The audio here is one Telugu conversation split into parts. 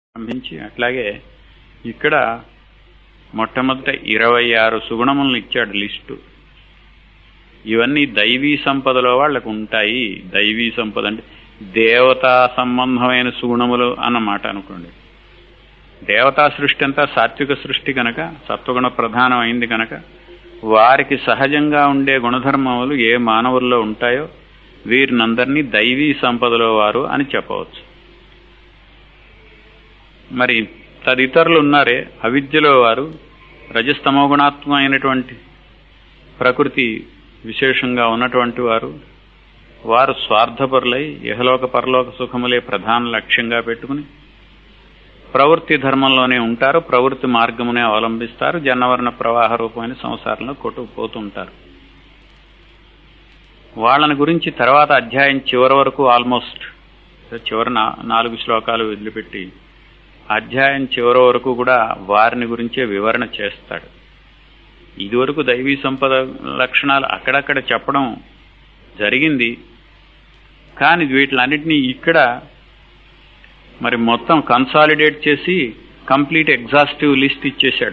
ప్రారంభించి అట్లాగే ఇక్కడ మొట్టమొదట ఇరవై ఆరు సుగుణములను ఇచ్చాడు లిస్టు ఇవన్నీ దైవీ సంపదలో వాళ్ళకు ఉంటాయి దైవీ సంపద అంటే దేవతా సంబంధమైన సుగుణములు అన్నమాట అనుకోండి దేవతా సృష్టి అంతా సాత్విక సృష్టి కనుక సత్వగుణ ప్రధానం అయింది కనుక వారికి సహజంగా ఉండే గుణధర్మములు ఏ మానవుల్లో ఉంటాయో వీరినందరినీ దైవీ సంపదలో వారు అని చెప్పవచ్చు మరి తదితరులు ఉన్నారే అవిద్యలో వారు రజస్తమో గుణాత్మకమైనటువంటి ప్రకృతి విశేషంగా ఉన్నటువంటి వారు వారు స్వార్థపరులై ఇహలోక పరలోక సుఖములే ప్రధాన లక్ష్యంగా పెట్టుకుని ప్రవృత్తి ధర్మంలోనే ఉంటారు ప్రవృత్తి మార్గమునే అవలంబిస్తారు జన్నవర్ణ ప్రవాహ రూపమైన సంసారంలో కొట్టుకుపోతుంటారు వాళ్ళని గురించి తర్వాత అధ్యాయం చివరి వరకు ఆల్మోస్ట్ చివరి నాలుగు శ్లోకాలు వదిలిపెట్టి అధ్యాయం చివరి వరకు కూడా వారిని గురించే వివరణ చేస్తాడు ఇదివరకు దైవీ సంపద లక్షణాలు అక్కడక్కడ చెప్పడం జరిగింది కానీ వీటిలన్నింటినీ ఇక్కడ మరి మొత్తం కన్సాలిడేట్ చేసి కంప్లీట్ ఎగ్జాస్టివ్ లిస్ట్ ఇచ్చేశాడు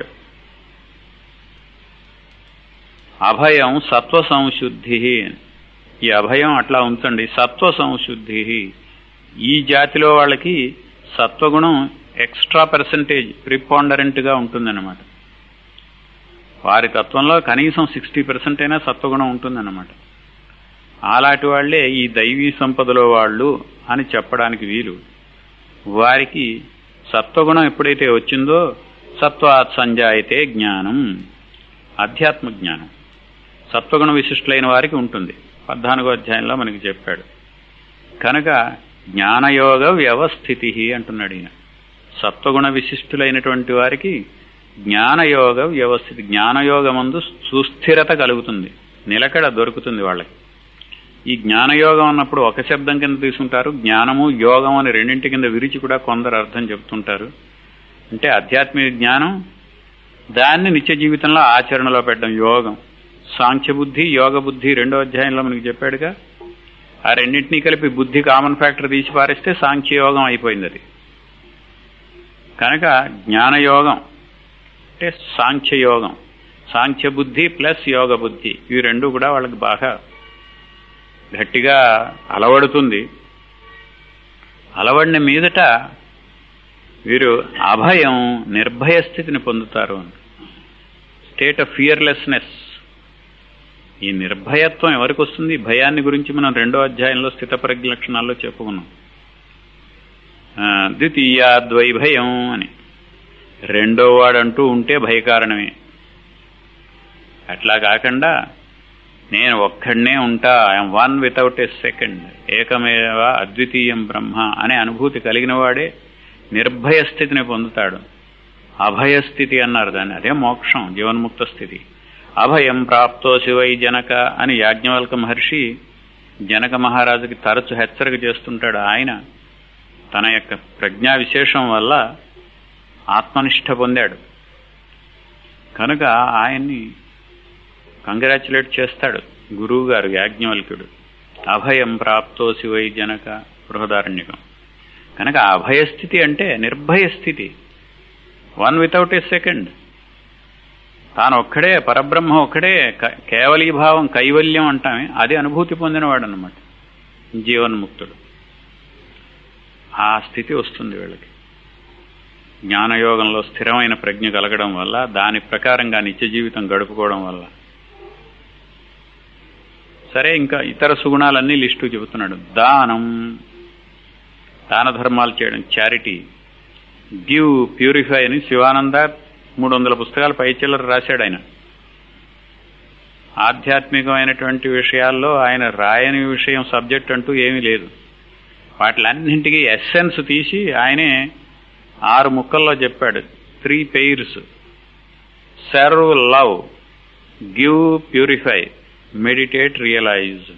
అభయం సత్వ సంశుద్ధి ఈ అభయం అట్లా ఉంచండి సత్వ సంశుద్ధి ఈ జాతిలో వాళ్ళకి సత్వగుణం ఎక్స్ట్రా పర్సంటేజ్ ప్రిపాండరెంట్ గా ఉంటుందన్నమాట వారి తత్వంలో కనీసం సిక్స్టీ పర్సెంట్ అయినా సత్వగుణం ఉంటుందన్నమాట అలాంటి వాళ్లే ఈ దైవీ సంపదలో వాళ్ళు అని చెప్పడానికి వీలు వారికి సత్వగుణం ఎప్పుడైతే వచ్చిందో సత్వాత్ సంజాయితే జ్ఞానం అధ్యాత్మ జ్ఞానం సత్వగుణ విశిష్టులైన వారికి ఉంటుంది పద్నాలుగో అధ్యాయంలో మనకి చెప్పాడు కనుక జ్ఞానయోగ వ్యవస్థితి అంటున్నాడు ఈయన సత్వగుణ విశిష్టులైనటువంటి వారికి జ్ఞానయోగ వ్యవస్థితి జ్ఞానయోగమందు సుస్థిరత కలుగుతుంది నిలకడ దొరుకుతుంది వాళ్ళకి ఈ జ్ఞానయోగం అన్నప్పుడు ఒక శబ్దం కింద తీసుకుంటారు జ్ఞానము యోగం అని రెండింటి కింద విరిచి కూడా కొందరు అర్థం చెప్తుంటారు అంటే ఆధ్యాత్మిక జ్ఞానం దాన్ని నిత్య జీవితంలో ఆచరణలో పెట్టడం యోగం సాంఖ్య బుద్ధి యోగ బుద్ధి రెండో అధ్యాయంలో మనకి చెప్పాడుగా ఆ రెండింటినీ కలిపి బుద్ధి కామన్ ఫ్యాక్టర్ తీసి పారేస్తే సాంఖ్య యోగం అయిపోయింది అది కనుక జ్ఞానయోగం అంటే సాంఖ్య యోగం సాంఖ్య బుద్ధి ప్లస్ యోగ బుద్ధి ఇవి రెండు కూడా వాళ్ళకి బాగా గట్టిగా అలవడుతుంది అలవడిన మీదట వీరు అభయం నిర్భయ స్థితిని పొందుతారు స్టేట్ ఆఫ్ ఫియర్లెస్నెస్ ఈ నిర్భయత్వం ఎవరికి వస్తుంది భయాన్ని గురించి మనం రెండో అధ్యాయంలో స్థితప్రజ్ఞ లక్షణాల్లో చెప్పుకున్నాం ద్వితీయాద్వైభయం అని రెండో వాడంటూ ఉంటే భయకారణమే అట్లా కాకుండా నేను ఒక్కడనే ఉంటా I am one without a second ఏకమేవ అద్వితీయం బ్రహ్మ అనే అనుభూతి కలిగిన వాడే నిర్భయ స్థితిని పొందుతాడు అభయస్థితి అన్నారు దాన్ని అదే మోక్షం జీవన్ముక్త స్థితి అభయం ప్రాప్తో శివై జనక అని యాజ్ఞవల్క మహర్షి జనక మహారాజుకి తరచు హెచ్చరిక చేస్తుంటాడు ఆయన తన యొక్క ప్రజ్ఞా విశేషం వల్ల ఆత్మనిష్ట పొందాడు కనుక ఆయన్ని కంగ్రాచులేట్ చేస్తాడు గురువు గారు యాజ్ఞవల్కుడు అభయం ప్రాప్తో శివై జనక బృహదారణ్యకం కనుక అభయస్థితి అంటే నిర్భయ స్థితి వన్ వితౌట్ ఏ సెకండ్ తాను ఒక్కడే పరబ్రహ్మ ఒక్కడే కేవలీభావం కైవల్యం అంటామే అది అనుభూతి పొందినవాడు అనమాట జీవన్ముక్తుడు ఆ స్థితి వస్తుంది వీళ్ళకి జ్ఞానయోగంలో స్థిరమైన ప్రజ్ఞ కలగడం వల్ల దాని ప్రకారంగా నిత్య జీవితం గడుపుకోవడం వల్ల సరే ఇంకా ఇతర సుగుణాలన్నీ లిస్టు చెబుతున్నాడు దానం దాన ధర్మాలు చేయడం చారిటీ గివ్ ప్యూరిఫై అని శివానంద మూడు వందల పుస్తకాలు పైచిల్లర రాశాడు ఆయన ఆధ్యాత్మికమైనటువంటి విషయాల్లో ఆయన రాయని విషయం సబ్జెక్ట్ అంటూ ఏమీ లేదు వాటిలన్నింటికి ఎస్సెన్స్ తీసి ఆయనే ఆరు ముక్కల్లో చెప్పాడు three pairs serve love give purify meditate realise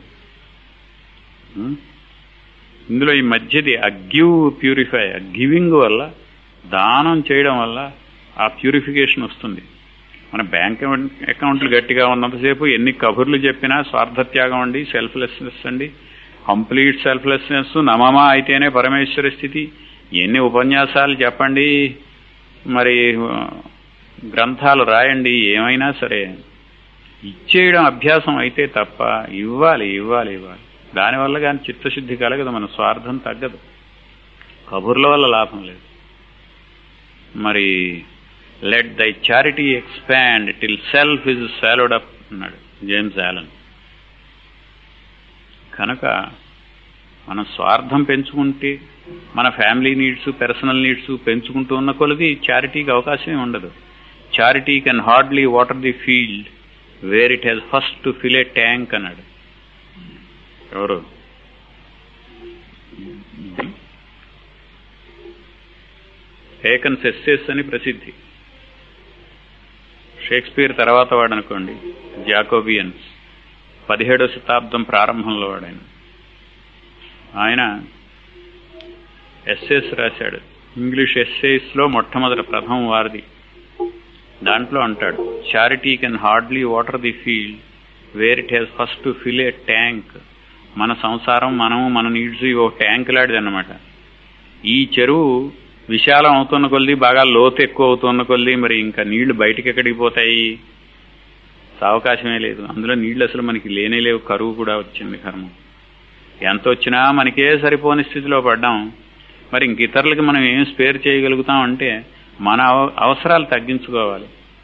ఇందులో ఈ మధ్యది ఆ గివ్ ప్యూరిఫై ఆ గివింగ్ వల్ల దానం చేయడం వల్ల ఆ ప్యూరిఫికేషన్ వస్తుంది మన బ్యాంక్ అకౌంట్లు గట్టిగా ఉన్నంతసేపు ఎన్ని కబుర్లు చెప్పినా స్వార్థత్యాగం అండి సెల్ఫ్లెస్నెస్ అండి కంప్లీట్ సెల్ఫ్లెస్నెస్ నమమా అయితేనే పరమేశ్వర స్థితి ఎన్ని ఉపన్యాసాలు చెప్పండి మరి ఆ, గ్రంథాలు రాయండి ఏమైనా సరే ఇచ్చేయడం అభ్యాసం అయితే తప్ప ఇవ్వాలి ఇవ్వాలి ఇవ్వాలి దానివల్ల కానీ చిత్తశుద్ధి కలగదు మన స్వార్థం తగ్గదు కబుర్ల వల్ల లాభం లేదు మరి let thy charity expand till self is swallowed up అన్నాడు జేమ్స్ ఆలన్ కనుక మనం స్వార్థం పెంచుకుంటే మన ఫ్యామిలీ నీడ్స్ పర్సనల్ నీడ్స్ పెంచుకుంటూ ఉన్న కొలది చారిటీకి అవకాశమే ఉండదు charity can hardly water the field where it has first to fill a tank అన్నాడు ఎవరు హేకన్స్ ఎస్సెస్ అని ప్రసిద్ధి షేక్స్పియర్ తర్వాత వాడు అనుకోండి జాకోబియన్స్ పదిహేడో శతాబ్దం ప్రారంభంలో వాడాయన ఆయన ఎస్సేస్ రాశాడు ఇంగ్లీష్ ఎస్సేస్ లో మొట్టమొదటి ప్రథమం వారిది దాంట్లో అంటాడు charity can hardly water the field where it has first to fill a tank మన సంసారం మనము మన నీడ్స్ ఓ ట్యాంక్ లాంటిది అనమాట ఈ చెరువు విశాలం అవుతున్న కొద్దీ బాగా లోతు ఎక్కువ అవుతున్న కొద్దీ మరి ఇంకా నీళ్లు బయటికి ఎక్కడికి పోతాయి అవకాశమే లేదు అందులో నీళ్లు అసలు మనకి లేనే లేవు కరువు కూడా వచ్చింది కర్మం ఎంత వచ్చినా మనకే సరిపోని స్థితిలో పడ్డాం మరి ఇంక ఇతరులకి మనం ఏం స్పేర్ చేయగలుగుతాం అంటే మన అవ- అవసరాలు తగ్గించుకోవాలి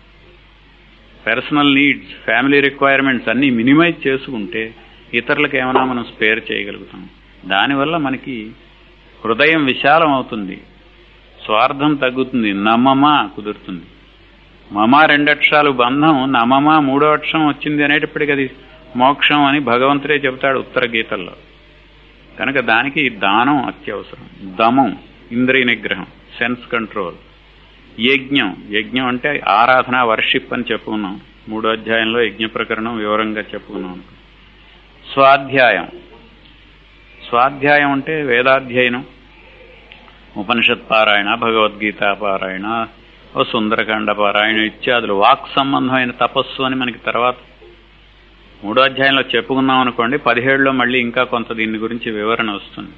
పర్సనల్ నీడ్స్ ఫ్యామిలీ రిక్వైర్మెంట్స్ అన్ని మినిమైజ్ చేసుకుంటే ఇతరులకు ఏమైనా మనం స్పేర్ చేయగలుగుతాం దానివల్ల మనకి హృదయం విశాలం అవుతుంది స్వార్థం తగ్గుతుంది నమ్మమా కుదురుతుంది మమ రెండక్షరాలు బంధం నమమ మూడో అక్షరం వచ్చింది అనేటప్పటికి అది మోక్షం అని భగవంతుడే చెబుతాడు ఉత్తర గీతల్లో కనుక దానికి దానం అత్యవసరం దమం ఇంద్రియ నిగ్రహం సెన్స్ కంట్రోల్ యజ్ఞం యజ్ఞం అంటే ఆరాధన వర్షిప్ అని చెప్పుకున్నాం మూడో అధ్యాయంలో యజ్ఞ ప్రకరణం వివరంగా చెప్పుకున్నాం స్వాధ్యాయం స్వాధ్యాయం అంటే వేదాధ్యయనం ఉపనిషత్ పారాయణ భగవద్గీత పారాయణ ఓ సుందరకాండ పారాయణ ఇత్యాదులు వాక్ సంబంధమైన తపస్సు అని మనకి తర్వాత మూడో అధ్యాయంలో చెప్పుకున్నాం అనుకోండి పదిహేడులో మళ్ళీ ఇంకా కొంత దీని గురించి వివరణ వస్తుంది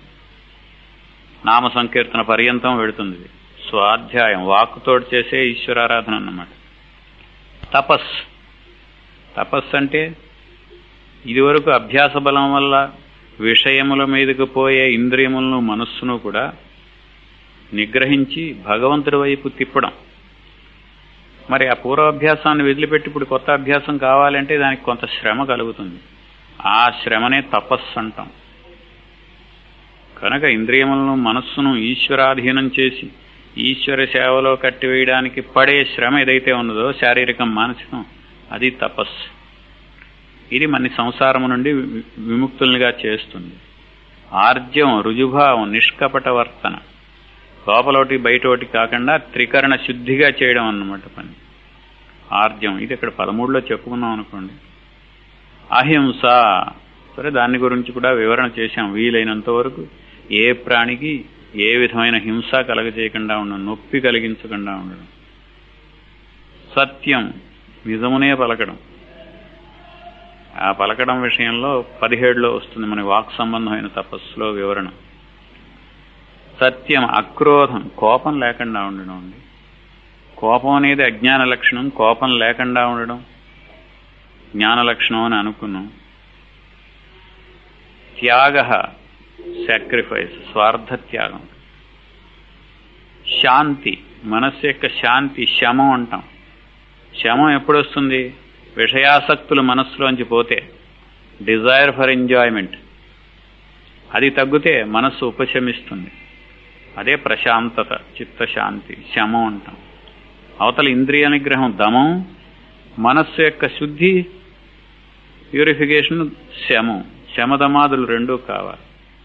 నామ సంకీర్తన పర్యంతం వెడుతుంది ఇది. స్వాధ్యాయం వాక్కుతోటి చేసే ఈశ్వరారాధన అన్నమాట తపస్ తపస్సు అంటే ఇదివరకు అభ్యాస బలం వల్ల విషయముల మీదకు పోయే ఇంద్రియములను మనస్సును కూడా నిగ్రహించి భగవంతుడి వైపు తిప్పడం మరి ఆ పూర్వాభ్యాసాన్ని వదిలిపెట్టి ఇప్పుడు కొత్త అభ్యాసం కావాలంటే దానికి కొంత శ్రమ కలుగుతుంది ఆ శ్రమనే తపస్సు అంటాం కనుక ఇంద్రియములను మనస్సును ఈశ్వరాధీనం చేసి ఈశ్వర సేవలో కట్టివేయడానికి పడే శ్రమ ఏదైతే ఉన్నదో శారీరకం మానసికం అది తపస్సు ఇది మన సంసారము నుండి వి- విముక్తులుగా చేస్తుంది ఆర్జ్యం రుజుభావం నిష్కపట వర్తన లోపలోటి బయటోటి కాకుండా త్రికరణ శుద్ధిగా చేయడం అన్నమాట పని ఆర్జ్యం ఇది ఇక్కడ పదమూడులో చెప్పుకున్నాం అనుకోండి అహింస సరే దాని గురించి కూడా వివరణ చేశాం వీలైనంత వరకు ఏ ప్రాణికి ఏ విధమైన హింస కలగజేయకుండా ఉండడం నొప్పి కలిగించకుండా ఉండడం సత్యం నిజమునే పలకడం ఆ పలకడం విషయంలో పదిహేడులో వస్తుంది మన వాక్ సంబంధమైన తపస్సులో వివరణ సత్యం అక్రోధం కోపం లేకుండా ఉండడం అండి కోపం అనేది అజ్ఞాన లక్షణం కోపం లేకుండా ఉండడం జ్ఞాన లక్షణం అని అనుకున్నాం త్యాగ సాక్రిఫైస్ స్వార్థ త్యాగం శాంతి మనస్సు యొక్క శాంతి శమం అంటాం శమం ఎప్పుడు వస్తుంది విషయాసక్తులు మనస్సులోంచి పోతే డిజైర్ ఫర్ ఎంజాయ్మెంట్ అది తగ్గితే మనస్సు ఉపశమిస్తుంది అదే ప్రశాంతత చిత్తశాంతి శమం అంటాం అవతల ఇంద్రియ నిగ్రహం దమం మనస్సు యొక్క శుద్ధి ప్యూరిఫికేషన్ శమం శమదమాదులు రెండూ కావాలి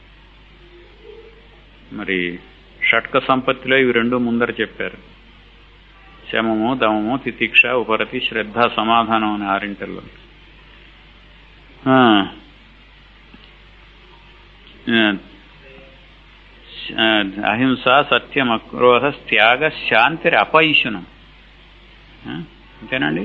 మరి షట్క సంపత్తిలో ఇవి రెండు ముందర చెప్పారు శమము దమము తితిక్ష ఉపరతి శ్రద్ధ సమాధానం అని ఆరింటల్లో ఆ, ఆ, అహింస సత్యం అక్రోధ త్యాగ శాంతిరి అపైశునం ఆ, అంతేనండి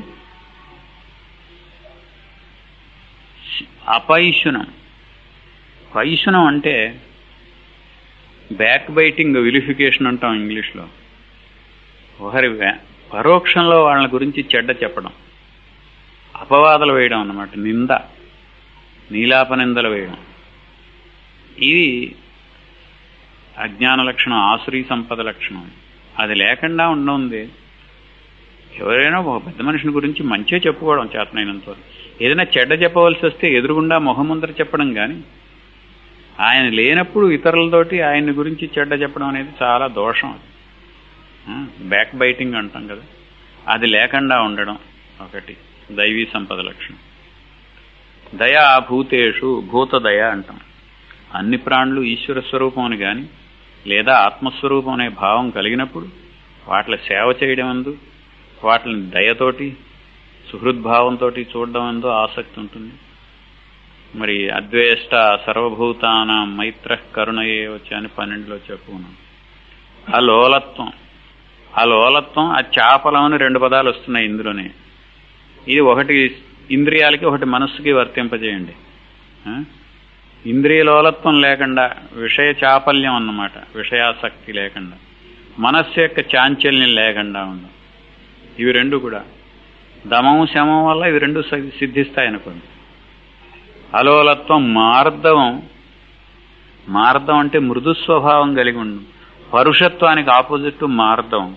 అపైశునం పైశునం అంటే బ్యాక్ బైటింగ్ విలిఫికేషన్ అంటాం ఇంగ్లీష్లో ఒకరి వ్య- పరోక్షంలో వాళ్ళ గురించి చెడ్డ చెప్పడం అపవాదాలు వేయడం అన్నమాట నింద నీలాప నిందలు వేయడం ఇది అజ్ఞాన లక్షణం ఆసురీ సంపద లక్షణం అది లేకుండా ఉండవుంది ఎవరైనా ఒక పెద్ద మనిషిని గురించి మంచిగా చెప్పుకోవడం చేతనైనంత వరకు. ఏదైనా చెడ్డ చెప్పవలసి వస్తే ఎదురుగుండా మొహం ముందర చెప్పడం కానీ ఆయన లేనప్పుడు ఇతరులతోటి ఆయన్ని గురించి చెడ్డ చెప్పడం అనేది చాలా దోషం అది బ్యాక్ బైటింగ్ అంటాం కదా అది లేకుండా ఉండడం ఒకటి దైవీ సంపద లక్షణం దయా భూతేషు భూత దయ అంటాం అన్ని ప్రాణులు ఈశ్వర స్వరూపం అని కానీ లేదా ఆత్మస్వరూపం అనే భావం కలిగినప్పుడు వాటిని సేవ చేయడం అందు వాటిని దయతోటి సుహృద్భావంతో చూడడం అందు ఆసక్తి ఉంటుంది మరి అద్వేష్ట సర్వభూతాన మైత్ర కరుణయే వచ్చి అని పన్నెండులో చెప్పుకున్నాం ఆ లోలత్వం ఆ లోలత్వం ఆ చాపలం అని రెండు పదాలు వస్తున్నాయి ఇందులోనే ఇది ఒకటి ఇంద్రియాలకి ఒకటి మనస్సుకి వర్తింపజేయండి ఆ? ఇంద్రియ లోలత్వం లేకుండా విషయ చాపల్యం అన్నమాట విషయాసక్తి లేకుండా మనస్సు యొక్క చాంచల్యం లేకుండా ఉండడం ఇవి రెండు కూడా దమం శమం వల్ల ఇవి రెండు సి- సిద్ధిస్తాయి అనుకోండి అలోలత్వం మార్దవం మార్దం అంటే మృదు స్వభావం కలిగి ఉండు పరుషత్వానికి ఆపోజిట్ మార్దవం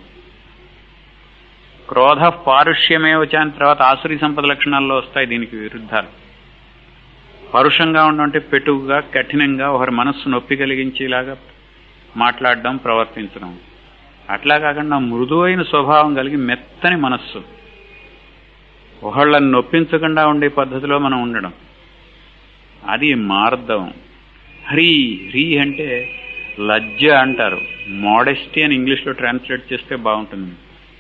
క్రోధ పారుష్యమే వచ్చాని తర్వాత ఆసురి సంపద లక్షణాల్లో వస్తాయి దీనికి విరుద్ధాలు పరుషంగా ఉండడం పెటుగా కఠినంగా ఒకరి మనస్సు నొప్పి కలిగించేలాగా మాట్లాడడం ప్రవర్తించడం అట్లా కాకుండా మృదువైన స్వభావం కలిగి మెత్తని మనస్సు ఒకళ్ళని నొప్పించకుండా ఉండే పద్ధతిలో మనం ఉండడం అది మార్దవం హ్రీ హ్రీ అంటే లజ్జ అంటారు మోడెస్టీ అని ఇంగ్లీష్లో ట్రాన్స్లేట్ చేస్తే బాగుంటుంది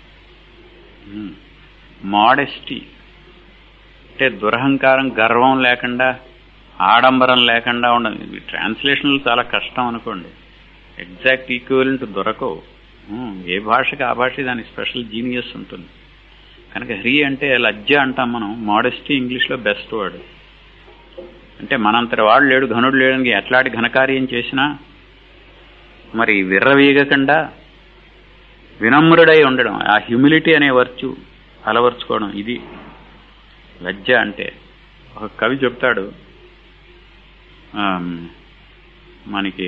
మోడెస్టీ అంటే దురహంకారం గర్వం లేకుండా ఆడంబరం లేకుండా ఉండదు ఇవి ట్రాన్స్లేషన్లు చాలా కష్టం అనుకోండి ఎగ్జాక్ట్ ఈక్వలెంట్ దొరకవు ఉమ్, ఏ భాషకి ఆ భాష దాని స్పెషల్ జీనియస్ ఉంటుంది కనుక హ్రీ అంటే లజ్జ అంటాం మనం మోడెస్టీ ఇంగ్లీష్లో బెస్ట్ వర్డ్ అంటే మనంతటి వాడు లేడు ఘనుడు లేడానికి ఎట్లాంటి ఘనకార్యం చేసినా మరి విర్రవీగకుండా వినమ్రుడై ఉండడం ఆ హ్యూమిలిటీ అనే వర్చు అలవర్చుకోవడం ఇది లజ్జ అంటే ఒక కవి చెప్తాడు ఆమ్, మనకి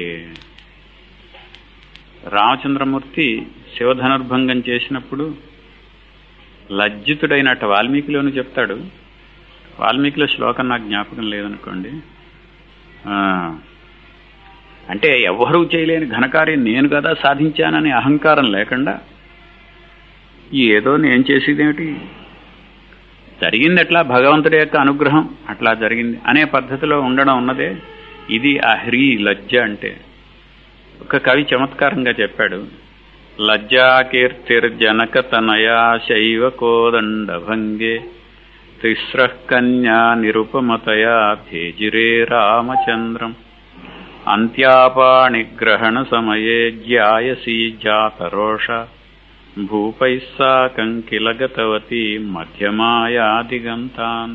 రామచంద్రమూర్తి శివధనుర్భంగం చేసినప్పుడు లజ్జితుడైనట్టు వాల్మీకిలోను చెప్తాడు వాల్మీకిలో శ్లోకం నాకు జ్ఞాపకం లేదనుకోండి ఆ, అంటే ఎవ్వరూ చేయలేని ఘనకార్యం నేను కదా సాధించానని అహంకారం లేకుండా ఏదో నేను చేసేదేమిటి జరిగింది ఎట్లా భగవంతుడి యొక్క అనుగ్రహం అట్లా జరిగింది అనే పద్ధతిలో ఉండడం ఉన్నదే ఇది ఆ హ్రీ లజ్జ అంటే ఒక కవి చమత్కారంగా చెప్పాడు లజ్జాకీర్తిర్జనక తనయా శైవ కోదండ భంగే తిస్ర కన్యా నిరుపమతయా భేజిరే రామచంద్రం అంత్యాపాణిగ్రహణ సమయే జ్యాయసీ జాతరోష భూపై సాకం కిల గతవతి మధ్యమాయాదిగంతాన్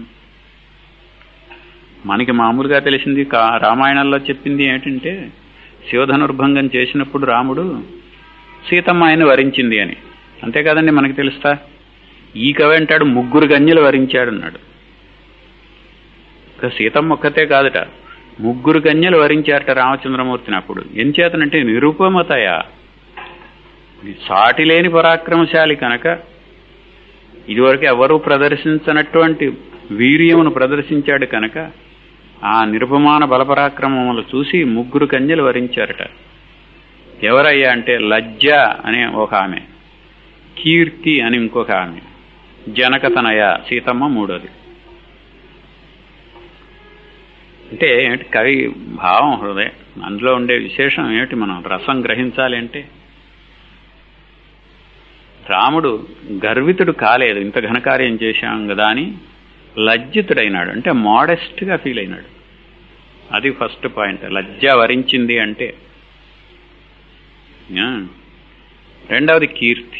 మనకి మామూలుగా తెలిసింది కా రామాయణంలో చెప్పింది ఏంటంటే శివధనుర్భంగం చేసినప్పుడు రాముడు సీతమ్మ ఆయన వరించింది అని అంతే కదండి మనకి తెలుస్తా ఈ కవి అంటాడు ముగ్గురు గన్యలు వరించాడు అన్నాడు ఇక సీతమ్మ ఒక్కతే కాదట ముగ్గురు కన్యలు వరించారట రామచంద్రమూర్తిని అప్పుడు ఎంచేతనంటే నిరుపమతయ సాటి లేని పరాక్రమశాలి కనుక ఇదివరకు ఎవరూ ప్రదర్శించనటువంటి వీర్యమును ప్రదర్శించాడు కనుక ఆ నిరుపమాన బలపరాక్రమములు చూసి ముగ్గురు కన్యలు వరించారట ఎవరయ్యా అంటే లజ్జ అనే ఒక ఆమె కీర్తి అని ఇంకొక ఆమె జనకతనయ సీతమ్మ మూడోది అంటే ఏమిటి కవి భావం హృదయం అందులో ఉండే విశేషం ఏమిటి మనం రసం గ్రహించాలి అంటే రాముడు గర్వితుడు కాలేదు ఇంత ఘనకార్యం చేశాం కదా అని లజ్జితుడైనాడు అంటే మోడెస్ట్గా ఫీల్ అయినాడు అది ఫస్ట్ పాయింట్ లజ్జ వరించింది అంటే ఆ. రెండవది కీర్తి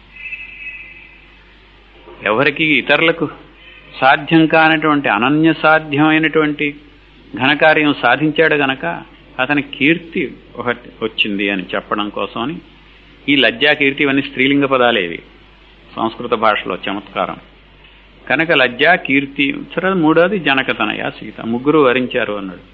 ఎవరికి ఇతరులకు సాధ్యం కానటువంటి అనన్య సాధ్యమైనటువంటి ఘనకార్యం సాధించాడు గనక అతని కీర్తి ఒకటి వచ్చింది అని చెప్పడం కోసమని ఈ లజ్జా కీర్తి ఇవన్నీ స్త్రీలింగ పదాలేవి సంస్కృత భాషలో చమత్కారం కనుక లజ్జా కీర్తి తర్వాత మూడోది జనకతనయ సీత ముగ్గురు వరించారు అన్నాడు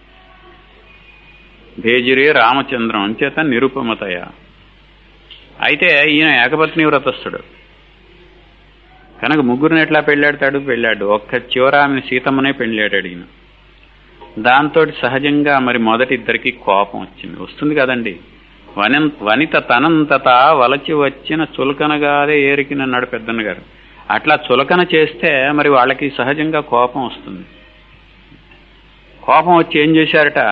భేజిరే రామచంద్రం అంచేత నిరుపమతయ అయితే ఈయన ఏకపత్ని వ్రతస్థుడు కనుక ముగ్గురిని ఎట్లా పెళ్ళాడతాడు పెళ్ళాడు ఒక్క చివర ఆమె సీతమ్మనే పెళ్ళాడాడు ఈయన దాంతో సహజంగా మరి మొదటి ఇద్దరికి కోపం వచ్చింది వస్తుంది కదండి వని వనిత తనంతత వలచి వచ్చిన చులకనగాదే ఏరికినన్నాడు పెద్దన్న గారు అట్లా చులకన చేస్తే మరి వాళ్ళకి సహజంగా కోపం వస్తుంది కోపం వచ్చి ఏం చేశారట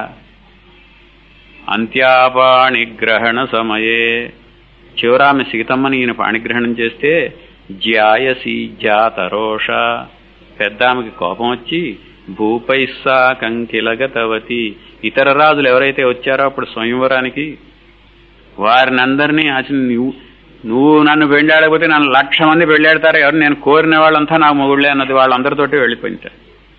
అంత్యాపాణిగ్రహణ సమయే చివరామె సీతమ్మని ఈయన పాణిగ్రహణం చేస్తే జ్యాయసి జాతరోష పెద్ద ఆమెకి కోపం వచ్చి భూపైస్సా కంకిలగతవతి ఇతర రాజులు ఎవరైతే వచ్చారో అప్పుడు స్వయంవరానికి వారిని అందరినీ అసలు నువ్వు నువ్వు నన్ను పెళ్ళాడకపోతే నన్ను లక్ష మంది పెళ్ళాడతారు ఎవరు నేను కోరిన వాళ్ళంతా నాకు మొగుళ్ళే అన్నది వాళ్ళందరితోటి వెళ్ళిపోయింది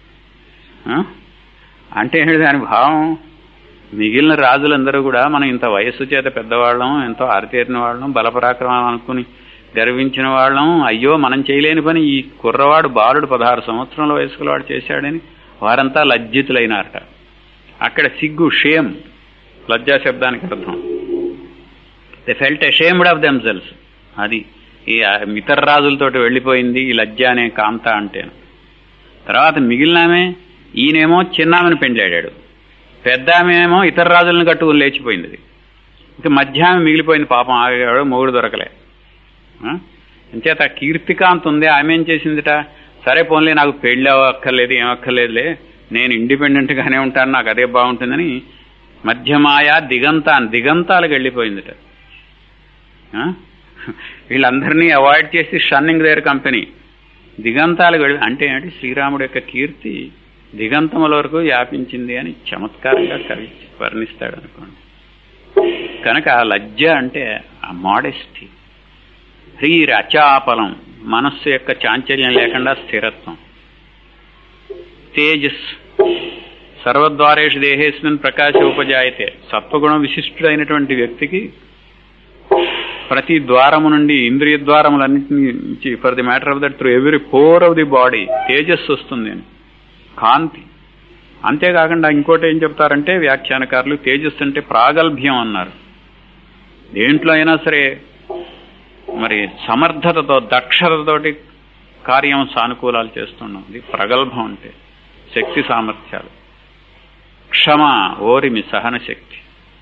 అంటే ఏంటి దాని భావం మిగిలిన రాజులందరూ కూడా మనం ఇంత వయస్సు చేత పెద్దవాళ్ళం ఎంతో ఆరితేరిన వాళ్ళం బలపరాక్రమం అనుకుని గర్వించిన వాళ్ళం అయ్యో మనం చేయలేని పని ఈ కుర్రవాడు బాలుడు పదహారు సంవత్సరాల వయసులో వాడు చేశాడని వారంతా లజ్జితులైనారట అక్కడ సిగ్గు షేమ్ లజ్జా శబ్దానికి అర్థం they felt ashamed of themselves అది ఈ ఇతర రాజులతోటి వెళ్ళిపోయింది ఈ లజ్జ అనే కాంత అంటే తర్వాత మిగిలినామే ఈయనేమో చిన్నామని పెండ్లాడాడు పెద్ద ఆమెమో ఇతర రాజులను కట్టుకుని లేచిపోయింది ఇంకా మధ్య ఆమె మిగిలిపోయింది పాపం ఆగేవాడు మొగుడు దొరకలే అంచేత కీర్తికాంత్ ఉంది ఆమె ఏం చేసిందిట సరే పోన్లే నాకు పెళ్ళి అక్కర్లేదు ఏం అక్కర్లేదులే నేను ఇండిపెండెంట్ గానే ఉంటాను నాకు అదే బాగుంటుందని మధ్యమాయా దిగంతాన్ దిగంతాలకు వెళ్ళిపోయిందిట వీళ్ళందరినీ అవాయిడ్ చేసి షన్నింగ్ దేర్ కంపెనీ దిగంతాలకు వెళ్ళి అంటే ఏంటి శ్రీరాముడు యొక్క కీర్తి దిగంతముల వరకు వ్యాపించింది అని చమత్కారంగా కవి వర్ణిస్తాడు అనుకోండి కనుక ఆ లజ్జ అంటే ఆ మోడెస్టీ హ్రీర్ అచాపలం మనస్సు యొక్క చాంచల్యం లేకుండా స్థిరత్వం తేజస్ సర్వద్వారేషు దేహేస్మిన్ ప్రకాశ ఉపజాయితే సత్వగుణం విశిష్టుడైనటువంటి వ్యక్తికి ప్రతి ద్వారము నుండి ఇంద్రియ ద్వారములన్నింటి నుంచి for the matter of that through every pore of the body తేజస్సు వస్తుంది కాంతి అంతేకాకుండా ఇంకోటి ఏం చెప్తారంటే వ్యాఖ్యానకారులు తేజస్సు అంటే ప్రాగల్భ్యం అన్నారు దేంట్లో అయినా సరే మరి సమర్థతతో దక్షతతోటి కార్యం సానుకూలాలు చేస్తున్నాం ఇది ప్రగల్భం అంటే శక్తి సామర్థ్యాలు క్షమ ఓరిమి సహన శక్తి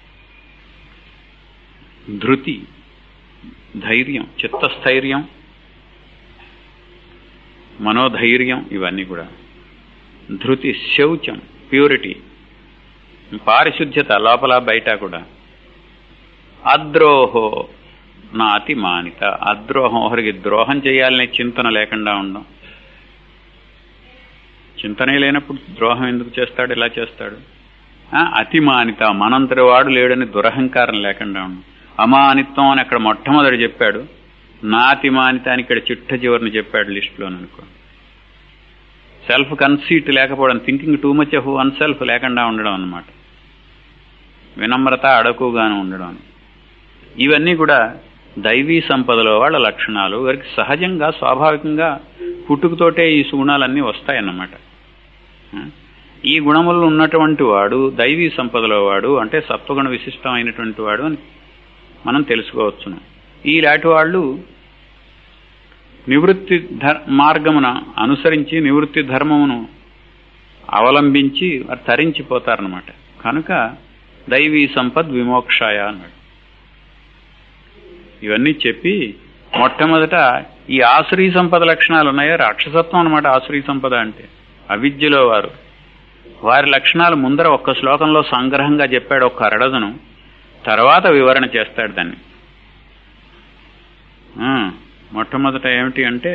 ధృతి ధైర్యం చిత్తస్థైర్యం మనోధైర్యం ఇవన్నీ కూడా ధృతి శౌచం ప్యూరిటీ పారిశుద్ధ్యత లోపల బయట కూడా అద్రోహో నా అతి మానిత అద్రోహం ఒకరికి ద్రోహం చేయాలనే చింతన లేకుండా ఉండడం చింతనే లేనప్పుడు ద్రోహం ఎందుకు చేస్తాడు ఇలా చేస్తాడు అతి మానిత మనంతటి వాడు లేడని దురహంకారం లేకుండా ఉండడం అమానిత్వం అని అక్కడ మొట్టమొదటి చెప్పాడు నాతి మానిత అని ఇక్కడ చిట్ట చివరిని చెప్పాడు లిస్టులో అనుకో సెల్ఫ్ కన్సీట్ లేకపోవడం thinking too much of one self లేకుండా ఉండడం అనమాట వినమ్రత అడకుగాను ఉండడం ఇవన్నీ కూడా దైవీ సంపదలో వాళ్ళ లక్షణాలు వారికి సహజంగా స్వాభావికంగా పుట్టుకతోటే ఈ సుగుణాలన్నీ వస్తాయన్నమాట ఈ గుణములు ఉన్నటువంటి వాడు దైవీ సంపదలో వాడు అంటే సత్వగుణ విశిష్టమైనటువంటి వాడు అని మనం తెలుసుకోవచ్చును ఈలాంటి వాళ్ళు నివృత్తి మార్గమున అనుసరించి నివృత్తి ధర్మమును అవలంబించి తరించిపోతారనమాట కనుక దైవీ సంపద్ విమోక్షాయ అన్నాడు ఇవన్నీ చెప్పి మొట్టమొదట ఈ ఆసురీ సంపద లక్షణాలు ఉన్నాయో రాక్షసత్వం అనమాట ఆసురీ సంపద అంటే అవిద్యలో వారు వారి లక్షణాలు ముందర ఒక్క శ్లోకంలో సంగ్రహంగా చెప్పాడు ఒక్క అరడదను తర్వాత వివరణ చేస్తాడు దాన్ని మొట్టమొదట ఏమిటి అంటే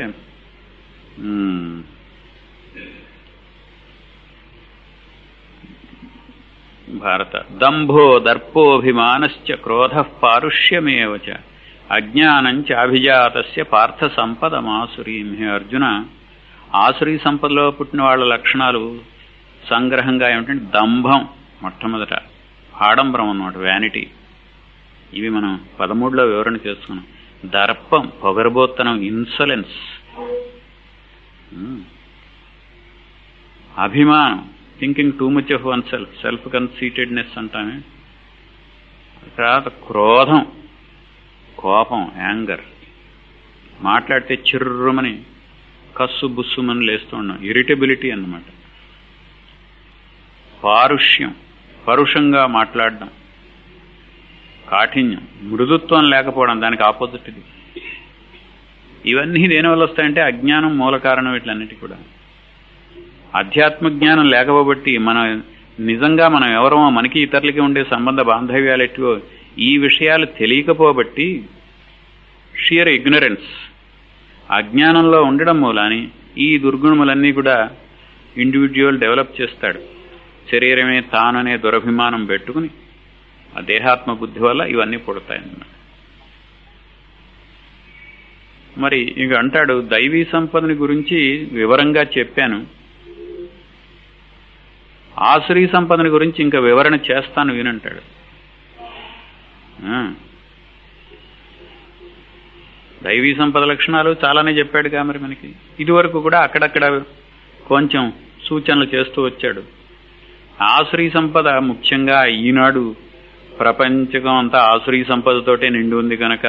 భారత దంభో దర్పోభిమానశ్చ క్రోధ పారుష్యమేవచ అజ్ఞానంచ అభిజాతస్య పార్థ సంపదమాసురీం హే అర్జున ఆసురీ సంపదలో పుట్టిన వాళ్ళ లక్షణాలు సంగ్రహంగా ఏమిటంటే దంభం మొట్టమొదట ఆడంబరం అన్నమాట వ్యానిటీ ఇవి మనం పదమూడులో వివరణ చేసుకున్నాం దర్పం పొగరబోత్తనం ఇన్సలెన్స్ అభిమానం thinking too much of one self self కన్సీటెడ్నెస్ అంటామే తర్వాత క్రోధం కోపం యాంగర్ మాట్లాడితే చిర్రుమని కస్సు బుస్సుమని లేస్తూ ఉన్నాం ఇరిటబిలిటీ అన్నమాట పారుష్యం పరుషంగా మాట్లాడడం కాఠిన్యం మృదుత్వం లేకపోవడం దానికి ఆపోజిట్ ఇది ఇవన్నీ దేనివల్ల వస్తాయంటే అజ్ఞానం మూల కారణం వీటిలన్నిటి కూడా ఆధ్యాత్మ జ్ఞానం లేకపోబట్టి మన నిజంగా మనం ఎవరమో మనకి ఇతరులకి ఉండే సంబంధ బాంధవ్యాలు ఎట్టువో ఈ విషయాలు తెలియకపోబట్టి షియర్ ఇగ్నరెన్స్ అజ్ఞానంలో ఉండడం మూలాని ఈ దుర్గుణములన్నీ కూడా ఇండివిజువల్ డెవలప్ చేస్తాడు శరీరమే తాననే దురభిమానం పెట్టుకుని ఆ దేహాత్మ బుద్ధి వల్ల ఇవన్నీ పుడతాయన్నమాట మరి ఇక అంటాడు దైవీ సంపదని గురించి వివరంగా చెప్పాను ఆశ్రీ సంపదని గురించి ఇంకా వివరణ చేస్తాను వినంటాడు ఆ. దైవీ సంపద లక్షణాలు చాలానే చెప్పాడుగా మరి మనకి ఇదివరకు కూడా అక్కడక్కడ కొంచెం సూచనలు చేస్తూ వచ్చాడు ఆశ్రీ సంపద ముఖ్యంగా ఈనాడు ప్రపంచకం అంతా ఆశ్రీ సంపదతోటే నిండి ఉంది కనుక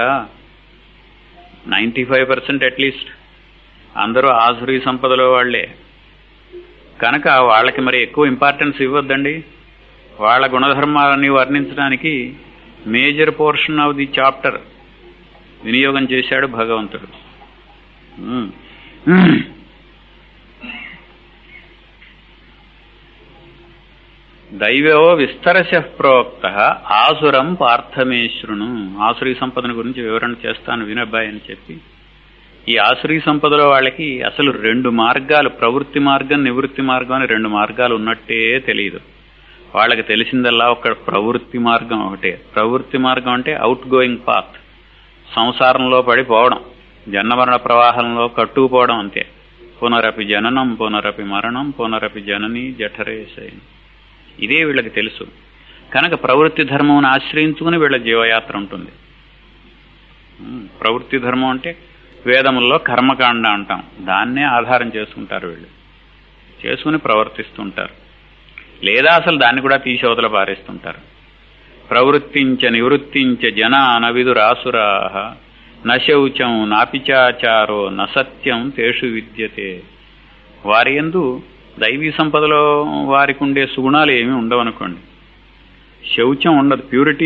నైంటీ ఫైవ్ పర్సెంట్ అట్లీస్ట్ అందరూ ఆశ్రీ సంపదలో వాళ్లే కనుక వాళ్ళకి మరి ఎక్కువ ఇంపార్టెన్స్ ఇవ్వద్దండి వాళ్ళ గుణధర్మాలని వర్ణించడానికి major portion of the chapter వినియోగం చేశాడు భగవంతుడు ఉమ్. దైవో విస్తరశ ప్రోక్త ఆసురం పార్థమేశ్వరును ఆసురీ సంపదను గురించి వివరణ చేస్తాను వినబ్బాయి అని చెప్పి ఈ ఆసురీ సంపదలో వాళ్ళకి అసలు రెండు మార్గాలు ప్రవృత్తి మార్గం నివృత్తి మార్గం అని రెండు మార్గాలు ఉన్నట్టే తెలియదు వాళ్ళకి తెలిసిందల్లా ఒక ప్రవృత్తి మార్గం ఒకటే ప్రవృత్తి మార్గం అంటే అవుట్ గోయింగ్ పాత్ సంసారంలో పడిపోవడం జన్మరణ ప్రవాహంలో కట్టుకుపోవడం అంతే పునరపి జననం పునరపి మరణం పునరపి జనని జఠరేశయని ఇదే వీళ్ళకి తెలుసు కనుక ప్రవృత్తి ధర్మం ఆశ్రయించుకుని వీళ్ళ జీవయాత్ర ఉంటుంది ఉమ్, ప్రవృత్తి ధర్మం అంటే వేదముల్లో కర్మకాండ అంటాం దాన్నే ఆధారం చేసుకుంటారు వీళ్ళు చేసుకుని ప్రవర్తిస్తుంటారు లేదా అసలు దాన్ని కూడా తీసవతల పారేస్తుంటారు ప్రవృత్తించ నివృత్తించ జనాన విదురాసురా నశౌచం నాపిచాచారో నసత్యం తేషు విద్యతే వారి ఎందు దైవీ సంపదలో వారికి ఉండే సుగుణాలు ఏమీ ఉండవనుకోండి శౌచం ఉండదు purity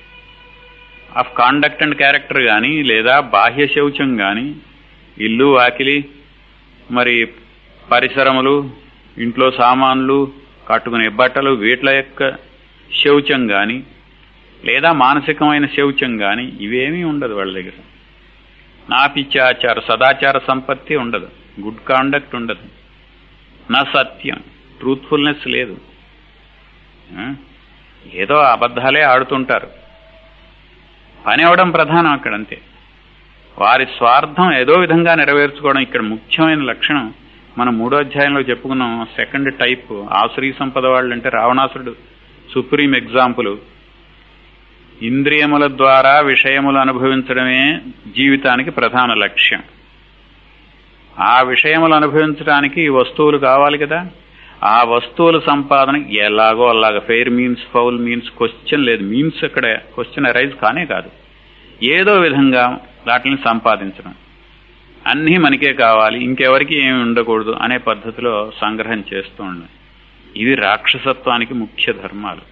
of conduct and character కానీ లేదా బాహ్య శౌచం కానీ ఇల్లు వాకిలి మరి పరిసరములు ఇంట్లో సామాన్లు కట్టుకునే బట్టలు వీట్ల యొక్క శౌచం కానీ లేదా మానసికమైన శౌచం కానీ ఇవేమీ ఉండదు వాళ్ళ దగ్గర నాపిచ్చాచార సదాచార సంపత్తి ఉండదు గుడ్ కాండక్ట్ ఉండదు నా సత్యం ట్రూత్ఫుల్నెస్ లేదు ఆ? ఏదో అబద్ధాలే ఆడుతుంటారు పని అవడం ప్రధానం అక్కడ అంతే వారి స్వార్థం ఏదో విధంగా నెరవేర్చుకోవడం ఇక్కడ ముఖ్యమైన లక్షణం మనం మూడో అధ్యాయంలో చెప్పుకున్నాం సెకండ్ టైప్ ఆశ్రీ సంపద వాళ్ళు అంటే రావణాసురుడు సుప్రీం ఎగ్జాంపుల్ ఇంద్రియముల ద్వారా విషయములు అనుభవించడమే జీవితానికి ప్రధాన లక్ష్యం ఆ విషయములు అనుభవించడానికి వస్తువులు కావాలి కదా ఆ వస్తువుల సంపాదన ఎలాగో అలాగ fair means foul means question లేదు మీన్స్ అక్కడ క్వశ్చన్ అరైజ్ కానే కాదు ఏదో విధంగా వాటిని సంపాదించడం అన్నీ మనకే కావాలి ఇంకెవరికి ఏమి ఉండకూడదు అనే పద్ధతిలో సంగ్రహం చేస్తూ ఉండాలి ఇవి రాక్షసత్వానికి ముఖ్య ధర్మాలు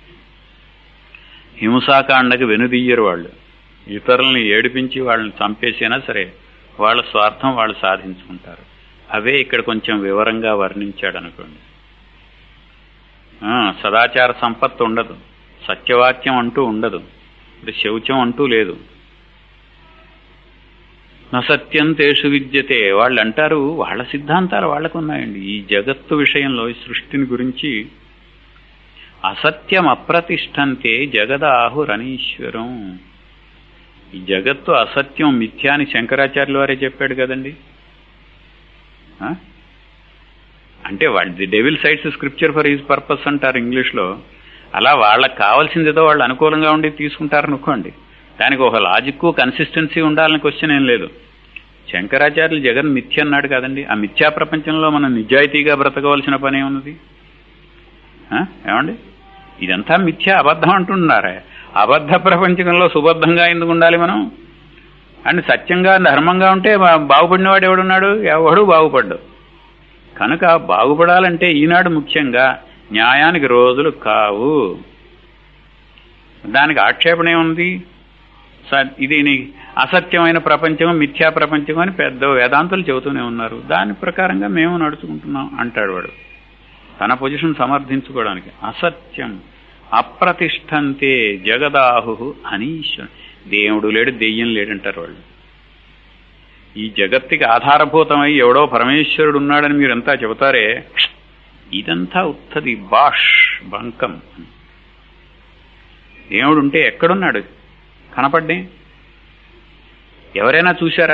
హింసాకాండకి వెనుదీయరు వాళ్ళు ఇతరుల్ని ఏడిపించి వాళ్ళని చంపేసినా సరే వాళ్ళ స్వార్థం వాళ్ళు సాధించుకుంటారు అవే ఇక్కడ కొంచెం వివరంగా వర్ణించాడు అనుకోండి ఆ, సదాచార సంపత్తి ఉండదు సత్యవాక్యం అంటూ ఉండదు ఇప్పుడు శౌచం అంటూ లేదు నసత్యం తేషు విద్యతే వాళ్ళు అంటారు వాళ్ళ సిద్ధాంతాలు వాళ్ళకు ఉన్నాయండి ఈ జగత్తు విషయంలో ఈ సృష్టిని గురించి అసత్యం అప్రతిష్టంతే జగదాహురనీశ్వరం ఈ జగత్తు అసత్యం మిథ్యా అని శంకరాచార్యుల వారే చెప్పాడు కదండి ఆ? అంటే వాళ్ళు the devil cites scripture for his purpose అంటారు ఇంగ్లీష్లో అలా వాళ్ళకి కావాల్సిందేదో వాళ్ళు అనుకూలంగా ఉండి తీసుకుంటారు అనుకోండి దానికి ఒక లాజిక్ కన్సిస్టెన్సీ ఉండాలని క్వశ్చన్ ఏం లేదు శంకరాచార్యులు జగన్ మిథ్య అన్నాడు కదండి ఆ మిథ్యా ప్రపంచంలో మనం నిజాయితీగా బ్రతకవలసిన పనే ఉన్నది ఆ? ఏమండి ఇదంతా మిథ్య అబద్ధం అంటున్నారా అబద్ధ ప్రపంచంలో సుబద్ధంగా ఎందుకు ఉండాలి మనం అండ్ సత్యంగా ధర్మంగా ఉంటే బా- బాగుపడినవాడు ఎవడున్నాడు ఎవడు బాగుపడ్డు కనుక బాగుపడాలంటే ఈనాడు ముఖ్యంగా న్యాయానికి రోజులు కావు దానికి ఆక్షేపణ ఏముంది స- ఇది నీ- అసత్యమైన ప్రపంచం మిథ్యా ప్రపంచం అని పెద్ద వేదాంతులు చెబుతూనే ఉన్నారు దాని ప్రకారంగా మేము నడుచుకుంటున్నాం అంటాడు వాడు తన పొజిషన్ సమర్థించుకోవడానికి అసత్యం అప్రతిష్టంతే జగదాహు అనీశ్వరం దేవుడు లేడు దెయ్యం లేడంటారు వాళ్ళు ఈ జగత్తుకి ఆధారభూతమై ఎవడో పరమేశ్వరుడు ఉన్నాడని మీరంతా చెబుతారే ఇదంతా ఉత్తది బాష్ బంకం దేవుడు ఉంటే ఎక్కడున్నాడు కనపడ్డే ఎవరైనా చూశారా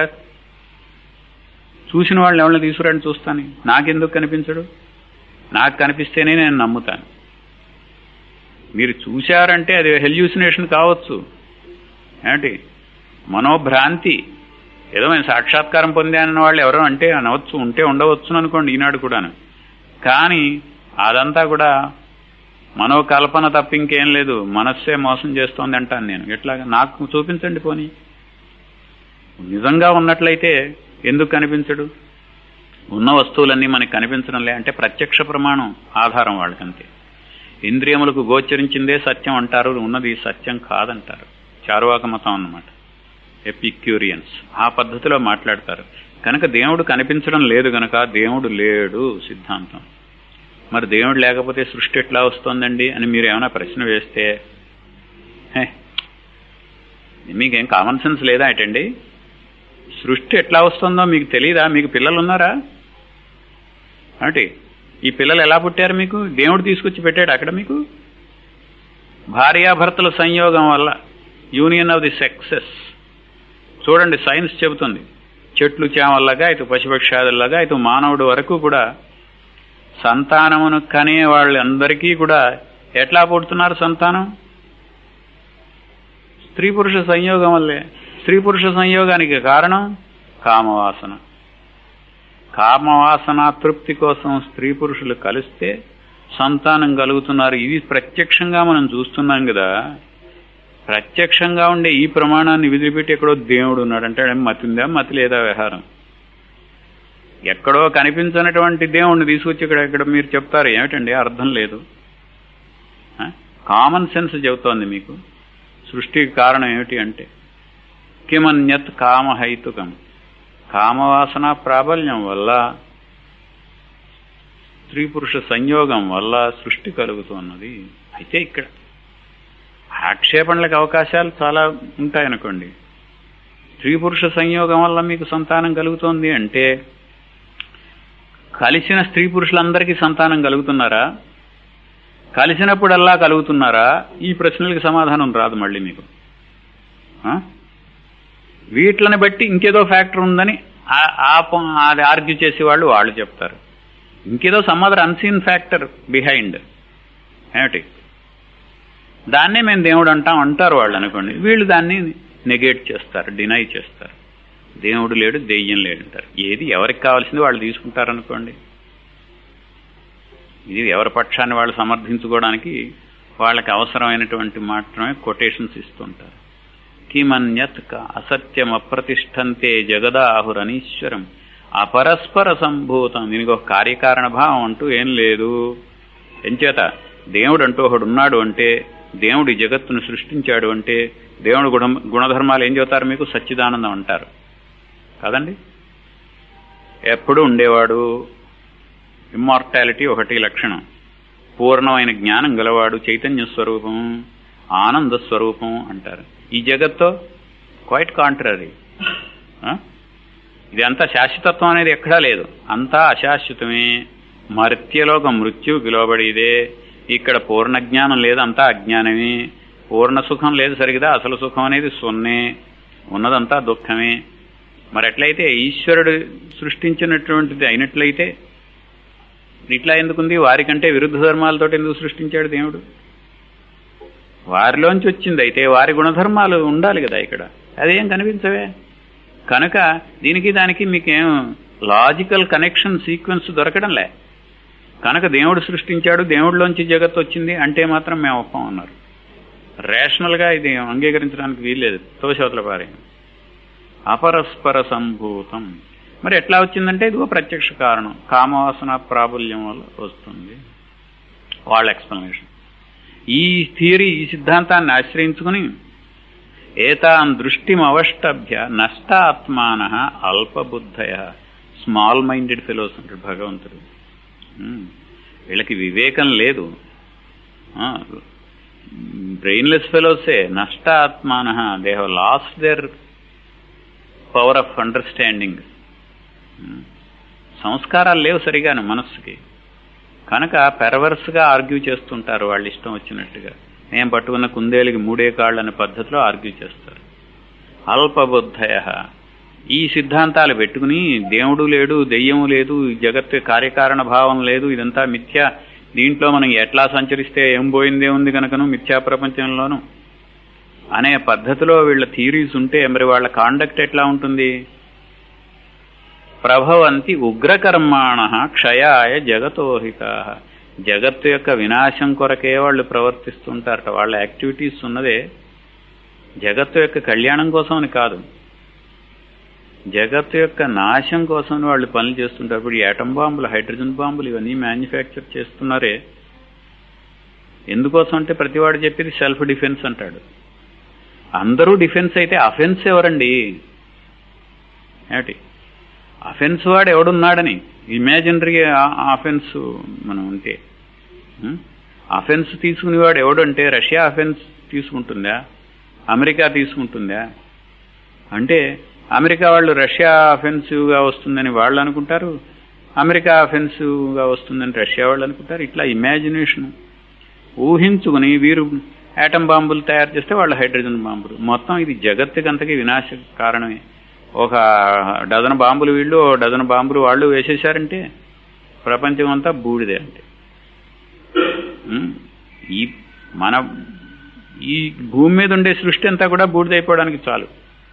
చూసిన వాళ్ళని ఎవరిని తీసుకురండి చూస్తాను నాకెందుకు కనిపించడు నాకు కనిపిస్తేనే నేను నమ్ముతాను మీరు చూశారంటే అది హెల్యూసినేషన్ కావచ్చు ఏమిటి మనోభ్రాంతి ఏదో నేను సాక్షాత్కారం పొందానన్న వాళ్ళు ఎవరో అంటే అనవచ్చు ఉంటే ఉండవచ్చు అనుకోండి ఈనాడు కూడాను కానీ అదంతా కూడా మనోకల్పన తప్ప ఇంకేం లేదు మనస్సే మోసం చేస్తోంది అంటాను నేను ఎట్లాగా నాకు చూపించండి పోనీ నిజంగా ఉన్నట్లయితే ఎందుకు కనిపించడు ఉన్న వస్తువులన్నీ మనకి కనిపించడంలే అంటే ప్రత్యక్ష ప్రమాణం ఆధారం వాళ్ళకంతే ఇంద్రియములకు గోచరించిందే సత్యం అంటారు ఉన్నది సత్యం కాదంటారు చారువాక మతం అన్నమాట ఎపిక్యూరియన్స్ ఆ పద్ధతిలో మాట్లాడతారు కనుక దేవుడు కనిపించడం లేదు గనక దేవుడు లేడు సిద్ధాంతం మరి దేవుడు లేకపోతే సృష్టి ఎట్లా వస్తోందండి అని మీరు ఏమైనా ప్రశ్న వేస్తే హే, మీకేం కామన్ సెన్స్ లేదా ఏటండి సృష్టి ఎట్లా వస్తుందో మీకు తెలియదా మీకు పిల్లలు ఉన్నారా అంటే ఈ పిల్లలు ఎలా పుట్టారు మీకు దేవుడు తీసుకొచ్చి పెట్టాడు అక్కడ మీకు భార్యాభర్తల సంయోగం వల్ల యూనియన్ ఆఫ్ ది సెక్సెస్ చూడండి సైన్స్ చెబుతుంది చెట్లు చేమల్లాగా ఇటు పశుపక్షాదుల్లాగా ఇటు మానవుడు వరకు కూడా సంతానమును కనే వాళ్ళందరికీ కూడా ఎట్లా పుడుతున్నారు సంతానం స్త్రీ పురుష సంయోగం వల్లే స్త్రీ పురుష సంయోగానికి కారణం కామవాసన కామవాసన తృప్తి కోసం స్త్రీ పురుషులు కలిస్తే సంతానం కలుగుతున్నారు ఇది ప్రత్యక్షంగా మనం చూస్తున్నాం కదా ప్రత్యక్షంగా ఉండే ఈ ప్రమాణాన్ని విదిలిపెట్టి ఎక్కడో దేవుడు ఉన్నాడు అంటే మతి ఉందా మతి లేదా వ్యవహారం ఎక్కడో కనిపించినటువంటి దేవుణ్ణి తీసుకొచ్చి ఇక్కడ ఇక్కడ మీరు చెప్తారు ఏమిటండి అర్థం లేదు కామన్ సెన్స్ చెబుతోంది మీకు సృష్టికి కారణం ఏమిటి అంటే కిమన్యత్ కామహైతుకం కామవాసన ప్రాబల్యం వల్ల స్త్రీ పురుష సంయోగం వల్ల సృష్టి కలుగుతున్నది అయితే ఇక్కడ ఆక్షేపణలకు అవకాశాలు చాలా ఉంటాయనుకోండి స్త్రీ పురుష సంయోగం వల్ల మీకు సంతానం కలుగుతోంది అంటే కలిసిన స్త్రీ పురుషులందరికీ సంతానం కలుగుతున్నారా కలిసినప్పుడల్లా కలుగుతున్నారా ఈ ప్రశ్నలకు సమాధానం రాదు మళ్ళీ మీకు ఆ? వీటిని బట్టి ఇంకేదో ఫ్యాక్టర్ ఉందని ఆ- ఆ ప- అది ఆర్గ్యూ చేసే వాళ్ళు వాళ్ళు చెప్తారు ఇంకేదో some other unseen factor behind ఏమిటి దాన్నే మేము దేవుడు అంటాం అంటారు వాళ్ళు అనుకోండి వీళ్ళు దాన్ని నెగేట్ చేస్తారు డినై చేస్తారు దేవుడు లేడు దెయ్యం లేడు అంటారు ఏది ఎవరికి కావాల్సింది వాళ్ళు తీసుకుంటారు అనుకోండి ఇది ఎవరి పక్షాన్ని వాళ్ళు సమర్థించుకోవడానికి వాళ్ళకి అవసరమైనటువంటి మాత్రమే కొటేషన్స్ ఇస్తుంటారు కిమన్యత్ క- అసత్యం అప్రతిష్టంతే జగదాహురనీశ్వరం అపరస్పర సంభూతం దీనికి ఒక కార్యకారణ భావం అంటూ ఏం లేదు ఎంచేత దేవుడు అంటూ ఒకడు ఉన్నాడు అంటే దేవుడు ఈ జగత్తును సృష్టించాడు అంటే దేవుడు గుణ గుణధర్మాలు ఏం చెబుతారు మీకు సచ్చిదానందం అంటారు కదండి ఎప్పుడు ఉండేవాడు ఇమ్మార్టాలిటీ ఒకటి లక్షణం పూర్ణమైన జ్ఞానం గలవాడు చైతన్య స్వరూపం ఆనంద స్వరూపం అంటారు ఈ జగత్తో క్వైట్ కాంట్రరీ ఇది అంతా శాశ్వతత్వం అనేది ఎక్కడా లేదు అంతా అశాశ్వతమే మర్త్యలోక మృత్యు పిలువబడేదే ఇక్కడ పూర్ణ జ్ఞానం లేదు అంతా అజ్ఞానమే పూర్ణ సుఖం లేదు సరిగదా అసలు సుఖం అనేది సున్నే ఉన్నదంతా దుఃఖమే మరి ఎట్లయితే ఈశ్వరుడు సృష్టించినటువంటిది అయినట్లయితే ఇట్లా ఎందుకుంది వారికంటే విరుద్ధ ధర్మాలతో ఎందుకు సృష్టించాడు దేవుడు వారిలోంచి వచ్చింది అయితే వారి గుణధర్మాలు ఉండాలి కదా ఇక్కడ అదేం కనిపించవే కనుక దీనికి దానికి మీకేం లాజికల్ కనెక్షన్ సీక్వెన్స్ దొరకడంలే కనుక దేవుడు సృష్టించాడు దేవుడిలోంచి జగత్తు వచ్చింది అంటే మాత్రం మేము ఒప్పం అన్నారు రేషనల్గా ఇది అంగీకరించడానికి వీల్లేదు తోశవతల పారే అపరస్పర సంభూతం మరి ఎట్లా వచ్చిందంటే ఇదిగో ప్రత్యక్ష కారణం కామవాసన ప్రాబల్యం వల్ల వస్తుంది వాళ్ళ ఎక్స్ప్లెనేషన్ ఈ థియరీ ఈ సిద్ధాంతాన్ని ఆశ్రయించుకుని ఏతాన్ దృష్టిమవష్టభ్య నష్టాత్మాన అల్పబుద్ధయ స్మాల్ మైండెడ్ ఫెలోస్ అంటాడు భగవంతుడు ఉమ్, వీళ్ళకి వివేకం లేదు బ్రెయిన్లెస్ ఫెలోసే నష్టాత్మాన they have lost their power of understanding సంస్కారాలు లేవు సరిగాను మనస్సుకి కనుక పెరవర్స్గా ఆర్గ్యూ చేస్తుంటారు వాళ్ళు ఇష్టం వచ్చినట్టుగా నేను పట్టుకున్న కుందేలికి మూడే కాళ్ళు అనే పద్ధతిలో ఆర్గ్యూ చేస్తారు అల్పబుద్ధయ ఈ సిద్ధాంతాలు పెట్టుకుని దేవుడు లేడు దెయ్యం లేదు ఈ జగత్తు కార్యకారణ భావం లేదు ఇదంతా మిథ్య దీంట్లో మనం ఎట్లా సంచరిస్తే ఏం పోయిందే ఉంది కనుకను మిథ్యా ప్రపంచంలోను అనే పద్ధతిలో వీళ్ళ థీరీస్ ఉంటే మరి వాళ్ళ కాండక్ట్ ఎట్లా ఉంటుంది ప్రభవంతి ఉగ్రకర్మాణ క్షయాయ జగతోహిత జగత్తు యొక్క వినాశం కొరకే వాళ్ళు ప్రవర్తిస్తుంటారట వాళ్ళ యాక్టివిటీస్ ఉన్నదే జగత్తు యొక్క కళ్యాణం కోసం అని కాదు జగత్తు యొక్క నాశం కోసం వాళ్ళు పనులు చేస్తుంటారు ఇప్పుడు యాటం బాంబులు హైడ్రోజన్ బాంబులు ఇవన్నీ మ్యానుఫ్యాక్చర్ చేస్తున్నారే ఎందుకోసం అంటే ప్రతివాడు చెప్పేది సెల్ఫ్ డిఫెన్స్ అంటాడు అందరూ డిఫెన్స్ అయితే అఫెన్స్ ఎవరండి ఏమిటి అఫెన్స్ వాడు ఎవడున్నాడని ఇమాజినరీ అఫెన్స్ మనం ఉంటే అఫెన్స్ తీసుకునేవాడు ఎవడంటే రష్యా అఫెన్స్ తీసుకుంటుందా అమెరికా తీసుకుంటుందా అంటే అమెరికా వాళ్ళు రష్యా అఫెన్సివ్గా వస్తుందని వాళ్ళు అనుకుంటారు అమెరికా అఫెన్సివ్గా వస్తుందని రష్యా వాళ్ళు అనుకుంటారు ఇట్లా ఇమాజినేషన్ ఊహించుకుని వీరు యాటం బాంబులు తయారు చేస్తే వాళ్ళు హైడ్రోజన్ బాంబులు మొత్తం ఇది జగత్తుకంతకి వినాశ కారణమే ఒక డజన్ బాంబులు వీళ్ళు ఓ డజన్ బాంబులు వాళ్ళు వేసేశారంటే ప్రపంచం అంతా బూడిదే అంటే ఉమ్, ఈ మన ఈ భూమి మీద ఉండే సృష్టి అంతా కూడా బూడిదైపోవడానికి చాలు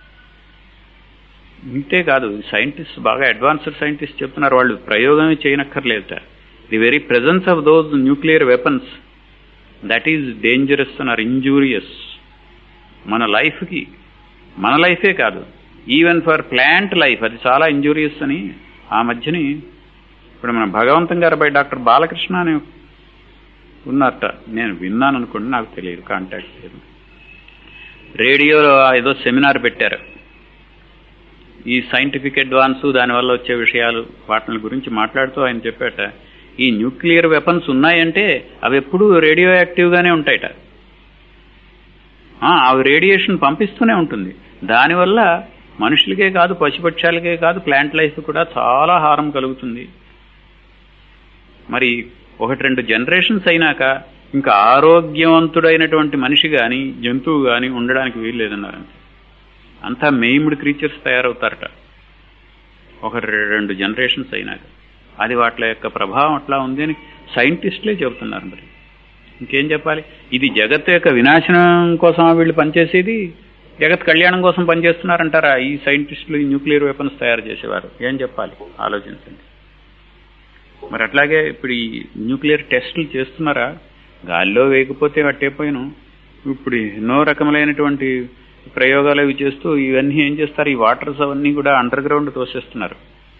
ఇంతే కాదు సైంటిస్ట్ బాగా అడ్వాన్స్డ్ సైంటిస్ట్ చెప్తున్నారు వాళ్ళు ప్రయోగమే చేయనక్కర్లేదు the very presence of those nuclear weapons that is dangerous or injurious మన లైఫ్కి మన లైఫే కాదు ఈవెన్ ఫర్ ప్లాంట్ లైఫ్ అది చాలా ఇంజూరియస్ అని ఆ మధ్యని ఇప్పుడు మన భగవంతం గారు బై డాక్టర్ బాలకృష్ణ అని ఉన్నారట నేను విన్నాను అనుకోండి నాకు తెలియదు కాంటాక్ట్ లేదు రేడియోలో ఏదో సెమినార్ పెట్టారు ఈ సైంటిఫిక్ అడ్వాన్స్ దానివల్ల వచ్చే విషయాలు వాటి గురించి మాట్లాడుతూ ఆయన చెప్పాట ఈ న్యూక్లియర్ వెపన్స్ ఉన్నాయంటే అవి ఎప్పుడూ రేడియో యాక్టివ్గానే ఉంటాయట ఆ, అవి రేడియేషన్ పంపిస్తూనే ఉంటుంది దానివల్ల మనుషులకే కాదు పశుపక్షాలకే కాదు ప్లాంట్ లైఫ్ కూడా చాలా హారం కలుగుతుంది మరి ఒకటి రెండు జనరేషన్స్ అయినాక ఇంకా ఆరోగ్యవంతుడైనటువంటి మనిషి కానీ జంతువు కానీ ఉండడానికి వీలు లేదన్నారు అంతా మెయిమ్డ్ క్రీచర్స్ తయారవుతారట ఒక రె- రెండు జనరేషన్స్ అయినాక అది వాటి యొక్క ప్రభావం అట్లా ఉంది అని సైంటిస్టులే చెబుతున్నారు మరి ఇంకేం చెప్పాలి ఇది జగత్ యొక్క వినాశనం కోసం వీళ్ళు పనిచేసేది జగత్ కళ్యాణం కోసం పనిచేస్తున్నారంటారా ఈ సైంటిస్టులు ఈ న్యూక్లియర్ వెపన్స్ తయారు చేసేవారు ఏం చెప్పాలి ఆలోచించండి మరి అట్లాగే ఇప్పుడు ఈ న్యూక్లియర్ టెస్టులు చేస్తున్నారా గాల్లో వేయకపోతే అట్టేపోయిను ఇప్పుడు ఎన్నో రకములైనటువంటి ప్రయోగాలు అవి చేస్తూ ఇవన్నీ ఏం చేస్తారు ఈ వాటర్స్ అవన్నీ కూడా అండర్ గ్రౌండ్ తోసేస్తున్నారు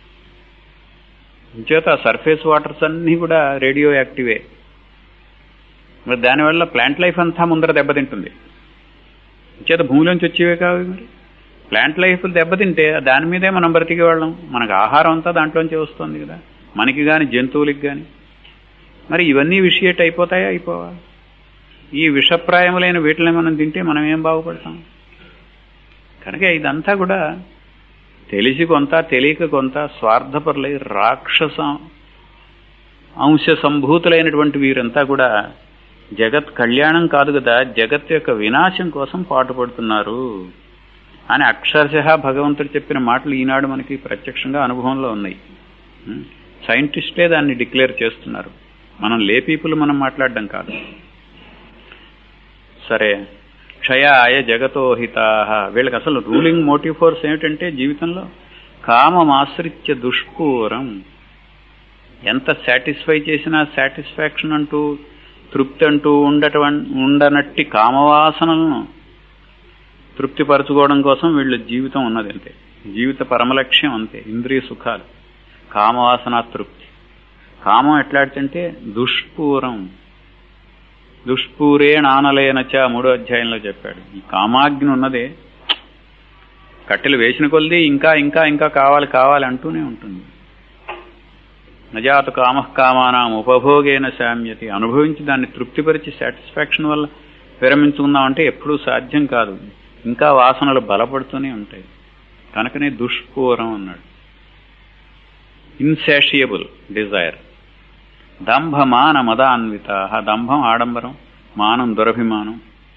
చేత సర్ఫేస్ వాటర్స్ అన్నీ కూడా రేడియో యాక్టివే మరి దానివల్ల ప్లాంట్ లైఫ్ అంతా ముందర దెబ్బతింటుంది చేత భూమిలోంచి వచ్చేవే కావు మరి ప్లాంట్ లైఫ్ దెబ్బతింటే దాని మీదే మనం బ్రతికే వాళ్ళం మనకు ఆహారం అంతా దాంట్లోంచి వస్తుంది కదా మనకి కానీ జంతువులకి కానీ మరి ఇవన్నీ విషయేట్ అయిపోతాయా అయిపోవా ఈ విషప్రాయములైన వీటిని మనం తింటే మనం ఏం బాగుపడతాం కనుక ఇదంతా కూడా తెలిసి కొంత తెలియక కొంత స్వార్థపరులై రాక్షస అంశ సంభూతులైనటువంటి వీరంతా కూడా జగత్ కళ్యాణం కాదు కదా జగత్ యొక్క వినాశం కోసం పాటుపడుతున్నారు అని అక్షరశః భగవంతుడు చెప్పిన మాటలు ఈనాడు మనకి ప్రత్యక్షంగా అనుభవంలో ఉన్నాయి ఉం? సైంటిస్టులే దాన్ని డిక్లేర్ చేస్తున్నారు మనం లే పీపుల్ మనం మాట్లాడడం కాదు సరే క్షయాయ జగతోహితా వీళ్ళకి అసలు రూలింగ్ మోటివ్ ఫోర్స్ ఏమిటంటే జీవితంలో కామమాశ్రిత్య దుష్పూరం ఎంత సాటిస్ఫై చేసినా సాటిస్ఫాక్షన్ అంటూ తృప్తి అంటూ ఉండటం ఉండనట్టి కామవాసనలను తృప్తిపరచుకోవడం కోసం వీళ్ళ జీవితం ఉన్నది అంతే జీవిత పరమలక్ష్యం అంతే ఇంద్రియ సుఖాలు కామవాసన తృప్తి కామం ఎట్లాంటిదంటే దుష్పూరం దుష్పూరే నానలేనచ మూడో అధ్యాయంలో చెప్పాడు ఈ కామాగ్ని ఉన్నదే కట్టెలు వేసిన కొలిది ఇంకా ఇంకా ఇంకా కావాలి కావాలి అంటూనే ఉంటుంది నజాత కామ కామానాం ఉపభోగేన శామ్యతి అనుభవించి దాన్ని తృప్తిపరిచి సాటిస్ఫాక్షన్ వల్ల విరమించుకుందామంటే ఎప్పుడూ సాధ్యం కాదు ఇంకా వాసనలు బలపడుతూనే ఉంటాయి కనుకనే దుష్పూరం అన్నాడు ఇన్సాషియబుల్ డిజైర్ దంభ మాన మదాన్విత దంభం ఆడంబరం మానం దురభిమానం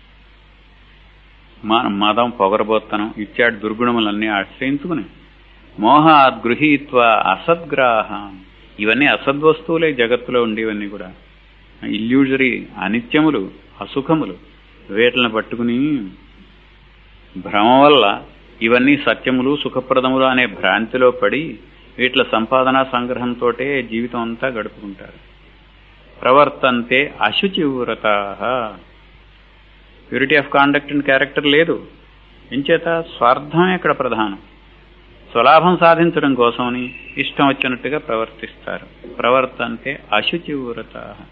మానం మదం పొగరబోత్తనం ఇత్యాది దుర్గుణములన్నీ ఆశ్రయించుకుని మోహాద్ గృహీత్వ అసద్గ్రాహ ఇవన్నీ అసద్వస్తువులే జగత్తులో ఉండేవన్నీ కూడా ఇల్యూజరీ అనిత్యములు అసుఖములు వీటిని పట్టుకుని భ్రమ వల్ల ఇవన్నీ సత్యములు సుఖప్రదములు అనే భ్రాంతిలో పడి వీటిల సంపాదన సంగ్రహంతో జీవితం అంతా గడుపుకుంటారు ప్రవర్తంతే అశుచివ్రత purity of conduct and character లేదు ఎంచేత స్వార్థమే ఇక్కడ ప్రధానం స్వలాభం సాధించడం కోసమని ఇష్టం వచ్చినట్టుగా ప్రవర్తిస్తారు ప్రవర్తంతే అశుచివ్రత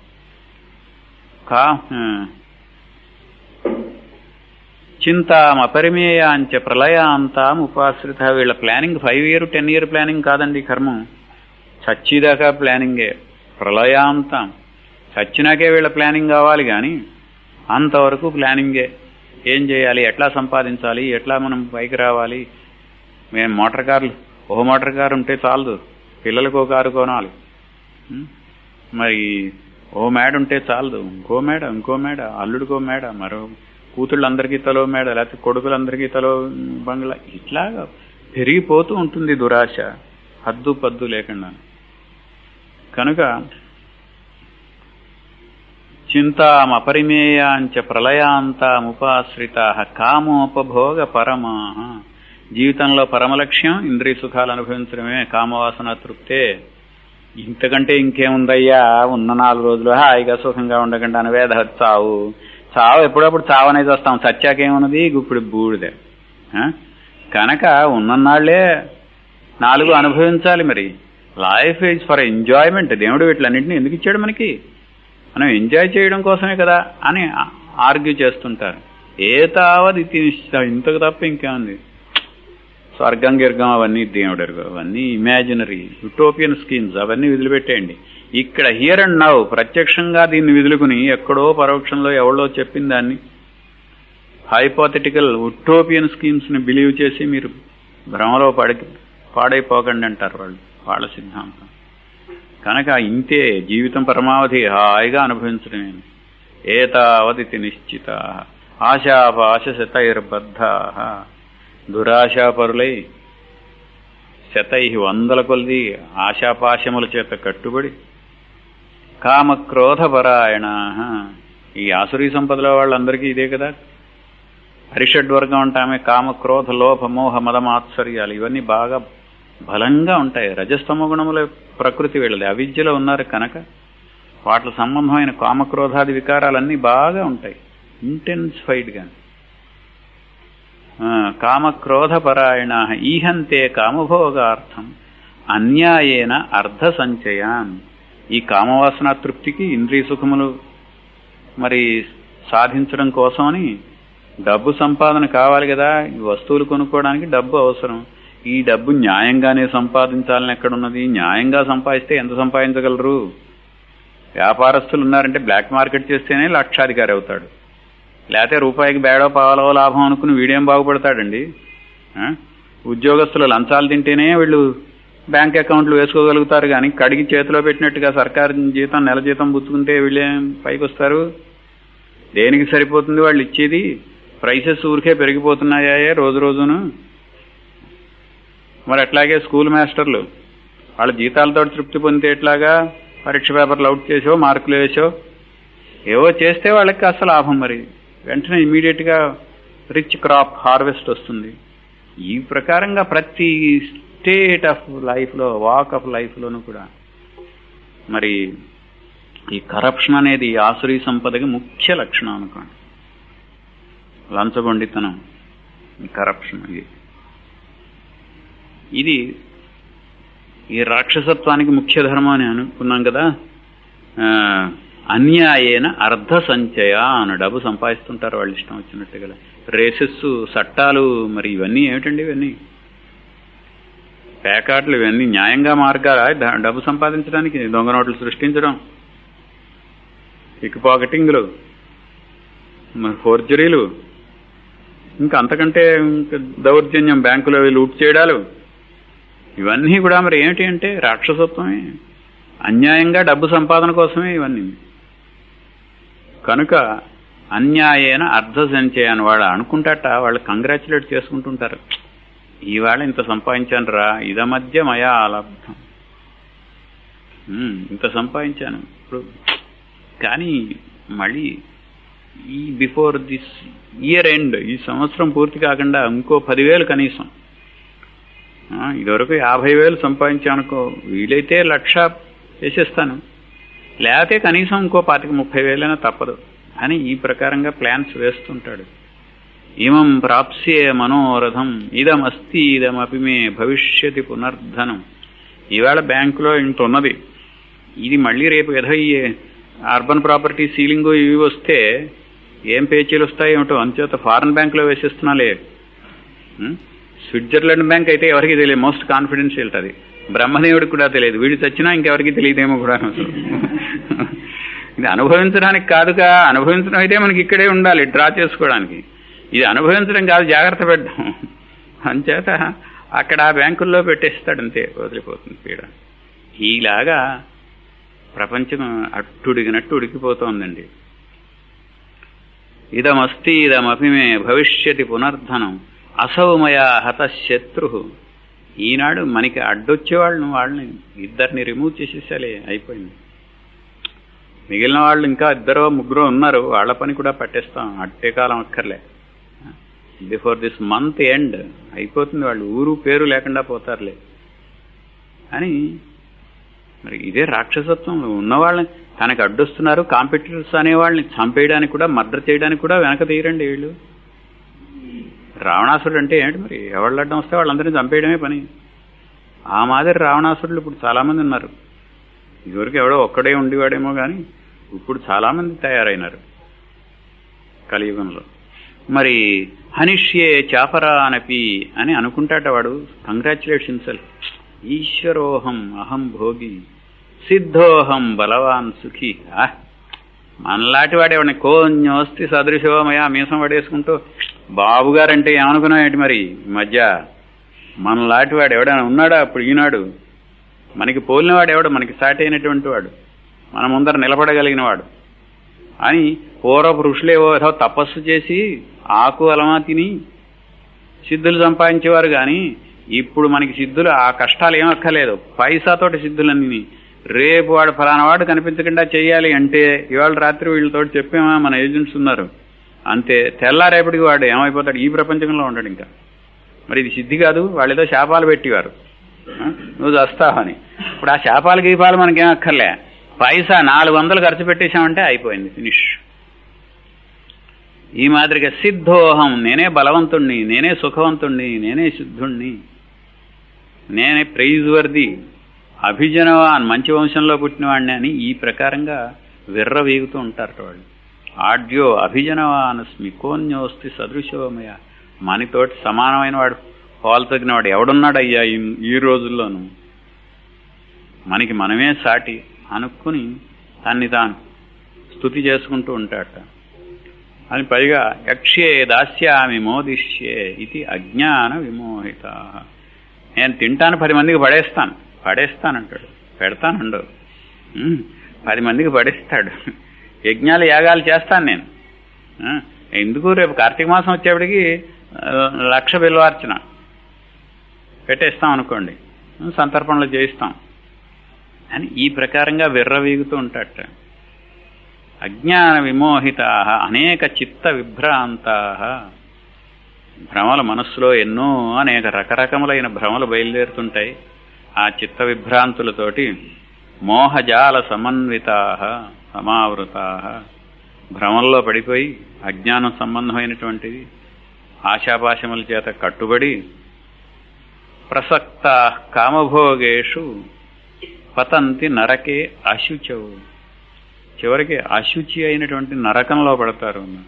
కా చింతామపరిమేయాంచ ప్రళయాంతాం ఉపాశ్రిత వీళ్ళ planning five year ten year planning కాదండి కర్మం చచ్చిదాకా ప్లానింగే ప్రళయాంతం చచ్చినాకే వీళ్ళ ప్లానింగ్ కావాలి కానీ అంతవరకు ప్లానింగే ఏం చేయాలి ఎట్లా సంపాదించాలి ఎట్లా మనం పైకి రావాలి మేము మోటార్ కార్లు ఓ మోటార్ కారు ఉంటే చాలదు పిల్లలకు ఒక కారు కొనాలి మరి ఓ మేడ ఉంటే చాలదు ఇంకో మేడ ఇంకో మేడ అల్లుడికో మేడ మరో కూతుళ్ళందరికీ తలో మేడ లేకపోతే కొడుకులందరికీ తలో బంగ్లా ఇట్లాగా పెరిగిపోతూ ఉంటుంది దురాశ హద్దు పద్దు లేకుండా కనుక చింతామపరిమేయాంచ ప్రళయాంతాముపాశ్రిత కామోపభోగ పరమా జీవితంలో పరమలక్ష్యం ఇంద్రియ సుఖాలు అనుభవించడమే కామవాసన తృప్తే ఇంతకంటే ఇంకేముందయ్యా ఉన్న నాలుగు రోజులు హాయిగా సుఖంగా ఉండకుండా వేద చావు చావు ఎప్పుడప్పుడు చావు అనేది వస్తాం సత్యాకేమున్నది ఇప్పుడు బూడిదే కనుక ఉన్ననాళ్లే నాలుగు అనుభవించాలి మరి లైఫ్ ఈజ్ ఫర్ ఎంజాయ్మెంట్ దేవుడు వీటిలన్నింటినీ ఎందుకు ఇచ్చాడు మనకి మనం ఎంజాయ్ చేయడం కోసమే కదా అని ఆర్గ్యూ చేస్తుంటారు ఏ తావది ఇంతకు తప్ప ఇంకేముంది స్వర్గం గిర్గం అవన్నీ దేవుడు అవన్నీ ఇమాజినరీ యుటోపియన్ స్కీమ్స్ అవన్నీ వదిలిపెట్టేయండి ఇక్కడ హియర్ అండ్ నవ్ ప్రత్యక్షంగా దీన్ని విదులుకుని ఎక్కడో పరోక్షంలో ఎవడో చెప్పిన దాన్ని హైపోథెటికల్ ఉటోపియన్ స్కీమ్స్ ని బిలీవ్ చేసి మీరు భ్రమలో పడి పాడైపోకండి అంటారు వాళ్ళు వాళ్ళ సిద్ధాంతం కనుక ఇంతే జీవితం పరమావధి హాయిగా అనుభవించడమే ఏతావతి నిశ్చిత ఆశాపాశ శతైర్బద్ధ దురాశాపరులై శతై వందల కొలిది ఆశాపాశముల చేత కట్టుబడి కామక్రోధపరాయణ ఈ ఆసురీ సంపదల వాళ్ళందరికీ ఇదే కదా హరిషడ్వర్గం అంటామే కామక్రోధ లోభ మోహ మదమాత్సర్యాలు ఇవన్నీ బాగా బలంగా ఉంటాయి రజస్తమ గుణముల ప్రకృతి వీళ్ళది అవిద్యలో ఉన్నారు కనుక వాటి సంబంధమైన కామక్రోధాది వికారాలన్నీ బాగా ఉంటాయి ఇంటెన్సిఫైడ్గా కామక్రోధపరాయణ ఈహంతే కామభోగార్థం అన్యాయేన అర్ధ సంచయాన్ ఈ కామవాసన తృప్తికి ఇంద్రియ సుఖములు మరి సాధించడం కోసమని డబ్బు సంపాదన కావాలి కదా ఈ వస్తువులు కొనుక్కోవడానికి డబ్బు అవసరం ఈ డబ్బు న్యాయంగానే సంపాదించాలని ఎక్కడున్నది న్యాయంగా సంపాదిస్తే ఎంత సంపాదించగలరు వ్యాపారస్తులు ఉన్నారంటే బ్లాక్ మార్కెట్ చేస్తేనే లక్షాధికారి అవుతాడు లేకపోతే రూపాయికి బేడో పావలో లాభం అనుకుని వీడేం బాగుపడతాడండి ఉద్యోగస్తులు లంచాలు తింటేనే వీళ్ళు బ్యాంక్ అకౌంట్లు వేసుకోగలుగుతారు కానీ కడిగి చేతిలో పెట్టినట్టుగా సర్కారు జీతం నెల జీతం పుచ్చుకుంటే వీళ్ళేం పైకి వస్తారు దేనికి సరిపోతుంది వాళ్ళు ఇచ్చేది ప్రైసెస్ ఊరికే పెరిగిపోతున్నాయా రోజు రోజును మరి అట్లాగే స్కూల్ మాస్టర్లు వాళ్ళ జీతాలతో తృప్తి పొందితే ఎట్లాగా పరీక్ష పేపర్లు అవుట్ చేసో మార్కులు వేసో ఏవో చేస్తే వాళ్ళకి అసలు లాభం మరి వెంటనే ఇమీడియట్గా రిచ్ క్రాప్ హార్వెస్ట్ వస్తుంది ఈ ప్రకారంగా ప్రతి స్టేట్ ఆఫ్ లైఫ్లో వాక్ ఆఫ్ లైఫ్లోనూ కూడా మరి ఈ కరప్షన్ అనేది ఆసురీ సంపదకి ముఖ్య లక్షణం అనుకోండి లంచగొండితనం కరప్షన్ ఇది ఇది ఈ రాక్షసత్వానికి ముఖ్య ధర్మం అని అనుకున్నాం కదా ఆ, అన్యాయేన అర్ధ సంచయ అని డబ్బు సంపాదిస్తుంటారు వాళ్ళు ఇష్టం వచ్చినట్టుగా రేసెస్ చట్టాలు మరి ఇవన్నీ ఏమిటండి ఇవన్నీ పేకాట్లు ఇవన్నీ న్యాయంగా మార్గాలా ద- డబ్బు సంపాదించడానికి దొంగ నోట్లు సృష్టించడం పిక్ పాకెటింగ్లు మరి ఫోర్జరీలు ఇంకా అంతకంటే ఇంకా దౌర్జన్యం బ్యాంకులో లూట్ చేయడాలు ఇవన్నీ కూడా మరి ఏమిటి అంటే రాక్షసత్వమే అన్యాయంగా డబ్బు సంపాదన కోసమే ఇవన్నీ కనుక అన్యాయేన అర్ధ సంచయని వాడు అనుకుంటాట వాళ్ళు కంగ్రాచులేట్ చేసుకుంటుంటారు ఈవేళ ఇంత సంపాదించాను రా ఇద మధ్య మయా లబ్ధం ఉమ్, ఇంత సంపాదించాను ఇప్పుడు కానీ మళ్ళీ ఈ బిఫోర్ దిస్ ఇయర్ ఎండ్ ఈ సంవత్సరం పూర్తి కాకుండా ఇంకో పదివేలు కనీసం ఆ, ఇదివరకు యాభై వేలు సంపాదించానుకో వీలైతే లక్ష వేసేస్తాను లేకపోతే కనీసం ఇంకో పాతిక ముప్పై వేలైనా తప్పదు అని ఈ ప్రకారంగా ప్లాన్స్ వేస్తుంటాడు ఇమం ప్రాప్స్యే మనోరథం ఇదమస్తి ఇదమపి మే భవిష్యతి పునర్ధనం ఈవేళ బ్యాంకులో ఇంత ఉన్నది ఇది మళ్ళీ రేపు ఏదో ఈ అర్బన్ ప్రాపర్టీ సీలింగ్ ఇవి వస్తే ఏం పేచీలు వస్తాయి ఏమిటో అంచేత ఫారెన్ బ్యాంకులో వేసేస్తున్నాలే ఉం? స్విట్జర్లాండ్ బ్యాంక్ అయితే ఎవరికి తెలియదు మోస్ట్ కాన్ఫిడెన్షియల్ అది బ్రహ్మదేవుడికి కూడా తెలియదు వీడు చచ్చినా ఇంకెవరికి తెలియదేమో కూడా అసలు ఇది అనుభవించడానికి కాదుగా అనుభవించడం అయితే మనకి ఇక్కడే ఉండాలి డ్రా చేసుకోవడానికి ఇది అనుభవించడం కాదు జాగ్రత్త పెట్టడం అంచేత అక్కడ ఆ బ్యాంకుల్లో పెట్టేస్తాడు అంతే వదిలిపోతుంది పీడ ఈలాగా ప్రపంచం అట్టుడిగినట్టు ఉడికిపోతోందండి ఇదమస్తి ఇదమపి మే భవిష్యతి పునర్ధనం అసౌమయా హత శత్రు ఈనాడు మనకి అడ్డొచ్చే వాళ్ళని వాళ్ళని ఇద్దరిని రిమూవ్ చేసేసాలే అయిపోయింది మిగిలిన వాళ్ళు ఇంకా ఇద్దరో ముగ్గురో ఉన్నారు వాళ్ళ పని కూడా పట్టేస్తాం అట్టే కాలం అక్కర్లే బిఫోర్ దిస్ మంత్ ఎండ్ అయిపోతుంది వాళ్ళు ఊరు పేరు లేకుండా పోతారులే అని మరి ఇదే రాక్షసత్వం ఉన్నవాళ్ళని తనకు అడ్డొస్తున్నారు కాంపిటీటర్స్ అనే వాళ్ళని చంపేయడానికి కూడా మర్డర్ చేయడానికి కూడా వెనక తీయరండి వీళ్ళు రావణాసురుడు అంటే ఏంటి మరి ఎవళ్ళు అడ్డం వస్తే వాళ్ళందరినీ చంపేయడమే పని ఆ మాదిరి రావణాసురులు ఇప్పుడు చాలామంది ఉన్నారు ఇదివరకు ఎవడో ఒక్కడే ఉండేవాడేమో కానీ ఇప్పుడు చాలామంది తయారైనారు కలియుగంలో మరి హనిష్యే చాపరా అనపి అని అనుకుంటాట వాడు కంగ్రాచులేషన్ సెల్ఫ్ ఈశ్వరోహం అహం భోగి సిద్ధోహం బలవాన్ సుఖీ ఆ, మనలాంటి వాడు ఎవడిని కోన్యోస్తి సదృశోమయ మీసం పడేసుకుంటూ బాబు గారంటే ఏమనుకున్నావు ఏంటి మరి ఈ మధ్య మనలాంటి వాడు ఎవడైనా ఉన్నాడా అప్పుడు ఈనాడు మనకి పోలినవాడు ఎవడు మనకి సాటి అయినటువంటి వాడు మన ముందర నిలబడగలిగిన వాడు అని పూర్వపు ఋషులేవో ఏదో తపస్సు చేసి ఆకు అలమా తిని సిద్ధులు సంపాదించేవారు కానీ ఇప్పుడు మనకి సిద్ధులు ఆ కష్టాలు ఏం అక్కర్లేదు పైసాతోటి సిద్ధులన్నీ రేపు వాడు ఫలానా వాడు కనిపించకుండా చేయాలి అంటే ఇవాళ రాత్రి వీళ్ళతో చెప్పామా మన ఏజెంట్స్ ఉన్నారు అంతే తెల్లారేపటికి వాడు ఏమైపోతాడు ఈ ప్రపంచంలో ఉండడు ఇంకా మరి ఇది సిద్ధి కాదు వాళ్ళు ఏదో శాపాలు పెట్టేవారు ఆ? నువ్వు చస్తావని ఇప్పుడు ఆ శాపాలు గీపాలు మనకేం అక్కర్లే పైసా నాలుగు వందలు ఖర్చు పెట్టేశామంటే అయిపోయింది ఫినిష్ ఈ మాదిరిగా సిద్ధోహం నేనే బలవంతుణ్ణి నేనే సుఖవంతుణ్ణి నేనే సిద్ధుణ్ణి నేనే ప్రైజ్ వర్ది అభిజనవాన్ మంచి వంశంలో పుట్టినవాడిని అని ఈ ప్రకారంగా విర్ర వీగుతూ ఉంటారట వాళ్ళు ఆడ్యో అభిజనవానస్మి కోన్యోస్తి సదృశోమయ మనతోటి సమానమైన వాడు పోలు తగిన వాడు ఎవడున్నాడయ్యా ఈ- ఈ రోజుల్లోనూ మనకి మనమే సాటి అనుకుని తన్ని తాను స్థుతి చేసుకుంటూ ఉంటాడట అని పైగా యక్ష్యే దాస్యామి మోదిష్యే ఇది అజ్ఞాన విమోహిత నేను తింటాను పది మందికి పడేస్తాను పడేస్తానంటాడు పెడతానండు ఉమ్, పది మందికి పడేస్తాడు యజ్ఞాలు యాగాలు చేస్తాను నేను ఆ, ఎందుకు రేపు కార్తీక మాసం వచ్చేప్పటికి ఆ, లక్ష బిల్వార్చన పెట్టేస్తాం అనుకోండి సంతర్పణలు చేయిస్తాం అని ఈ ప్రకారంగా విర్రవీగుతూ ఉంటాడట అజ్ఞాన విమోహితా అనేక చిత్త విభ్రాంతా భ్రమల మనస్సులో ఎన్నో అనేక రకరకములైన భ్రమలు బయలుదేరుతుంటాయి ఆ చిత్త విభ్రాంతులతోటి మోహజాల సమన్వితా సమావృతా భ్రమల్లో పడిపోయి అజ్ఞానం సంబంధమైనటువంటిది ఆశాపాశముల చేత కట్టుబడి ప్రసక్త కామభోగేషు పతంతి నరకే అశుచవు చివరికి అశుచి అయినటువంటి నరకంలో పడతారు అన్నట్టు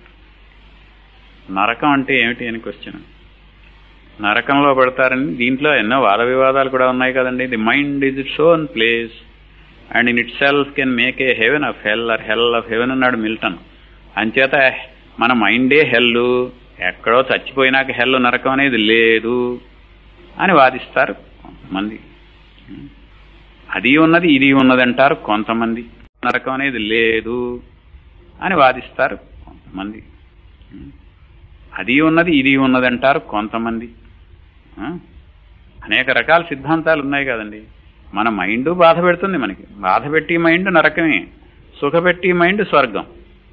నరకం అంటే ఏమిటి అని క్వశ్చన్ నరకంలో పడతారని దీంట్లో ఎన్నో వాద వివాదాలు కూడా ఉన్నాయి కదండి the mind is its own place and in it self can make a heaven of hell or hell of heaven అన్నాడు మిల్టన్ అంచేత మన మైండే హెల్లు ఎక్కడో చచ్చిపోయినాక హెల్ నరకం అనేది లేదు అని వాదిస్తారు కొంతమంది అది ఉన్నది ఇది ఉన్నది అంటారు కొంతమంది నరకం అనేది లేదు అని వాదిస్తారు కొంతమంది అది ఉన్నది ఇది ఉన్నది అంటారు కొంతమంది ఆ? అనేక రకాల సిద్ధాంతాలు ఉన్నాయి కదండి మన మైండ్ బాధ పెడుతుంది మనకి బాధ పెట్టి మైండ్ నరకమే సుఖపెట్టి మైండ్ స్వర్గం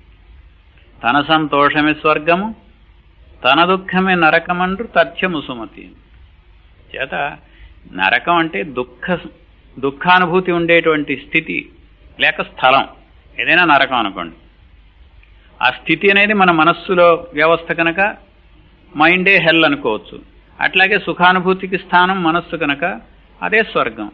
తన సంతోషమే స్వర్గము తన దుఃఖమే నరకమంటూ తథ్యము సుమతి చేత నరకం అంటే దుఃఖ దుఃఖానుభూతి ఉండేటువంటి స్థితి లేక స్థలం ఏదైనా నరకం అనుకోండి ఆ స్థితి అనేది మన మనస్సులో వ్యవస్థ కనుక మైండే హెల్ అనుకోవచ్చు అట్లాగే సుఖానుభూతికి స్థానం మనస్సు కనుక అదే స్వర్గం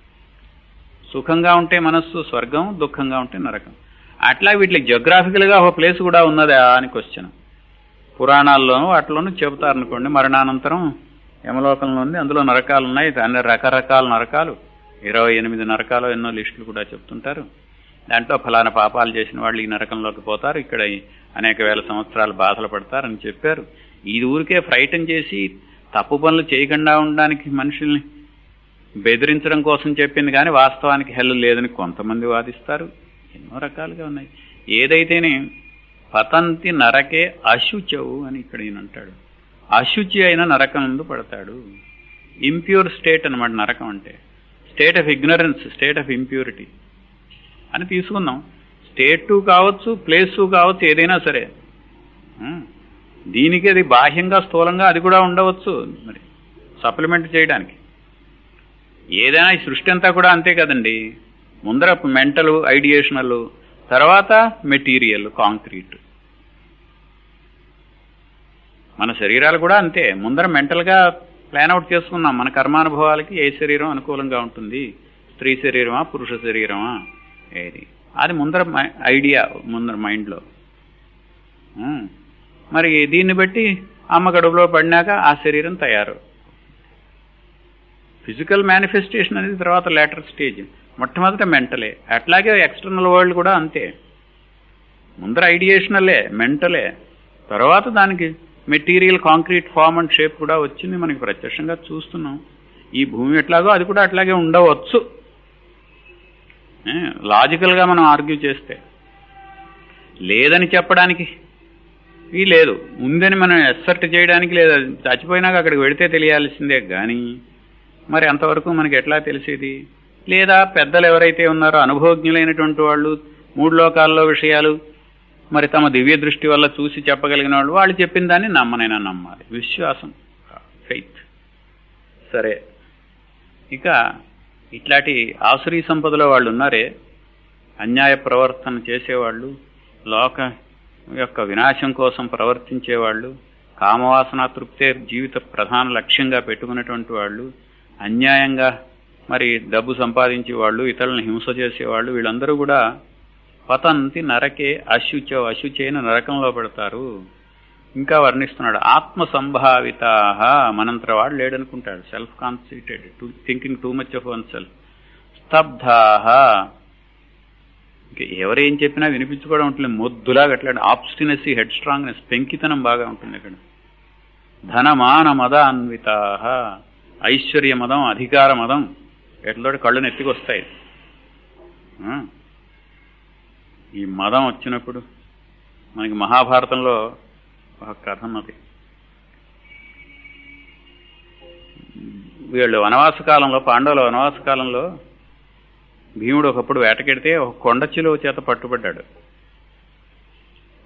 సుఖంగా ఉంటే మనస్సు స్వర్గం దుఃఖంగా ఉంటే నరకం అట్లా వీటికి జోగ్రాఫికల్గా ఒక ప్లేస్ కూడా ఉన్నదా అని క్వశ్చన్ పురాణాల్లోనూ వాటిలోనూ చెబుతారనుకోండి మరణానంతరం యమలోకంలో ఉంది అందులో నరకాలు ఉన్నాయి అన్ని రకరకాల నరకాలు ఇరవై ఎనిమిది నరకాలు ఎన్నో లిస్టులు కూడా చెప్తుంటారు దాంట్లో ఫలానా పాపాలు చేసిన వాళ్ళు ఈ నరకంలోకి పోతారు ఇక్కడ ఈ అనేక వేల సంవత్సరాలు బాధలు పడతారని చెప్పారు ఈ ఊరికే ఫ్రైటన్ చేసి తప్పు పనులు చేయకుండా ఉండడానికి మనుషుల్ని బెదిరించడం కోసం చెప్పింది కానీ వాస్తవానికి హెల్ లేదని కొంతమంది వాదిస్తారు ఎన్నో రకాలుగా ఉన్నాయి ఏదైతేనే పతంతి నరకే అశుచవు అని ఇక్కడ ఈయన అంటాడు అశుచి అయిన నరకం ముందు పడతాడు ఇంప్యూర్ స్టేట్ అన్నమాట నరకం అంటే state of ignorance state of impurity అని తీసుకుందాం స్టేట్ టూ కావచ్చు ప్లేస్ టూ కావచ్చు ఏదైనా సరే ఉం. దీనికి అది బాహ్యంగా స్థూలంగా అది కూడా ఉండవచ్చు మరి సప్లిమెంట్ చేయడానికి ఏదైనా ఈ సృష్టి అంతా కూడా అంతే కదండి ముందర మెంటల్ ఐడియేషనల్ తర్వాత మెటీరియల్ కాంక్రీట్ మన శరీరాలు కూడా అంతే ముందర మెంటల్గా ప్లాన్ అవుట్ చేసుకున్నాం మన కర్మానుభవాలకి ఏ శరీరం అనుకూలంగా ఉంటుంది స్త్రీ శరీరమా పురుష శరీరమా ఏది అది ముందర మై- ఐడియా ముందర మైండ్లో ఉం. మరి దీన్ని బట్టి అమ్మ గడుపులో పడినాక ఆ శరీరం తయారు ఫిజికల్ మేనిఫెస్టేషన్ అనేది తర్వాత లేటర్ స్టేజ్ మొట్టమొదట మెంటలే అట్లాగే ఎక్స్టర్నల్ వరల్డ్ కూడా అంతే ముందర ఐడియేషనలే మెంటలే తర్వాత దానికి material concrete form and shape కూడా వచ్చింది మనకి ప్రత్యక్షంగా చూస్తున్నాం ఈ భూమి ఎట్లాగో అది కూడా అట్లాగే ఉండవచ్చు లాజికల్గా మనం ఆర్గ్యూ చేస్తే లేదని చెప్పడానికి ఈ లేదు ఉందని మనం ఎస్సర్ట్ చేయడానికి లేదు అది చచ్చిపోయినాక అక్కడికి వెడితే తెలియాల్సిందే కానీ మరి అంతవరకు మనకి ఎట్లా తెలిసేది లేదా పెద్దలు ఎవరైతే ఉన్నారో అనుభవజ్ఞులైనటువంటి వాళ్ళు మూడు లోకాల్లో విషయాలు మరి తమ దివ్య దృష్టి వల్ల చూసి చెప్పగలిగిన వాళ్ళు వాళ్ళు చెప్పిన దాన్ని నమ్మనైనా నమ్మాలి విశ్వాసం ఫెయిత్ సరే ఇక ఇట్లాంటి ఆసురీ సంపదలో వాళ్ళు ఉన్నారే అన్యాయ ప్రవర్తన చేసేవాళ్ళు లోక యొక్క వినాశం కోసం ప్రవర్తించేవాళ్ళు కామవాసన తృప్తే జీవిత ప్రధాన లక్ష్యంగా పెట్టుకున్నటువంటి వాళ్ళు అన్యాయంగా మరి డబ్బు సంపాదించే వాళ్ళు ఇతరులను హింస చేసేవాళ్ళు వీళ్ళందరూ కూడా పతంతి నరకే అశుచ అశుచైన నరకంలో పెడతారు ఇంకా వర్ణిస్తున్నాడు ఆత్మ సంభావిత మనంతర వాడు లేడనుకుంటాడు self concentrated too thinking too much of one self స్తబ్ధాహ ఇంకా ఎవరేం చెప్పినా వినిపించుకోవడం ఉంటుంది మొద్దులాగా అట్లాంటి ఆబ్స్టినసీ హెడ్ స్ట్రాంగ్నెస్ పెంకితనం బాగా ఉంటుంది ఇక్కడ ధనమాన మదాన్విత ఐశ్వర్య మదం అధికార మదం ఎట్లా కళ్ళు నెత్తికొస్తాయి ఆ? ఈ మదం వచ్చినప్పుడు మనకి మహాభారతంలో ఒక కథ ఉన్నది వీళ్ళు వనవాస కాలంలో పాండవుల వనవాస కాలంలో భీముడు ఒకప్పుడు వేటకెడితే ఒక కొండ చిలువ చేత పట్టుబడ్డాడు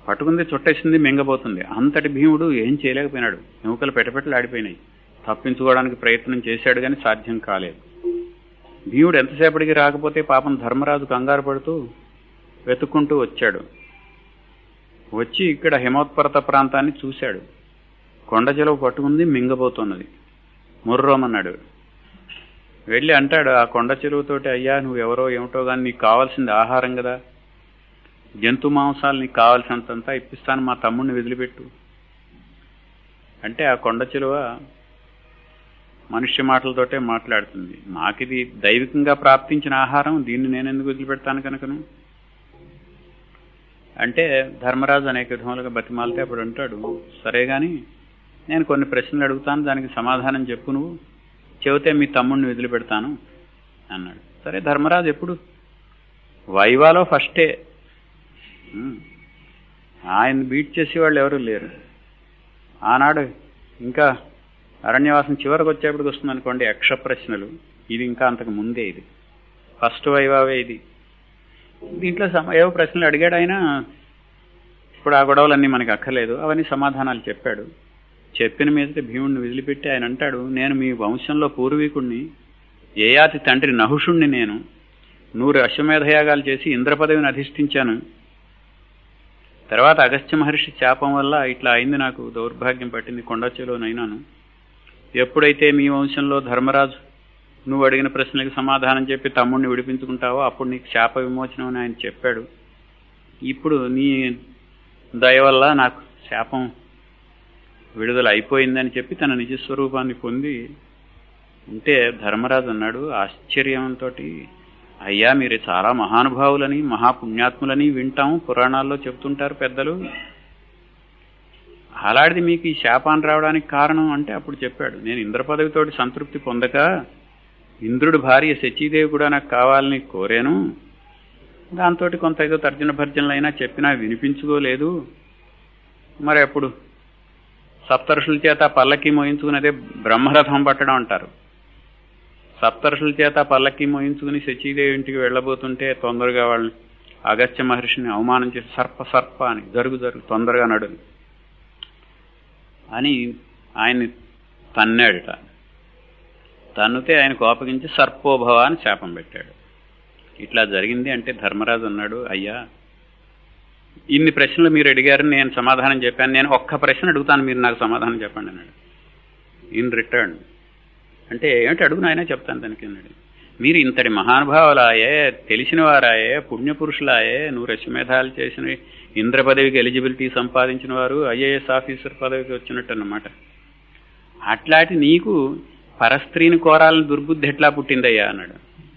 పట్టుకుంది చుట్టేసింది మింగబోతుంది అంతటి భీముడు ఏం చేయలేకపోయినాడు ఎముకలు పెట్టపెట్టలు ఆడిపోయినాయి తప్పించుకోవడానికి ప్రయత్నం చేశాడు కానీ సాధ్యం కాలేదు భీముడు ఎంతసేపటికి రాకపోతే పాపం ధర్మరాజు కంగారు పడుతూ వెతుక్కుంటూ వచ్చాడు వచ్చి ఇక్కడ హిమోత్పర్వత ప్రాంతాన్ని చూశాడు కొండ చెలవు పట్టుకుంది మింగబోతున్నది ముర్రోమన్నాడు వెళ్ళి అంటాడు ఆ కొండ చెరువుతోటి అయ్యా నువ్వెవరో ఏమిటో కానీ నీకు కావాల్సింది ఆహారం కదా జంతు మాంసాలు నీకు కావాల్సినంతంతా ఇప్పిస్తాను మా తమ్ముడిని వదిలిపెట్టు అంటే ఆ కొండ చెలువ మనుష్య మాటలతోటే మాట్లాడుతుంది నాకిది దైవికంగా ప్రాప్తించిన ఆహారం దీన్ని నేను ఎందుకు వదిలిపెడతాను కనుకను అంటే ధర్మరాజు అనేక విధములుగా బతిమాలితే అప్పుడు అంటాడు సరే గాని నేను కొన్ని ప్రశ్నలు అడుగుతాను దానికి సమాధానం చెప్పు నువ్వు చెబితే మీ తమ్ముడిని వదిలిపెడతాను అన్నాడు సరే ధర్మరాజు ఎప్పుడు వైవాలో ఫస్టే ఉమ్. ఆయన బీట్ చేసేవాళ్ళు ఎవరు లేరు ఆనాడు ఇంకా అరణ్యవాసం చివరికి వచ్చేప్పటికి వస్తుంది అనుకోండి యక్ష ప్రశ్నలు ఇది ఇంకా అంతకు ముందే ఇది ఫస్ట్ వైవావే ఇది దీంట్లో సమ ఏవో ప్రశ్నలు అడిగాడు ఆయన ఇప్పుడు ఆ గొడవలన్నీ మనకి అక్కర్లేదు అవన్నీ సమాధానాలు చెప్పాడు చెప్పిన మీదట భీముడిని వదిలిపెట్టి ఆయన అంటాడు నేను మీ వంశంలో పూర్వీకుణ్ణి ఏయాతి తండ్రి నహుషుణ్ణి నేను నూరు అశ్వమేధయాగాలు చేసి ఇంద్ర పదవిని అధిష్ఠించాను తర్వాత అగస్త్య మహర్షి శాపం వల్ల ఇట్లా అయింది నాకు దౌర్భాగ్యం పట్టింది కొండచెలోనైనాను ఎప్పుడైతే మీ వంశంలో ధర్మరాజు నువ్వు అడిగిన ప్రశ్నలకు సమాధానం చెప్పి తమ్ముడిని విడిపించుకుంటావో అప్పుడు నీకు శాప విమోచనం అని ఆయన చెప్పాడు ఇప్పుడు నీ దయ వల్ల నాకు శాపం విడుదల అయిపోయిందని చెప్పి తన నిజస్వరూపాన్ని పొంది ఉంటే ధర్మరాజు అన్నాడు ఆశ్చర్యంతో అయ్యా మీరు చాలా మహానుభావులని మహాపుణ్యాత్ములని వింటాం పురాణాల్లో చెప్తుంటారు పెద్దలు అలాంటిది మీకు ఈ శాపాన్ని రావడానికి కారణం అంటే అప్పుడు చెప్పాడు నేను ఇంద్ర పదవితోటి సంతృప్తి పొందక ఇంద్రుడి భార్య శచీదేవి కూడా నాకు కావాలని కోరాను దాంతో కొంత ఏదో తర్జన భర్జనలైనా చెప్పినా వినిపించుకోలేదు మరి అప్పుడు సప్తర్షుల చేత పల్లకి మోయించుకున్నదే బ్రహ్మరథం పట్టడం అంటారు సప్తర్షుల చేత పల్లకి మోయించుకుని శచీదేవి ఇంటికి వెళ్ళబోతుంటే తొందరగా వాళ్ళని అగస్త్య మహర్షిని అవమానం చేసి సర్ప సర్ప అని జరుగు జరుగు తొందరగా నడు అని ఆయన్ని తన్నాడట తన్నుతే ఆయన కోపగించి సర్పోభవ అని శాపం పెట్టాడు ఇట్లా జరిగింది అంటే ధర్మరాజు అన్నాడు అయ్యా ఇన్ని ప్రశ్నలు మీరు అడిగారు నేను సమాధానం చెప్పాను నేను ఒక్క ప్రశ్న అడుగుతాను మీరు నాకు సమాధానం చెప్పండి అన్నాడు ఇన్ రిటర్న్ అంటే ఏమిటి అడుగు నాయన చెప్తాను దానికి అన్నాడు మీరు ఇంతటి మహానుభావులాయే తెలిసిన వారాయే పుణ్యపురుషులాయే నువ్వు రశ్మేధాలు చేసిన ఇంద్ర పదవికి ఎలిజిబిలిటీ సంపాదించిన వారు ఐఏఎస్ ఆఫీసర్ పదవికి వచ్చినట్టు అన్నమాట అట్లాంటి నీకు పరస్త్రీని కోరాలని దుర్బుద్ధి ఎట్లా పుట్టిందయ్యా అన్నాడు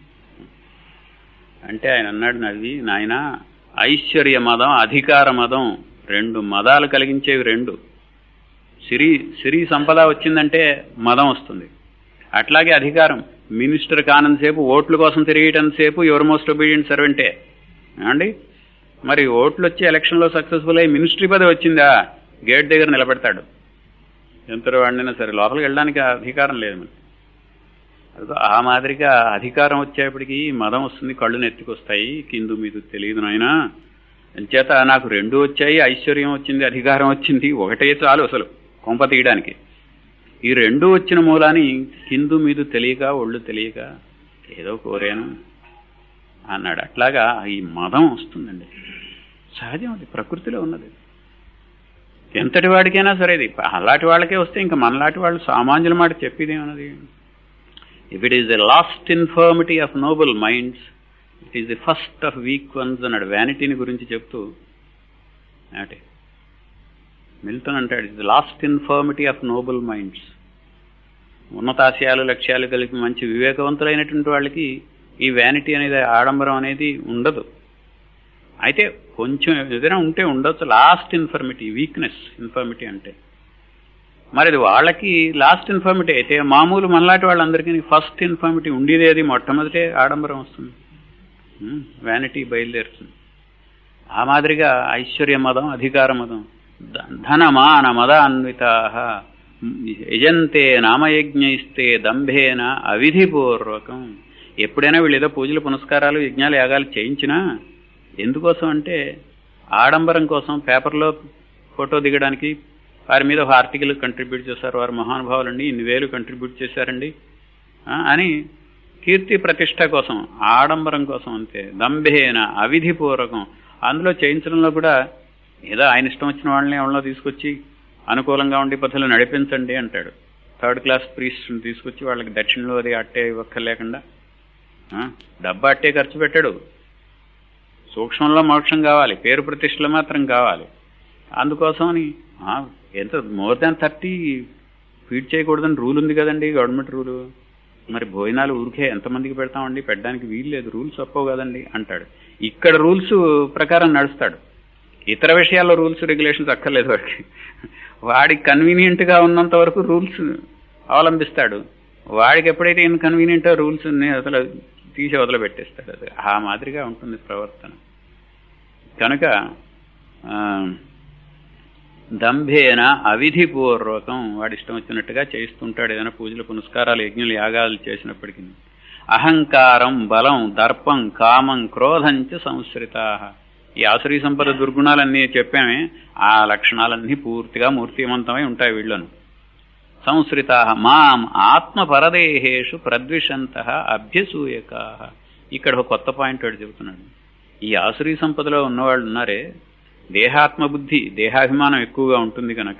అంటే ఆయన అన్నాడు నవ్వి నాయన ఐశ్వర్య మదం అధికార మదం రెండు మదాలు కలిగించేవి రెండు సిరి సిరి సంపద వచ్చిందంటే మదం వస్తుంది అట్లాగే అధికారం మినిస్టర్ కానంతసేపు ఓట్ల కోసం తిరిగేటంతసేపు ఎవరు మోస్ట్ ఒబీడియంట్ సర్వెంటే అండి మరి ఓట్లు వచ్చి ఎలక్షన్లో సక్సెస్ఫుల్ అయ్యి మినిస్ట్రీ పదవి వచ్చిందా గేట్ దగ్గర నిలబెడతాడు ఎంతలో వాడినైనా సరే లోపలికి వెళ్ళడానికి అధికారం లేదు మనకి అదిగో ఆ మాదిరిగా అధికారం వచ్చేప్పటికి మదం వస్తుంది కళ్ళు నెత్తికొస్తాయి కిందు మీద తెలియదు నాయనా అంచేత నాకు రెండు వచ్చాయి ఐశ్వర్యం వచ్చింది అధికారం వచ్చింది ఒకటే చాలు అసలు కొంప తీయడానికి ఈ రెండు వచ్చిన మూలాని కిందు మీద తెలియక ఒళ్ళు తెలియక ఏదో కోరాను అన్నాడు అట్లాగా ఈ మదం వస్తుందండి సహజం అది ప్రకృతిలో ఉన్నది ఎంతటి వాడికైనా సరే ఇది అలాంటి వాళ్ళకే వస్తే ఇంకా మనలాంటి వాళ్ళు సామాన్యుల మాట చెప్పేదేమన్నది if it is the last infirmity of noble minds it is the first of weak ones అన్నాడు వ్యానిటీని గురించి చెప్తూ అంటే మిల్టన్ అంటాడు it the last infirmity of noble minds ఉన్నతాశయాలు లక్ష్యాలు కలిపి మంచి వివేకవంతులైనటువంటి వాళ్ళకి ఈ వ్యానిటీ అనేది ఆడంబరం అనేది ఉండదు అయితే కొంచెం ఏదైనా ఉంటే ఉండొచ్చు లాస్ట్ ఇన్ఫర్మిటీ వీక్నెస్ ఇన్ఫర్మిటీ అంటే మరి అది వాళ్ళకి లాస్ట్ ఇన్ఫర్మిటీ అయితే మామూలు మనలాంటి వాళ్ళందరికీ ఫస్ట్ ఇన్ఫర్మిటీ ఉండేది మొట్టమొదటే ఆడంబరం వస్తుంది వ్యానిటీ బయలుదేరుతుంది ఆ మాదిరిగా ఐశ్వర్య మదం అధికార మదం ధనమాన మదాన్విత యజంతే నామయజ్ఞయిస్తే దంభేన అవిధిపూర్వకం ఎప్పుడైనా వీళ్ళు ఏదో పూజలు పునస్కారాలు యజ్ఞాలు యాగాలు చేయించినా ఎందుకోసం అంటే ఆడంబరం కోసం పేపర్లో ఫోటో దిగడానికి వారి మీద ఒక ఆర్టికల్ కంట్రిబ్యూట్ చేశారు వారు మహానుభావులండి ఇన్ని వేలు కంట్రిబ్యూట్ చేశారండి ఆ, అని కీర్తి ప్రతిష్ట కోసం ఆడంబరం కోసం అంతే దంభేన అవిధిపూర్వకం అందులో చేయించడంలో కూడా ఏదో ఆయన ఇష్టం వచ్చిన వాళ్ళని ఎవరిలో తీసుకొచ్చి అనుకూలంగా ఉండే పద్ధతులు నడిపించండి అంటాడు థర్డ్ క్లాస్ ప్రీస్ట్ని తీసుకొచ్చి వాళ్ళకి దక్షిణలో అది అట్టే ఇవ్వక్కర్లేకుండా ఆ, డబ్బా అట్టే ఖర్చు పెట్టాడు సూక్ష్మంలో మోక్షం కావాలి పేరు ప్రతిష్టలు మాత్రం కావాలి అందుకోసమని ఆ, ఎంత మోర్ దాన్ థర్టీ ఫీడ్ చేయకూడదని రూల్ ఉంది కదండి గవర్నమెంట్ రూలు మరి భోజనాలు ఊరికే ఎంతమందికి పెడతామండి పెట్టడానికి వీలు లేదు రూల్స్ ఒప్పవు కదండి అంటాడు ఇక్కడ రూల్స్ ప్రకారం నడుస్తాడు ఇతర విషయాల్లో రూల్స్ రెగ్యులేషన్స్ అక్కర్లేదు వాడికి వాడికి కన్వీనియంట్ గా ఉన్నంత వరకు రూల్స్ అవలంబిస్తాడు వాడికి ఎప్పుడైతే ఇన్కన్వీనియంట్ రూల్స్ అసలు తీసి వదిలిపెట్టేస్తాడు అది ఆ మాదిరిగా ఉంటుంది ప్రవర్తన కనుక ఆ, దంభేన అవిధిపూర్వకం వాడి ఇష్టం వచ్చినట్టుగా చేస్తుంటాడు ఏదైనా పూజలు పునస్కారాలు యజ్ఞులు యాగాలు చేసినప్పటికీ అహంకారం బలం దర్పం కామం క్రోధంచ సంశ్రితా ఈ ఆసురీ సంపద దుర్గుణాలన్నీ చెప్పామే ఆ లక్షణాలన్నీ పూర్తిగా మూర్తిమంతమై ఉంటాయి వీళ్ళను సంశ్రితా మాం ఆత్మపరదేహేషు ప్రద్విషంత అభ్యసూయకా ఇక్కడ ఒక కొత్త పాయింట్ వాడు చెబుతున్నాడు ఈ ఆసురీ సంపదలో ఉన్నవాళ్ళు ఉన్నారే దేహాత్మ బుద్ధి దేహాభిమానం ఎక్కువగా ఉంటుంది కనుక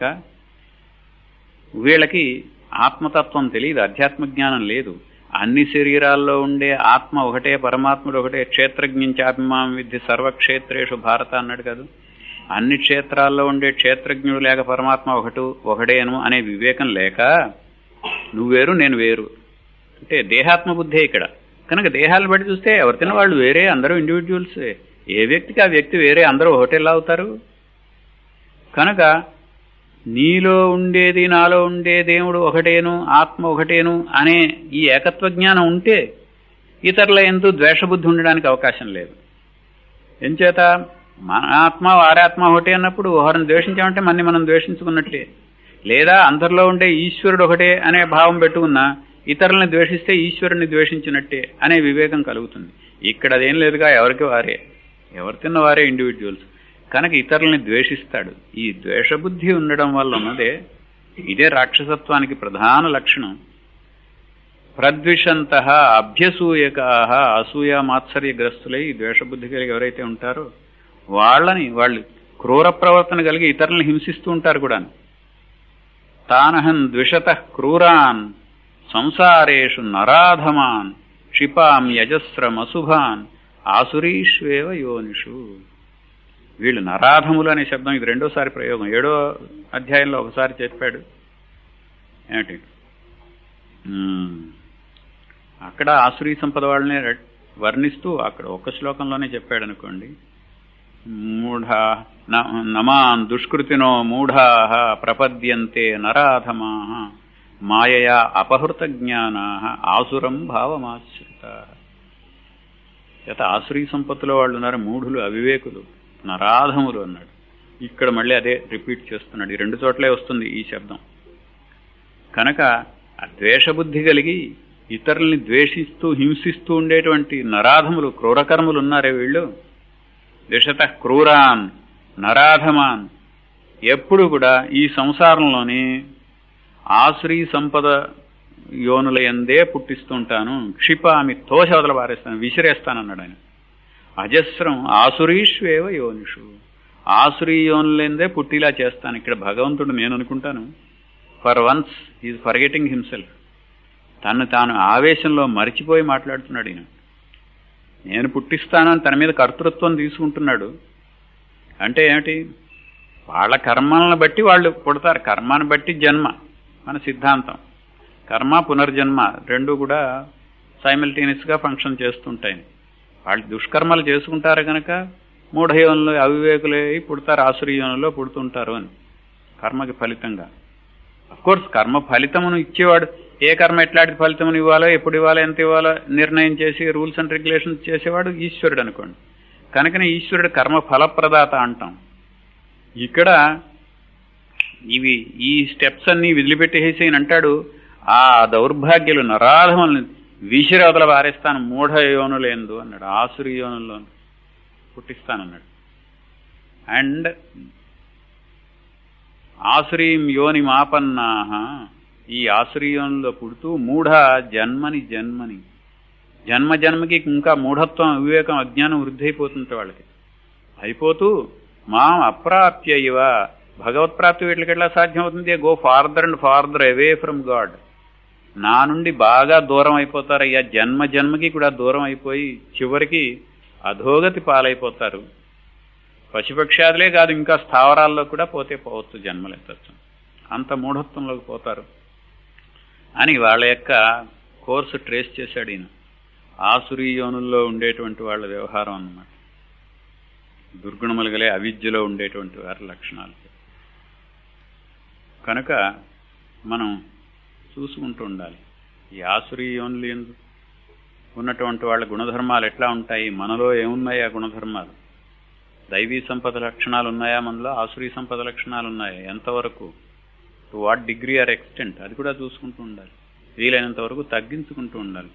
వీళ్ళకి ఆత్మతత్వం తెలియదు అధ్యాత్మ జ్ఞానం లేదు అన్ని శరీరాల్లో ఉండే ఆత్మ ఒకటే పరమాత్ముడు ఒకటే క్షేత్రజ్ఞించాభిమానం విద్ధి సర్వక్షేత్రేషు భారత అన్నాడు కదా అన్ని క్షేత్రాల్లో ఉండే క్షేత్రజ్ఞుడు లేక పరమాత్మ ఒకటు ఒకటేను అనే వివేకం లేక నువ్వు వేరు నేను వేరు అంటే దేహాత్మ బుద్ధే ఇక్కడ కనుక దేహాలు బట్టి చూస్తే ఎవరు తిన్న వాళ్ళు వేరే అందరూ ఇండివిజువల్సే ఏ వ్యక్తికి ఆ వ్యక్తి వేరే అందరూ ఒకటేలా అవుతారు కనుక నీలో ఉండేది నాలో ఉండే దేవుడు ఒకటేను ఆత్మ ఒకటేను అనే ఈ ఏకత్వ జ్ఞానం ఉంటే ఇతరుల ఎందు ద్వేషబుద్ధి ఉండడానికి అవకాశం లేదు ఎంచేత మన ఆత్మ వారాత్మ ఒకటే అన్నప్పుడు ఒకరిని ద్వేషించామంటే మన్ని మనం ద్వేషించుకున్నట్టే లేదా అందరిలో ఉండే ఈశ్వరుడు ఒకటే అనే భావం పెట్టుకున్నా ఇతరులని ద్వేషిస్తే ఈశ్వరుని ద్వేషించినట్టే అనే వివేకం కలుగుతుంది ఇక్కడ అదేం లేదుగా ఎవరికి వారే ఎవరు తిన్న వారే ఇండివిజువల్స్ కనుక ఇతరులని ద్వేషిస్తాడు ఈ ద్వేషబుద్ధి ఉండడం వల్ల ఉన్నదే ఇదే రాక్షసత్వానికి ప్రధాన లక్షణం ప్రద్విషంత అభ్యసూయకా అసూయ మాత్సర్యగ్రస్తులై ఈ ద్వేషబుద్ధి కలిగి ఎవరైతే ఉంటారో వాళ్ళని వాళ్ళు క్రూర ప్రవర్తన కలిగి ఇతరులను హింసిస్తూ ఉంటారు కూడా తానహం ద్విషత క్రూరాన్ సంసారేషు నరాధమాన్ క్షిపాం యజస్రమశుభాన్ ఆసురీష్వేవ యోనిషు వీళ్ళు నరాధములు అనే శబ్దం ఇది రెండోసారి ప్రయోగం ఏడో అధ్యాయంలో ఒకసారి చెప్పాడు ఏమిటి ఉమ్, అక్కడ ఆసురీ సంపద వాళ్ళని రె- వర్ణిస్తూ అక్కడ ఒక శ్లోకంలోనే చెప్పాడు అనుకోండి మూఢా న- నమాన్ దుష్కృతినో మూఢా ప్రపద్యంతే నరాధమా మాయయా అపహృత జ్ఞానా ఆసురం భావమాశ్రిత చేత ఆసురీ సంపత్తులో వాళ్ళు ఉన్నారు మూఢులు అవివేకులు నరాధములు అన్నాడు ఇక్కడ మళ్ళీ అదే రిపీట్ చేస్తున్నాడు ఈ రెండు చోట్లే వస్తుంది ఈ శబ్దం కనుక ఆ ద్వేషబుద్ధి కలిగి ఇతరుల్ని ద్వేషిస్తూ హింసిస్తూ ఉండేటువంటి నరాధములు క్రూరకర్ములు ఉన్నారే వీళ్ళు ద్విషత క్రూరాన్ నరాధమాన్ ఎప్పుడు కూడా ఈ సంసారంలోని ఆశ్రీ సంపద యోనుల ఎందే పుట్టిస్తుంటాను క్షిపామి తోషవదల పారేస్తాను విసిరేస్తానన్నాడు ఆయన అజస్రం ఆసురీష్వేవ యోనిషు ఆసురీ యోనులందే పుట్టిలా చేస్తాను ఇక్కడ భగవంతుడు నేను అనుకుంటాను for once is forgetting himself తను తాను ఆవేశంలో మరిచిపోయి మాట్లాడుతున్నాడు ఈయన నేను పుట్టిస్తానని తన మీద కర్తృత్వం తీసుకుంటున్నాడు అంటే ఏమిటి వాళ్ళ కర్మలను బట్టి వాళ్ళు పుడతారు కర్మాన్ని బట్టి జన్మ మన సిద్ధాంతం కర్మ పునర్జన్మ రెండు కూడా సైమిల్టేనియస్ గా ఫంక్షన్ చేస్తుంటాయి వాళ్ళు దుష్కర్మలు చేసుకుంటారు కనుక మూఢయోనులు అవివేకులై పుడతారు ఆసురీయోనులో పుడుతుంటారు అని కర్మకి ఫలితంగా కోర్స్ కర్మ ఫలితమును ఇచ్చేవాడు ఏ కర్మ ఎట్లాంటి ఫలితమును ఇవ్వాలో ఎప్పుడు ఇవ్వాలో ఎంత ఇవ్వాలో నిర్ణయం చేసి రూల్స్ అండ్ రెగ్యులేషన్స్ చేసేవాడు ఈశ్వరుడు అనుకోండి కనుకనే ఈశ్వరుడు కర్మ ఫలప్రదాత అంటాం ఇక్కడ ఇవి ఈ స్టెప్స్ అన్ని వదిలిపెట్టేసి ఆయన అంటాడు ఆ దౌర్భాగ్యులు నరాధములను విసిరవతల పారేస్తాను మూఢ యోనులు ఎందు అన్నాడు ఆసురి యోనుల్లో పుట్టిస్తానన్నాడు అండ్ ఆసురీం యోని మాపన్నా ఈ ఆసురీయంలో పుడుతూ మూఢ జన్మని జన్మని జన్మ జన్మకి ఇంకా మూఢత్వం వివేకం అజ్ఞానం వృద్ధి అయిపోతుంది వాళ్ళకి అయిపోతూ మా అప్రాప్య ఇవ భగవత్ప్రాప్తి వీటికి ఎట్లా సాధ్యమవుతుంది go farther and farther away from God నా నుండి బాగా దూరం అయిపోతారయ్యా జన్మ జన్మకి కూడా దూరం అయిపోయి చివరికి అధోగతి పాలైపోతారు పశుపక్షాదులే కాదు ఇంకా స్థావరాల్లో కూడా పోతే పోవచ్చు జన్మలెత్తచ్చు అంత మూఢత్వంలోకి పోతారు అని వాళ్ళ యొక్క కోర్సు ట్రేస్ చేశాడు ఈయన ఆసురీ యోనుల్లో ఉండేటువంటి వాళ్ళ వ్యవహారం అన్నమాట దుర్గుణములు గలే అవిద్యలో ఉండేటువంటి వారి లక్షణాలు కనుక మనం చూసుకుంటూ ఉండాలి ఈ ఆసురీ యోనులు ఎందు ఉన్నటువంటి వాళ్ళ గుణధర్మాలు ఎట్లా ఉంటాయి మనలో ఏమున్నాయి ఆ గుణధర్మాలు దైవీ సంపద లక్షణాలు ఉన్నాయా మనలో ఆసురీ సంపద లక్షణాలు ఉన్నాయా ఎంతవరకు to what degree or extent అది కూడా చూసుకుంటూ ఉండాలి వీలైనంత వరకు తగ్గించుకుంటూ ఉండాలి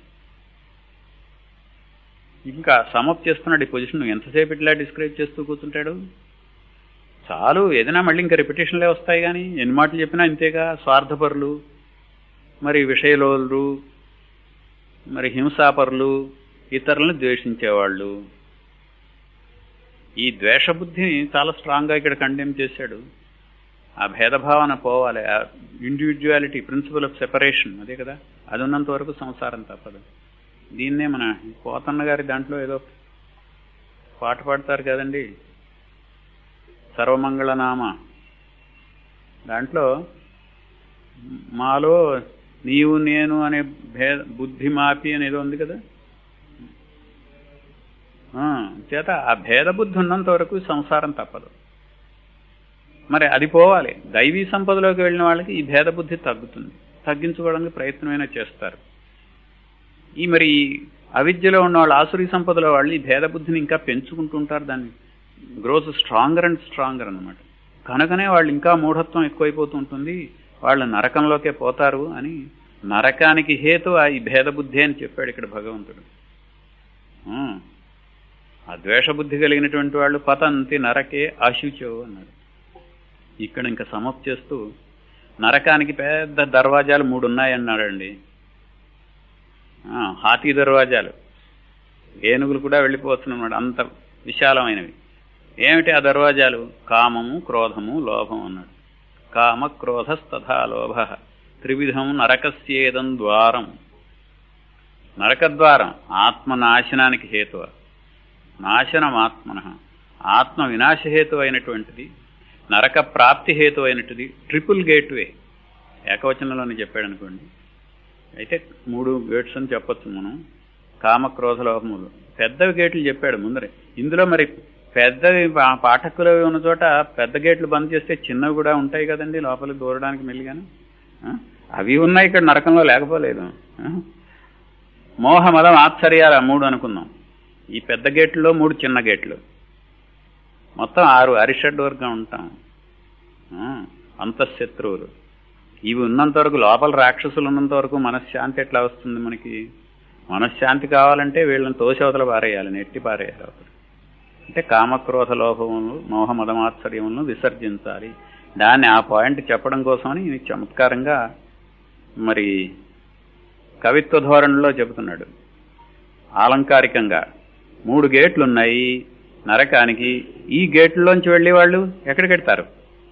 ఇంకా సమప్ చేస్తున్నాడు ఈ పొజిషన్ ఎంతసేపు ఇట్లా డిస్క్రైబ్ చేస్తూ కూర్చుంటాడు చాలు ఏదైనా మళ్ళీ ఇంకా రిపిటేషన్లే వస్తాయి కానీ ఎన్ని మాటలు చెప్పినా ఇంతేగా స్వార్థపరులు మరి విషయలోలు మరి హింసాపరులు ఇతరులను ద్వేషించేవాళ్ళు ఈ ద్వేషబుద్ధిని చాలా స్ట్రాంగ్గా ఇక్కడ కండెమ్ చేశాడు ఆ భేదభావన పోవాలి ఆ ఇండివిజువాలిటీ ప్రిన్సిపల్ ఆఫ్ సెపరేషన్ అదే కదా అది ఉన్నంత వరకు సంసారం తప్పదు దీన్నే మన పోతన్న గారి దాంట్లో ఏదో పాట పాడతారు కదండి సర్వమంగళనామ దాంట్లో మాలో నీవు నేను అనే భేద బుద్ధి మాపి అనేదో ఉంది కదా చేత ఆ భేద బుద్ధి ఉన్నంత వరకు సంసారం తప్పదు మరి అది పోవాలి దైవీ సంపదలోకి వెళ్ళిన వాళ్ళకి ఈ భేద బుద్ధి తగ్గుతుంది తగ్గించుకోవడానికి ప్రయత్నమైనా చేస్తారు ఈ మరి అవిద్యలో ఉన్న వాళ్ళు ఆసురీ సంపదలో వాళ్ళు ఈ భేద బుద్ధిని ఇంకా పెంచుకుంటుంటారు దాన్ని గ్రోత్ స్ట్రాంగర్ అండ్ స్ట్రాంగర్ అనమాట కనుకనే వాళ్ళు ఇంకా మూఢత్వం ఎక్కువైపోతూ ఉంటుంది వాళ్ళు నరకంలోకే పోతారు అని నరకానికి హేతు ఆ ఈ భేద బుద్ధి అని చెప్పాడు ఇక్కడ భగవంతుడు ఆ ద్వేషబుద్ధి కలిగినటువంటి వాళ్ళు పతంతి నరకే అశుచో అన్నాడు ఇక్కడ ఇంకా సమప్ చేస్తూ నరకానికి పెద్ద దర్వాజాలు మూడు ఉన్నాయన్నాడండి హాతీ దర్వాజాలు ఏనుగులు కూడా వెళ్ళిపోవచ్చు అన్నమాట అంత విశాలమైనవి ఏమిటి ఆ దర్వాజాలు కామము క్రోధము లోభం అన్నాడు కామ క్రోధస్తథా లోభ త్రివిధం నరకస్యేదం ద్వారం నరకద్వారం ఆత్మనాశనానికి హేతువ నాశనం ఆత్మన ఆత్మ వినాశహేతు అయినటువంటిది నరక ప్రాప్తి హేతు అయినటువంటిది ట్రిపుల్ గేట్వే ఏకవచనంలోనే చెప్పాడు అనుకోండి అయితే మూడు గేట్స్ అని చెప్పొచ్చు మనం కామక్రోధ లోపములు పెద్దవి గేట్లు చెప్పాడు ముందరే ఇందులో మరి పెద్దవి పాఠకులు ఉన్న చోట పెద్ద గేట్లు బంద్ చేస్తే చిన్నవి కూడా ఉంటాయి కదండి లోపలికి దూరడానికి మెల్లిగాను అవి ఉన్నాయి ఇక్కడ నరకంలో లేకపోలేదు మోహ మదం ఆశ్చర్యాలు మూడు అనుకుందాం ఈ పెద్ద గేట్లో మూడు చిన్న గేట్లు మొత్తం ఆరు అరిషడ్ వర్గం ఉంటాం అంతఃశత్రువులు ఇవి ఉన్నంత వరకు లోపల రాక్షసులు ఉన్నంత వరకు మనశ్శాంతి ఎట్లా వస్తుంది మనకి మనశ్శాంతి కావాలంటే వీళ్ళని తోశవతలు పారేయాలి నెట్టి పారేయాలి అవతల అంటే కామక్రోధ లోభములు మోహ మదమాత్సర్యములను విసర్జించాలి దాన్ని ఆ పాయింట్ చెప్పడం కోసమని ఇది చమత్కారంగా మరి కవిత్వ ధోరణిలో చెబుతున్నాడు ఆలంకారికంగా మూడు గేట్లు ఉన్నాయి నరకానికి ఈ గేట్లోంచి వెళ్ళి వాళ్ళు ఎక్కడికి వెళ్తారు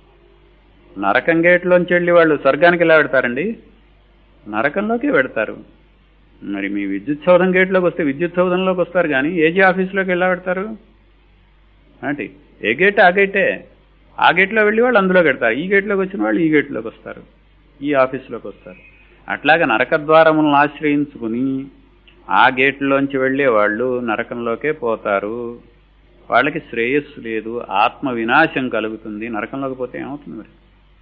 నరకం గేట్లోంచి వెళ్ళి వాళ్ళు స్వర్గానికి ఎలా పెడతారండి నరకంలోకి పెడతారు మరి మీ విద్యుత్ సౌధం గేట్లోకి వస్తే విద్యుత్ సౌధంలోకి వస్తారు కానీ ఏజీ ఆఫీస్లోకి ఎలా పెడతారు అంటే ఏ గేట్ ఆ గేటే ఆ గేట్లో వెళ్ళి వాళ్ళు అందులో పెడతారు ఈ గేట్లోకి వచ్చిన వాళ్ళు ఈ గేట్లోకి వస్తారు ఈ ఆఫీస్లోకి వస్తారు అట్లాగే నరకద్వారములను ఆశ్రయించుకుని ఆ గేట్లోంచి వెళ్ళే వాళ్ళు నరకంలోకే పోతారు వాళ్ళకి శ్రేయస్సు లేదు ఆత్మ వినాశం కలుగుతుంది నరకంలోకి పోతే ఏమవుతుంది మరి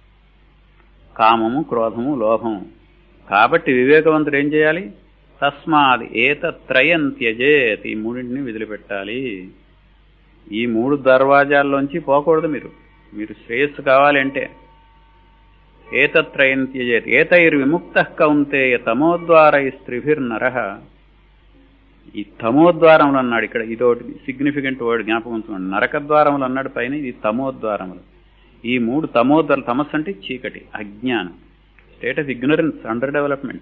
కామము క్రోధము లోభము కాబట్టి వివేకవంతుడు ఏం చేయాలి తస్మాత్ ఏత త్రయం త్యజేత్ ఈ మూడింటిని వదిలిపెట్టాలి ఈ మూడు దర్వాజాల్లోంచి పోకూడదు మీరు మీరు శ్రేయస్సు కావాలి అంటే ఏతత్రయం త్యజేత్ ఏతైర్విముక్త కౌంతేయ తమోద్వారై స్త్రిభిర్నర ఈ తమోద్వారములు అన్నాడు ఇక్కడ ఇదొకటి సిగ్నిఫికెంట్ వర్డ్ జ్ఞాపకం ఉంచుకోండి నరకద్వారములు అన్నాడు పైన ఇది తమోద్వారములు ఈ మూడు తమోద్వార తమస్సు అంటే చీకటి అజ్ఞానం state of ignorance under development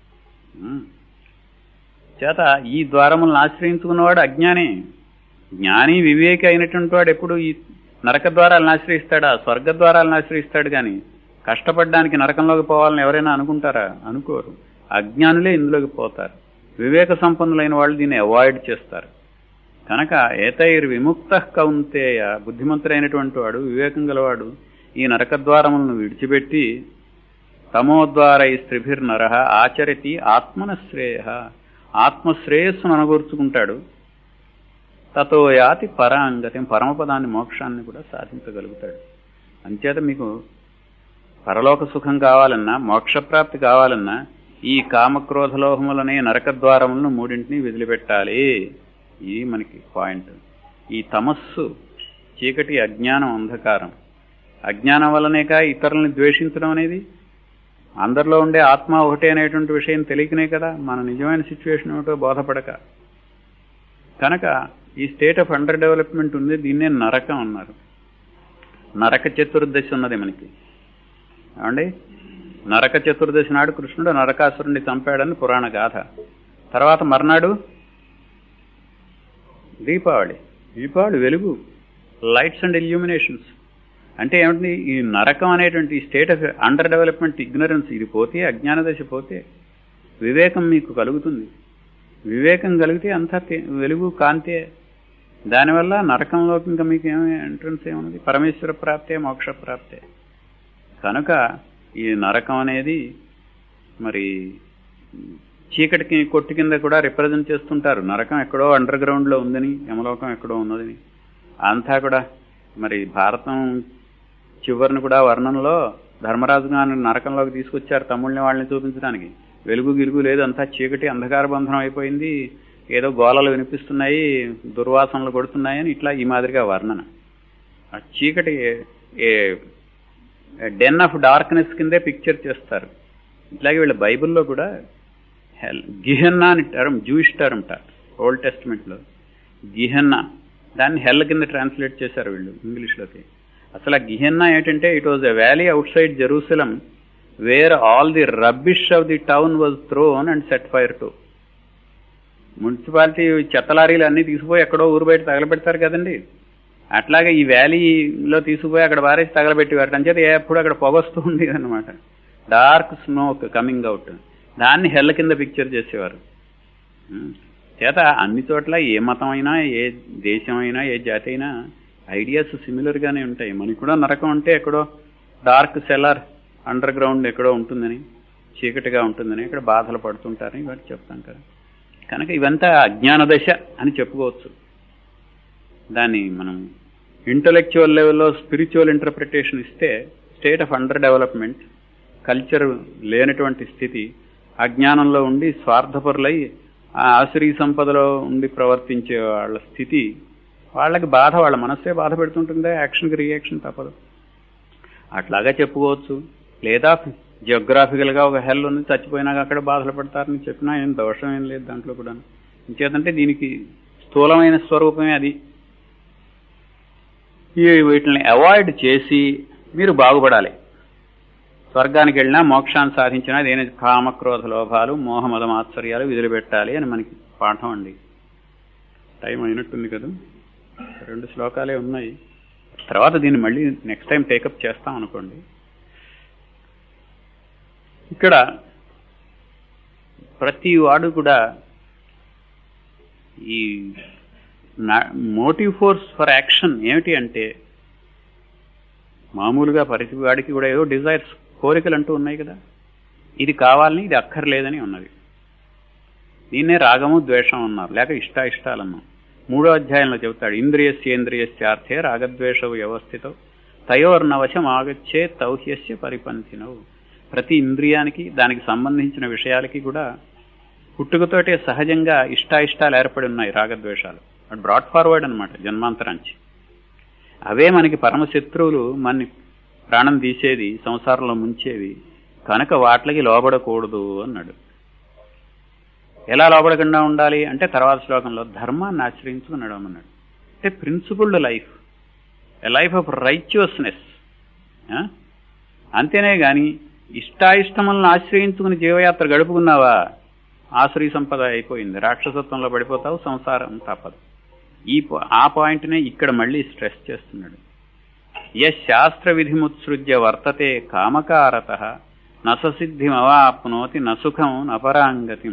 చేత ఈ ద్వారములను ఆశ్రయించుకున్నవాడు అజ్ఞాని జ్ఞాని వివేకి అయినటువంటి వాడు ఎప్పుడు ఈ నరక ద్వారాలను ఆశ్రయిస్తాడా స్వర్గ ద్వారాలను ఆశ్రయిస్తాడు కానీ కష్టపడడానికి నరకంలోకి పోవాలని ఎవరైనా అనుకుంటారా అనుకోరు అజ్ఞానులే ఇందులోకి పోతారు వివేక సంపన్నులైన వాళ్ళు దీన్ని అవాయిడ్ చేస్తారు కనుక ఏతైర్ విముక్త కౌంతేయ బుద్ధిమంతుడైనటువంటి వాడు వివేకం గలవాడు ఈ నరకద్వారములను విడిచిపెట్టి తమోద్వారై స్త్రిభిర్నర ఆచరితి ఆత్మనశ్రేయ ఆత్మశ్రేయస్సును అనగూర్చుకుంటాడు తతో యాతి పరాంగతి పరమపదాన్ని మోక్షాన్ని కూడా సాధించగలుగుతాడు అంచేత మీకు పరలోక సుఖం కావాలన్నా మోక్షప్రాప్తి కావాలన్నా ఈ కామక్రోధలోహములనే నరకద్వారములను మూడింటిని వదిలిపెట్టాలి ఇది మనకి పాయింట్ ఈ తమస్సు చీకటి అజ్ఞానం అంధకారం అజ్ఞానం వల్లనేక ఇతరులను ద్వేషించడం అనేది అందరిలో ఉండే ఆత్మ ఒకటే అనేటువంటి విషయం తెలియకనే కదా మన నిజమైన సిచ్యువేషన్ ఏమిటో బోధపడక కనుక ఈ స్టేట్ ఆఫ్ అండర్ డెవలప్మెంట్ ఉంది దీన్నే నరకం అన్నారు నరక చతుర్దశి ఉన్నది మనకి ఏమండి నరక చతుర్దశి నాడు కృష్ణుడు నరకాసురుణ్ణి చంపాడని పురాణ గాథ తర్వాత మర్నాడు దీపావళి దీపావళి వెలుగు లైట్స్ అండ్ ఇల్యూమినేషన్స్ అంటే ఏమిటి ఈ నరకం అనేటువంటి ఈ state of under development ignorance ఇది పోతే అజ్ఞాన దశ పోతే వివేకం మీకు కలుగుతుంది వివేకం కలిగితే అంతా వెలుగు కాంతే దానివల్ల నరకంలోకి ఇంకా మీకు ఏమి ఎంట్రన్స్ ఏమున్నది పరమేశ్వర ప్రాప్తే మోక్ష ప్రాప్తే కనుక ఈ నరకం అనేది మరి చీకటికి కొట్టు కింద కూడా రిప్రజెంట్ చేస్తుంటారు నరకం ఎక్కడో అండర్ గ్రౌండ్లో ఉందని యమలోకం ఎక్కడో ఉన్నదని అంతా కూడా మరి భారతం చివరిని కూడా వర్ణంలో ధర్మరాజు గారిని నరకంలోకి తీసుకొచ్చారు తమ్ముళ్ళని వాళ్ళని చూపించడానికి వెలుగు గిలుగు లేదు అంతా చీకటి అంధకార బంధనం అయిపోయింది ఏదో గోళలు వినిపిస్తున్నాయి దుర్వాసనలు కొడుతున్నాయని ఇట్లా ఈ మాదిరిగా వర్ణన ఆ చీకటి ఏ డెన్ ఆఫ్ డార్క్నెస్ కిందే పిక్చర్ చేస్తారు ఇట్లాగే వీళ్ళ బైబిల్లో కూడా హెల్ గిహెన్నా అని టర్మ్ జూయిష్ టర్మ్ ఓల్డ్ టెస్ట్మెంట్లో గిహెన్నా దాన్ని హెల్ కింద ట్రాన్స్లేట్ చేశారు వీళ్ళు ఇంగ్లీష్లోకి అసలు ఆ గిహెన్నా ఏంటంటే it was a valley outside Jerusalem where all the rubbish of the town was thrown and set fire to municipality చెత్తలారీలు అన్నీ తీసుకుపోయి ఎక్కడో ఊరు బయట తగలబెడతారు కదండి అట్లాగే ఈ వ్యాలీలో తీసుకుపోయి అక్కడ బారేసి తగలబెట్టేవారు అంచేత ఎప్పుడు అక్కడ పొగొస్తూ ఉండేది అనమాట డార్క్ స్మోక్ కమింగ్ అవుట్ దాన్ని హెల్ల కింద పిక్చర్ చేసేవారు చేత అన్ని చోట్ల ఏ మతం అయినా ఏ దేశం అయినా ఏ జాతి అయినా ఐడియాస్ సిమిలర్గానే ఉంటాయి మనకి కూడా నరకం అంటే ఎక్కడో డార్క్ సెల్లర్ అండర్ గ్రౌండ్ ఎక్కడో ఉంటుందని చీకటిగా ఉంటుందని ఇక్కడ బాధలు పడుతుంటారని ఇవాటి చెప్తాం కదా కనుక ఇవంతా అజ్ఞాన దశ అని చెప్పుకోవచ్చు దాన్ని మనం ఇంటలెక్చువల్ లెవెల్లో స్పిరిచువల్ ఇంటర్ప్రిటేషన్ ఇస్తే state of under development culture లేనటువంటి స్థితి అజ్ఞానంలో ఉండి స్వార్థపరులై ఆ ఆశ్రీ సంపదలో ఉండి ప్రవర్తించే వాళ్ళ స్థితి వాళ్ళకి బాధ వాళ్ళ మనస్సే బాధ పెడుతుంటుందే యాక్షన్కి రియాక్షన్ తప్పదు అట్లాగా చెప్పుకోవచ్చు లేదా జియోగ్రాఫికల్గా ఒక హెల్ ఉంది చచ్చిపోయినాక అక్కడ బాధలు పడతారని చెప్పినా ఏం దోషం ఏం లేదు దాంట్లో కూడా ఇంకేదంటే దీనికి స్థూలమైన స్వరూపమే అది ఈ వీటిని అవాయిడ్ చేసి మీరు బాగుపడాలి స్వర్గానికి వెళ్ళినా మోక్షాన్ని సాధించినా దేని కామక్రోధ లోభాలు మోహమద మాత్సర్యాలు విదిలిపెట్టాలి అని మనకి పాఠం అండి టైం అయినట్టుంది కదా రెండు శ్లోకాలే ఉన్నాయి తర్వాత దీన్ని మళ్ళీ నెక్స్ట్ టైం టేకప్ చేస్తాం అనుకోండి ఇక్కడ ప్రతి వాడు కూడా ఈ మోటివ్ ఫోర్స్ ఫర్ యాక్షన్ ఏమిటి అంటే మామూలుగా ప్రతి వాడికి కూడా ఏదో డిజైర్స్ కోరికలు అంటూ ఉన్నాయి కదా ఇది కావాలని ఇది అక్కర్లేదని ఉన్నది దీన్నే రాగము ద్వేషం అన్నారు లేక ఇష్ట ఇష్టాలన్నాం మూడో అధ్యాయంలో చెబుతాడు ఇంద్రియస్యేంద్రియస్యార్థే రాగద్వేష వ్యవస్థితం తయోర్నవశం ఆగచ్చే తౌహ్యస్య పరిపంథినవు ప్రతి ఇంద్రియానికి దానికి సంబంధించిన విషయాలకి కూడా పుట్టుకతోటే సహజంగా ఇష్టాయిష్టాలు ఏర్పడి ఉన్నాయి రాగద్వేషాలు అటు బ్రాడ్ ఫార్వర్డ్ అనమాట జన్మాంతరాంచి అవే మనకి పరమశత్రువులు మన ప్రాణం తీసేది సంసారంలో ముంచేవి కనుక వాటికి లోబడకూడదు అన్నాడు ఎలా లోపడకుండా ఉండాలి అంటే తర్వాత శ్లోకంలో ధర్మాన్ని ఆశ్రయించుకుని నడవమన్నాడు అంటే principled life a life of righteousness అంతేనే గాని ఇష్టాయిష్టములను ఆశ్రయించుకుని జీవయాత్ర గడుపుకున్నావా ఆశ్రయ సంపద అయిపోయింది రాక్షసత్వంలో పడిపోతావు సంసారం తప్పదు ఈ పా- ఆ పాయింట్నే ఇక్కడ మళ్ళీ స్ట్రెస్ చేస్తున్నాడు శాస్త్ర విధిముత్సృజ్య వర్తతే కామకారత నససిద్ధిమవాప్నోతి నసుఖం నపరాంగతిం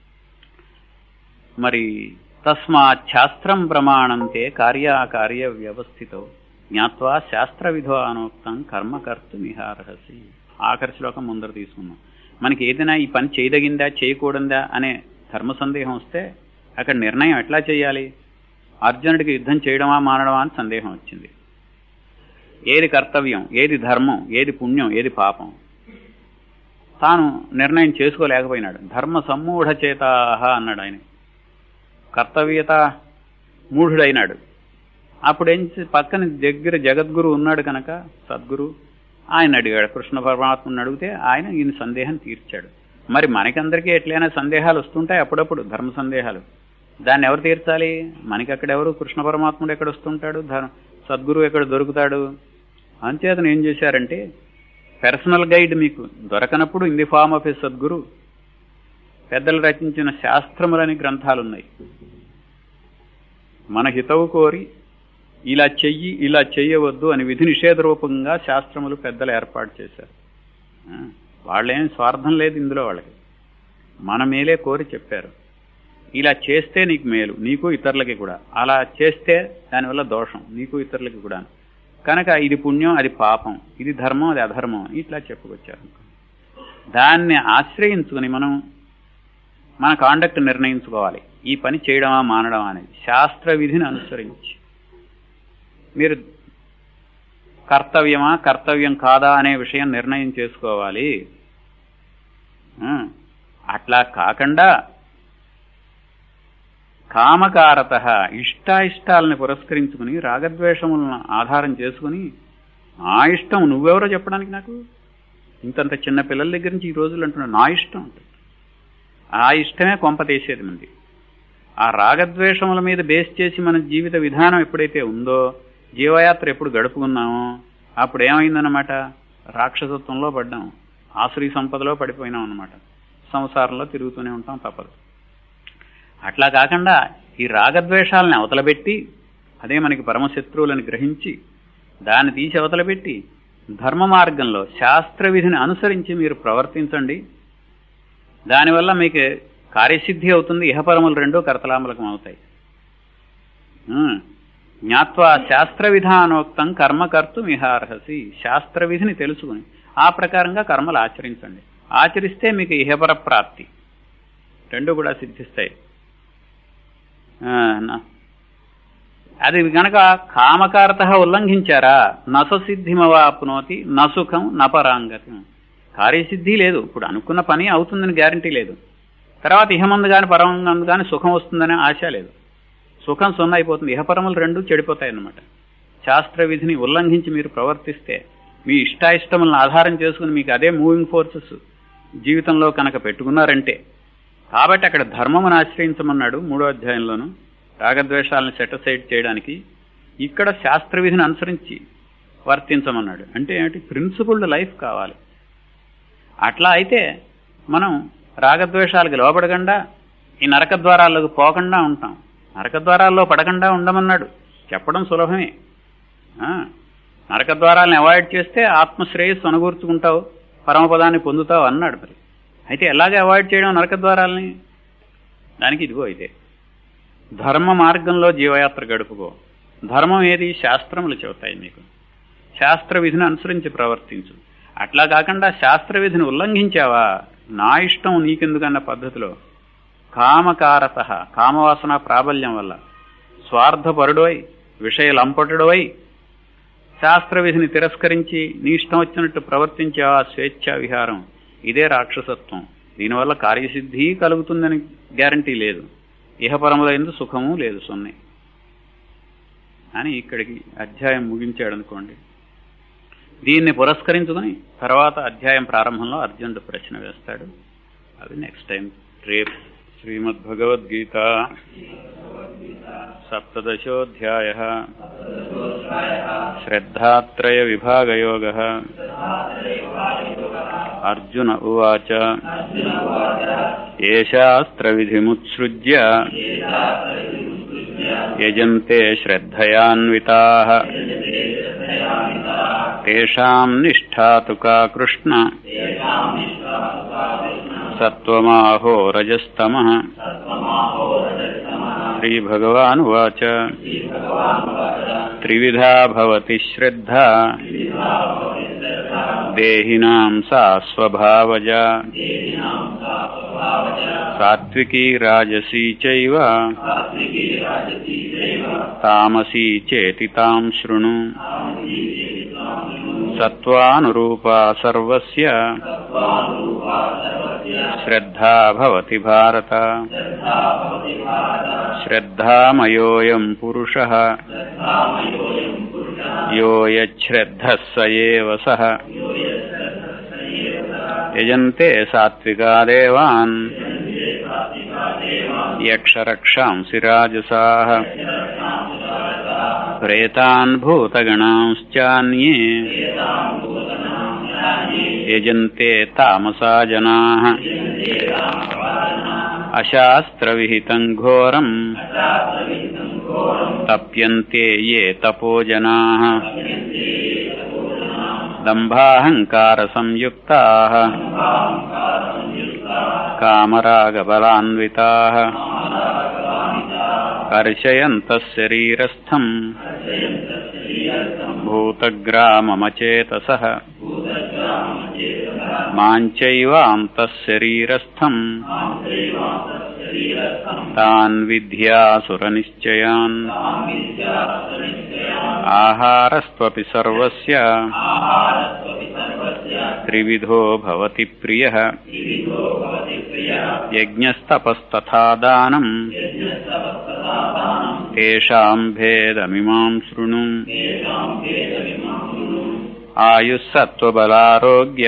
మరి తస్మాత్ శాస్త్రం ప్రమాణంతే కార్యాకార్య వ్యవస్థితో జ్ఞాత్వా శాస్త్ర విధానోక్తం కర్మ కర్తుమిహార్హసి ఆఖరి శ్లోకం ముందర తీసుకున్నాం మనకి ఏదైనా ఈ పని చేయదగిందా చేయకూడదా అనే ధర్మ సందేహం వస్తే అక్కడ నిర్ణయం ఎట్లా చేయాలి అర్జునుడికి యుద్ధం చేయడమా మానడమా అని సందేహం వచ్చింది ఏది కర్తవ్యం ఏది ధర్మం ఏది పుణ్యం ఏది పాపం తాను నిర్ణయం చేసుకోలేకపోయినాడు ధర్మ సమ్మూఢ చేతాహ అన్నాడు ఆయన కర్తవ్యత మూఢుడైనాడు అప్పుడు ఏం చే- పక్కన దగ్గర జగద్గురు ఉన్నాడు కనుక సద్గురు ఆయన అడిగాడు కృష్ణ పరమాత్మని అడిగితే ఆయన ఈయన సందేహం తీర్చాడు మరి మనకందరికీ ఎట్లయినా సందేహాలు వస్తుంటాయి అప్పుడప్పుడు ధర్మ సందేహాలు దాన్ని ఎవరు తీర్చాలి మనకి అక్కడ ఎవరు కృష్ణ పరమాత్ముడు ఎక్కడ వస్తుంటాడు ధర్మ సద్గురు ఎక్కడ దొరుకుతాడు అంచేతను ఏం చేశారంటే పర్సనల్ గైడ్ మీకు దొరకనప్పుడు in the form of a sadguru పెద్దలు రచించిన శాస్త్రములని గ్రంథాలు ఉన్నాయి మన హితవు కోరి ఇలా చెయ్యి ఇలా చెయ్యవద్దు అని విధి నిషేధ రూపంగా శాస్త్రములు పెద్దలు ఏర్పాటు చేశారు ఆ, వాళ్ళేం స్వార్థం లేదు ఇందులో వాళ్ళకి మన మేలే కోరి చెప్పారు ఇలా చేస్తే నీకు మేలు నీకు ఇతరులకి కూడా అలా చేస్తే దానివల్ల దోషం నీకు ఇతరులకి కూడా కనుక ఇది పుణ్యం అది పాపం ఇది ధర్మం అది అధర్మం ఇట్లా చెప్పుకొచ్చారు దాన్ని ఆశ్రయించుకుని మనం మన కాండక్ట్ నిర్ణయించుకోవాలి ఈ పని చేయడమా మానడమా అనేది శాస్త్ర విధిని అనుసరించి మీరు కర్తవ్యమా కర్తవ్యం కాదా అనే విషయం నిర్ణయం చేసుకోవాలి ఆ, అట్లా కాకుండా కామకారత ఇష్టాయిష్టాలని పురస్కరించుకుని రాగద్వేషములను ఆధారం చేసుకుని నా ఇష్టం నువ్వెవరో చెప్పడానికి నాకు ఇంతంత చిన్న పిల్లల దగ్గర నుంచి ఈ రోజులు అంటున్నాడు నా ఇష్టం అంటాడు ఆ ఇష్టమే కొంప తీసేది మంది ఆ రాగద్వేషముల మీద బేస్ చేసి మన జీవిత విధానం ఎప్పుడైతే ఉందో జీవయాత్ర ఎప్పుడు గడుపుకున్నామో అప్పుడు ఏమైందన్నమాట రాక్షసత్వంలో పడ్డాం ఆసురీ సంపదలో పడిపోయినాం అన్నమాట సంసారంలో తిరుగుతూనే ఉంటాం తప్పదు అట్లా కాకుండా ఈ రాగద్వేషాలని అవతలబెట్టి అదే మనకి పరమశత్రువులని గ్రహించి దాన్ని తీసి అవతలబెట్టి ధర్మ మార్గంలో శాస్త్ర విధిని అనుసరించి మీరు ప్రవర్తించండి దానివల్ల మీకు కార్యసిద్ధి అవుతుంది ఇహపరములు రెండూ కర్తలామలకం అవుతాయి ఉమ్. జ్ఞాత్వా శాస్త్ర విధానోక్తం కర్మ కర్తు మిహార్హసి శాస్త్ర విధిని తెలుసుకుని ఆ ప్రకారంగా కర్మలు ఆచరించండి ఆచరిస్తే మీకు ఇహపర ప్రాప్తి రెండు కూడా సిద్ధిస్తాయి ఆ, నా- అది గనక కామకారత ఉల్లంఘించారా నససిద్ధిమవాప్నోతి నసుఖం నపరాంగతి కార్యసిద్ధి లేదు ఇప్పుడు అనుకున్న పని అవుతుందని గ్యారంటీ లేదు తర్వాత ఇహమందు కానీ పరమందు కానీ సుఖం వస్తుందనే ఆశ లేదు సుఖం సున్న అయిపోతుంది ఇహపరములు రెండు చెడిపోతాయి అన్నమాట శాస్త్ర విధిని ఉల్లంఘించి మీరు ప్రవర్తిస్తే మీ ఇష్టాయిష్టములను ఆధారం చేసుకుని మీకు అదే మూవింగ్ ఫోర్సెస్ జీవితంలో కనుక పెట్టుకున్నారంటే కాబట్టి అక్కడ ధర్మమును ఆశ్రయించమన్నాడు మూడో అధ్యాయంలోను రాగద్వేషాలను సెటసైడ్ చేయడానికి ఇక్కడ శాస్త్ర విధిని అనుసరించి వర్తించమన్నాడు అంటే ఏమిటి ప్రిన్సిపుల్డ్ లైఫ్ కావాలి అట్లా అయితే మనం రాగద్వేషాలకు లోపడకుండా ఈ నరక ద్వారాలకు పోకుండా ఉంటాం నరక ద్వారాల్లో పడకుండా ఉండమన్నాడు చెప్పడం సులభమే ఆ, నరక ద్వారాలను అవాయిడ్ చేస్తే ఆత్మశ్రేయస్సు అనుగూర్చుకుంటావు పరమపదాన్ని పొందుతావు అన్నాడు మరి అయితే ఎలాగ అవాయిడ్ చేయడం నరక ద్వారాలని దానికి ఇదిగో ఇదే ధర్మ మార్గంలో జీవయాత్ర గడుపుకో ధర్మం ఏది శాస్త్రములు చెబుతాయి నీకు శాస్త్ర విధిని అనుసరించి ప్రవర్తించు అట్లా కాకుండా శాస్త్ర విధిని ఉల్లంఘించావా నా ఇష్టం నీకెందుకన్న పద్ధతిలో కామకారత కామవాసన ప్రాబల్యం వల్ల స్వార్థపరుడోయ్ విషయలంపటుడోయ్ శాస్త్ర విధిని తిరస్కరించి నీ ఇష్టం వచ్చినట్టు ప్రవర్తించావా స్వేచ్ఛా విహారం ఇదే రాక్షసత్వం దీనివల్ల కార్యసిద్ధి కలుగుతుందని గ్యారంటీ లేదు ఇహపరముల ఎందు సుఖము లేదు సున్నే అని ఇక్కడికి అధ్యాయం ముగించాడు అనుకోండి దీన్ని పురస్కరించుకుని తర్వాత అధ్యాయం ప్రారంభంలో అర్జునుడు ప్రశ్న వేస్తాడు అది నెక్స్ట్ టైం రేపు श्रीमद्भगवद्गीता सप्तदशोऽध्यायः श्रद्धात्रयविभागयोगः अर्जुन उवाच ये शास्त्रविधिमुत्सृज्य यजन्ते श्रद्धयान्विताः तेषाम् निष्ठा तु का कृष्ण सत्त्वमाहो रजस्तमः श्रीभगवानुवाच त्रिविधा भवति श्रद्धा देहिनाम् सा स्वभावजा सात्विकी राजसी चैव तामसी चेति ताम् शृणु सत्त्वानुरूपा सर्वस्य श्रद्धा भवति भारत श्रद्धामयोऽयम् पुरुषः यो यच्छ्रद्धः स एव सः यजन्ते सात्विका देवान् यक्षरक्षांसि राजसाः प्रेतान् भूतगणांश्चान्ये यजन्ते तामसा जनाः अशास्त्रविहितम् घोरम् तप्यन्ते ये तपो जनाः दम्भाहङ्कारसंयुक्ताः कामरागबलान्विताः कर्षयन्तः शरीरस्थम् भूतग्राममचेतसः माञ्चैवान्तः शरीरस्थम् तान् विद्यासुरनिश्चयान् आहारस्त्वपि सर्वस्य त्रिविधो भवति प्रियः यज्ञस्तपस्तथा दानम् तेषाम् भेदमिमाम् शृणु आयुःसत्त्वबलारोग्य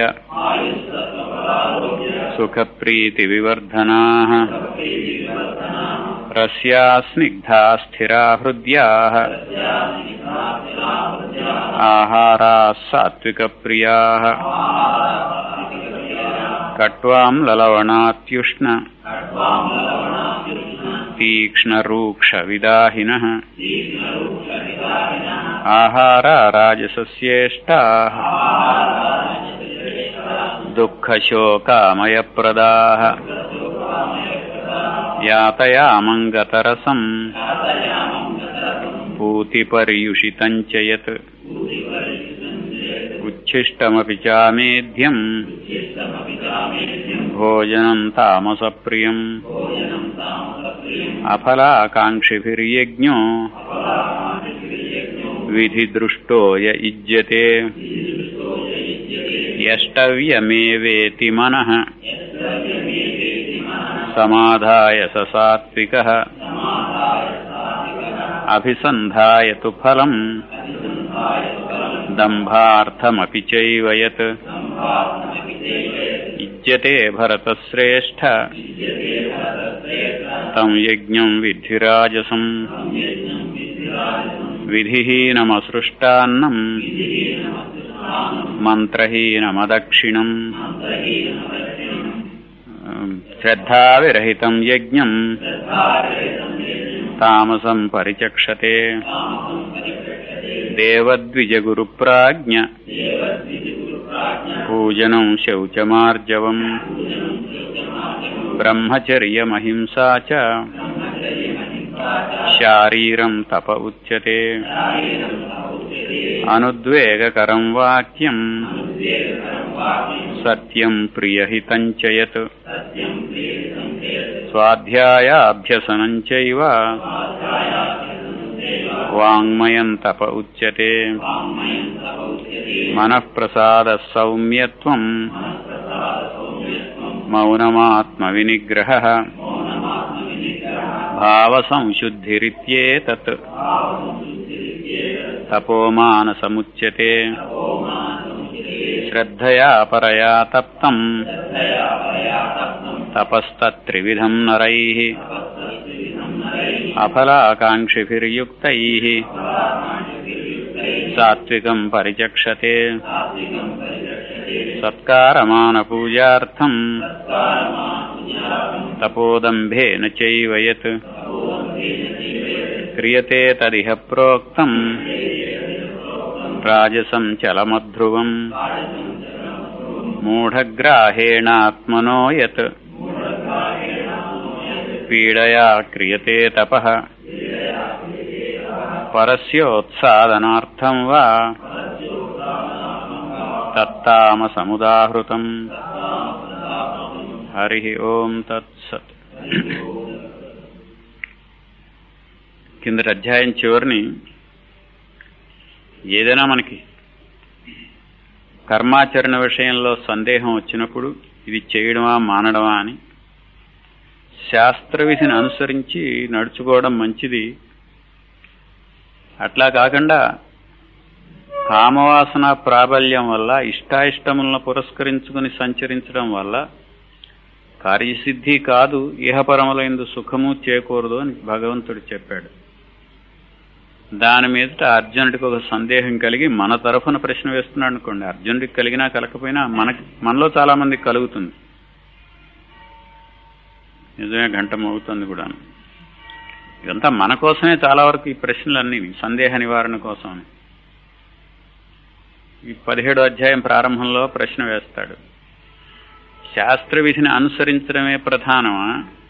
सुखप्रीतिविवर्धनाः रस्या स्निग्धा स्थिरा हृद्याः आहाराः सात्विकप्रियाः कट्वाम् ललवणात्युष्ण तीक्ष्णरूक्षविदाहिनः आहारा राजसस्येष्टाः दुःखशोकामयप्रदाः यातयामङ्गतरसम् पूतिपर्युषितम् च यत् उच्छिष्टमपि चामेध्यम् भोजनम् तामसप्रियम् अफलाकाङ्क्षिभिर्यज्ञो विधिदृष्टो य युज्यते यष्टव्यमेवेति मनः समाधाय स सात्विकः अभिसन्धाय तु फलम् दम्भार्थमपि चैव यत् युज्यते भरतश्रेष्ठ तम् यज्ञम् विद्धिराजसम् विधिहीनमसृष्टान्नम् मन्त्रहीनमदक्षिणम् श्रद्धाविरहितम् यज्ञम् तामसम् परिचक्षते देवद्विजगुरुप्राज्ञ पूजनम् शौचमार्जवम् ब्रह्मचर्यमहिंसा च शारीरम् तप उच्यते अनुद्वेगकरम् वाक्यम् सत्यम् प्रियहितम् च यत् स्वाध्यायाभ्यसनम् चैव वाङ्मयम् तप उच्यते मनःप्रसादः सौम्यत्वम् मौनमात्मविनिग्रहः भावसंशुद्धिरित्येतत् तपोमानसमुच्यते श्रद्धया परया तप्तम् తపస్తత్రివిధం నరైः అఫలాకాంక్షిభిర్యుక్తైः సాత్వికం పరిచక్షతే సత్కారమానపూజార్థం తపోదంభేన చైవ యత్ క్రియతే తదిహ ప్రోక్తం రాజసం చలమధ్రువం మూఢగ్రాహేణాత్మనో యత్ పీడయా క్రియతే తపః పరస్యోత్సాదనార్థం వా తత్తామసముదాహృతం హరి ఓం తత్సత్ కిందటి అధ్యాయం చివరిని ఏదైనా మనకి కర్మాచరణ విషయంలో సందేహం వచ్చినప్పుడు ఇది చేయడమా మానడమా అని శాస్త్ర విధిని అనుసరించి నడుచుకోవడం మంచిది అట్లా కాకుండా కామవాసన ప్రాబల్యం వల్ల ఇష్టాయిష్టములను పురస్కరించుకుని సంచరించడం వల్ల కార్యసిద్ధి కాదు ఇహపరములైందు సుఖము చేకూరదు అని భగవంతుడు చెప్పాడు దాని మీదట అర్జునుడికి ఒక సందేహం కలిగి మన తరఫున ప్రశ్న వేస్తున్నాడు అనుకోండి అర్జునుడికి కలిగినా కలకపోయినా మనకి మనలో చాలా మందికి కలుగుతుంది నిజమే గంట మోగుతుంది కూడా ఇదంతా మన కోసమే చాలా వరకు ఈ ప్రశ్నలన్నీ సందేహ నివారణ కోసమని ఈ పదిహేడో అధ్యాయం ప్రారంభంలో ప్రశ్న వేస్తాడు శాస్త్ర విధిని అనుసరించడమే ప్రధానమా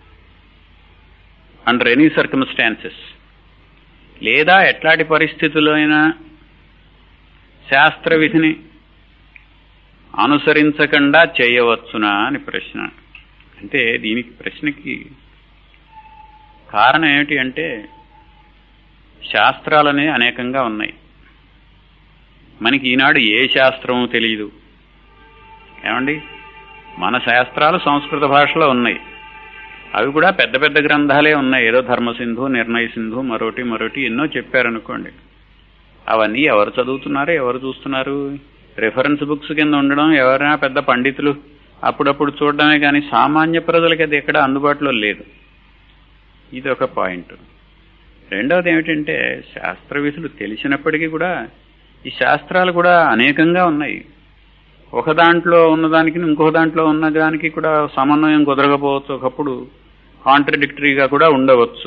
అండర్ ఎనీ సర్కమ్స్టాన్సెస్ లేదా ఎట్లాంటి పరిస్థితుల్లో అయినా శాస్త్ర విధిని అనుసరించకుండా చేయవచ్చునా అని ప్రశ్న అంటే దీనికి ప్రశ్నకి కారణం ఏమిటి అంటే శాస్త్రాలనే అనేకంగా ఉన్నాయి మనకి ఈనాడు ఏ శాస్త్రము తెలియదు ఏమండి మన శాస్త్రాలు సంస్కృత భాషలో ఉన్నాయి అవి కూడా పెద్ద పెద్ద గ్రంథాలే ఉన్నాయి ఏదో ధర్మసింధు నిర్ణయ సింధు మరోటి మరోటి ఎన్నో చెప్పారనుకోండి అవన్నీ ఎవరు చదువుతున్నారు ఎవరు చూస్తున్నారు రెఫరెన్స్ బుక్స్ కింద ఉండడం ఎవరైనా పెద్ద పండితులు అప్పుడప్పుడు చూడడమే కానీ సామాన్య ప్రజలకి అది ఎక్కడ అందుబాటులో లేదు ఇది ఒక పాయింట్ రెండవది ఏమిటంటే శాస్త్ర విధులు తెలిసినప్పటికీ కూడా ఈ శాస్త్రాలు కూడా అనేకంగా ఉన్నాయి ఒక దాంట్లో ఉన్నదానికి ఇంకొక దాంట్లో ఉన్నదానికి కూడా సమన్వయం కుదరకపోవచ్చు ఒకప్పుడు కాంట్రడిక్టరీగా కూడా ఉండవచ్చు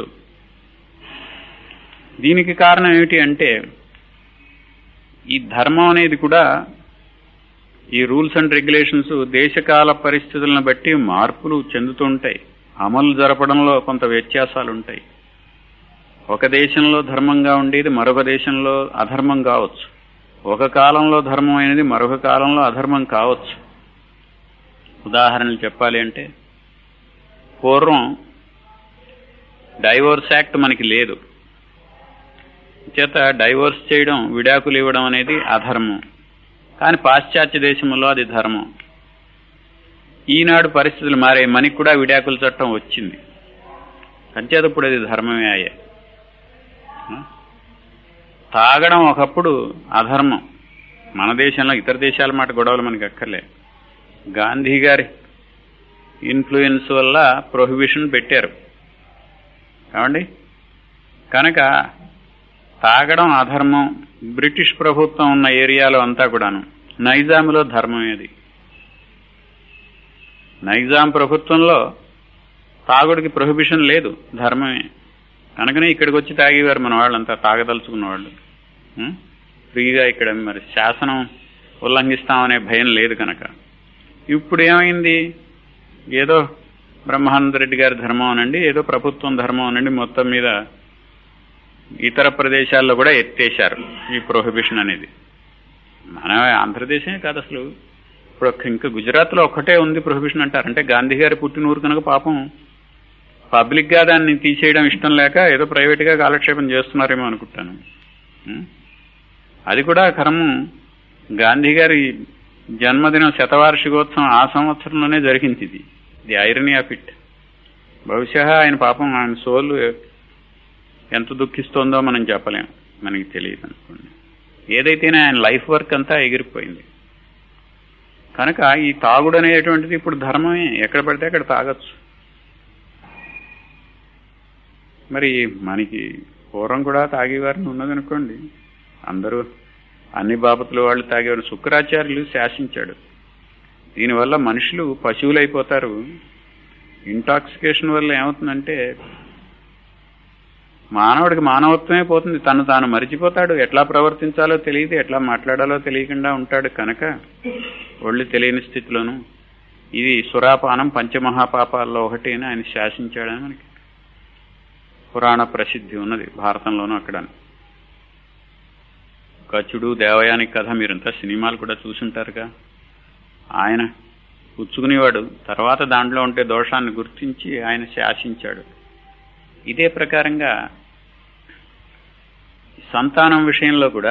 దీనికి కారణం ఏమిటి అంటే ఈ ధర్మం అనేది కూడా ఈ రూల్స్ అండ్ రెగ్యులేషన్స్ దేశకాల పరిస్థితులను బట్టి మార్పులు చెందుతుంటాయి అమలు జరపడంలో కొంత వ్యత్యాసాలు ఉంటాయి ఒక దేశంలో ధర్మంగా ఉండేది మరొక దేశంలో అధర్మం కావచ్చు ఒక కాలంలో ధర్మం అయినది మరొక కాలంలో అధర్మం కావచ్చు ఉదాహరణలు చెప్పాలి అంటే పూర్వం డైవోర్స్ యాక్ట్ మనకి లేదు చేత డైవోర్స్ చేయడం విడాకులు ఇవ్వడం అనేది అధర్మం కానీ పాశ్చాత్య దేశంలో అది ధర్మం ఈనాడు పరిస్థితులు మారాయి మనకి కూడా విడాకుల చట్టం వచ్చింది అంచేత ఇప్పుడు అది ధర్మమే అయ్యా తాగడం ఒకప్పుడు అధర్మం మన దేశంలో ఇతర దేశాల మాట గొడవలు మనకి అక్కర్లే గాంధీ గారి ఇన్ఫ్లుయెన్స్ వల్ల ప్రొహిబిషన్ పెట్టారు కావండి కనుక తాగడం అధర్మం బ్రిటిష్ ప్రభుత్వం ఉన్న ఏరియాలో అంతా కూడాను నైజాంలో ధర్మం ఏది నైజాం ప్రభుత్వంలో తాగుడికి ప్రొహిబిషన్ లేదు ధర్మమే కనుకనే ఇక్కడికి వచ్చి తాగేవారు మన వాళ్ళంతా తాగదలుచుకున్న వాళ్ళు ఉం? ఫ్రీగా ఇక్కడ మరి శాసనం ఉల్లంఘిస్తామనే భయం లేదు కనుక ఇప్పుడు ఏమైంది ఏదో బ్రహ్మానంద రెడ్డి గారి ధర్మం అనండి ఏదో ప్రభుత్వం ధర్మం అనండి మొత్తం మీద ఇతర ప్రదేశాల్లో కూడా ఎత్తేశారు ఈ ప్రొహిబిషన్ అనేది మన ఆంధ్రదేశమే కాదు అసలు ఇప్పుడు ఒక్క- ఇంకా గుజరాత్లో ఒక్కటే ఉంది ప్రొహిబిషన్ అంటారు అంటే గాంధీ గారి పుట్టినూరు కనుక పాపం పబ్లిక్ గా దాన్ని తీసేయడం ఇష్టం లేక ఏదో ప్రైవేట్ గా కాలక్షేపం చేస్తున్నారేమో అనుకుంటాను ఉం? అది కూడా కరము గాంధీ గారి జన్మదినం శతవార్షికోత్సవం ఆ సంవత్సరంలోనే జరిగింది ఇది ది ఐరనీ ఆఫ్ ఇట్ బహుశా ఆయన పాపం ఆయన సోల్ ఎంత దుఃఖిస్తోందో మనం చెప్పలేం మనకి తెలియదు అనుకోండి ఏదైతేనే ఆయన లైఫ్ వర్క్ అంతా ఎగిరిపోయింది కనుక ఈ తాగుడు అనేటువంటిది ఇప్పుడు ధర్మమే ఎక్కడ పడితే అక్కడ తాగొచ్చు మరి మనకి పూర్వం కూడా తాగేవారిని ఉన్నదనుకోండి అందరూ అన్ని బాపతులు వాళ్ళు తాగేవారు శుక్రాచార్యులు శాసించాడు దీనివల్ల మనుషులు పశువులైపోతారు ఇంటాక్సికేషన్ వల్ల ఏమవుతుందంటే మానవుడికి మానవత్వమే పోతుంది తను తాను మరిచిపోతాడు ఎట్లా ప్రవర్తించాలో తెలియదు ఎట్లా మాట్లాడాలో తెలియకుండా ఉంటాడు కనుక ఒళ్ళు తెలియని స్థితిలోను ఇది సురాపానం పంచమహాపాపాల్లో ఒకటి అని ఆయన శాసించాడని మనకి పురాణ ప్రసిద్ధి ఉన్నది భారతంలోనూ అక్కడ కచుడు దేవయాని కథ మీరంతా సినిమాలు కూడా చూసుంటారుగా ఆయన పుచ్చుకునేవాడు తర్వాత దాంట్లో ఉంటే దోషాన్ని గుర్తించి ఆయన శాసించాడు ఇదే ప్రకారంగా సంతానం విషయంలో కూడా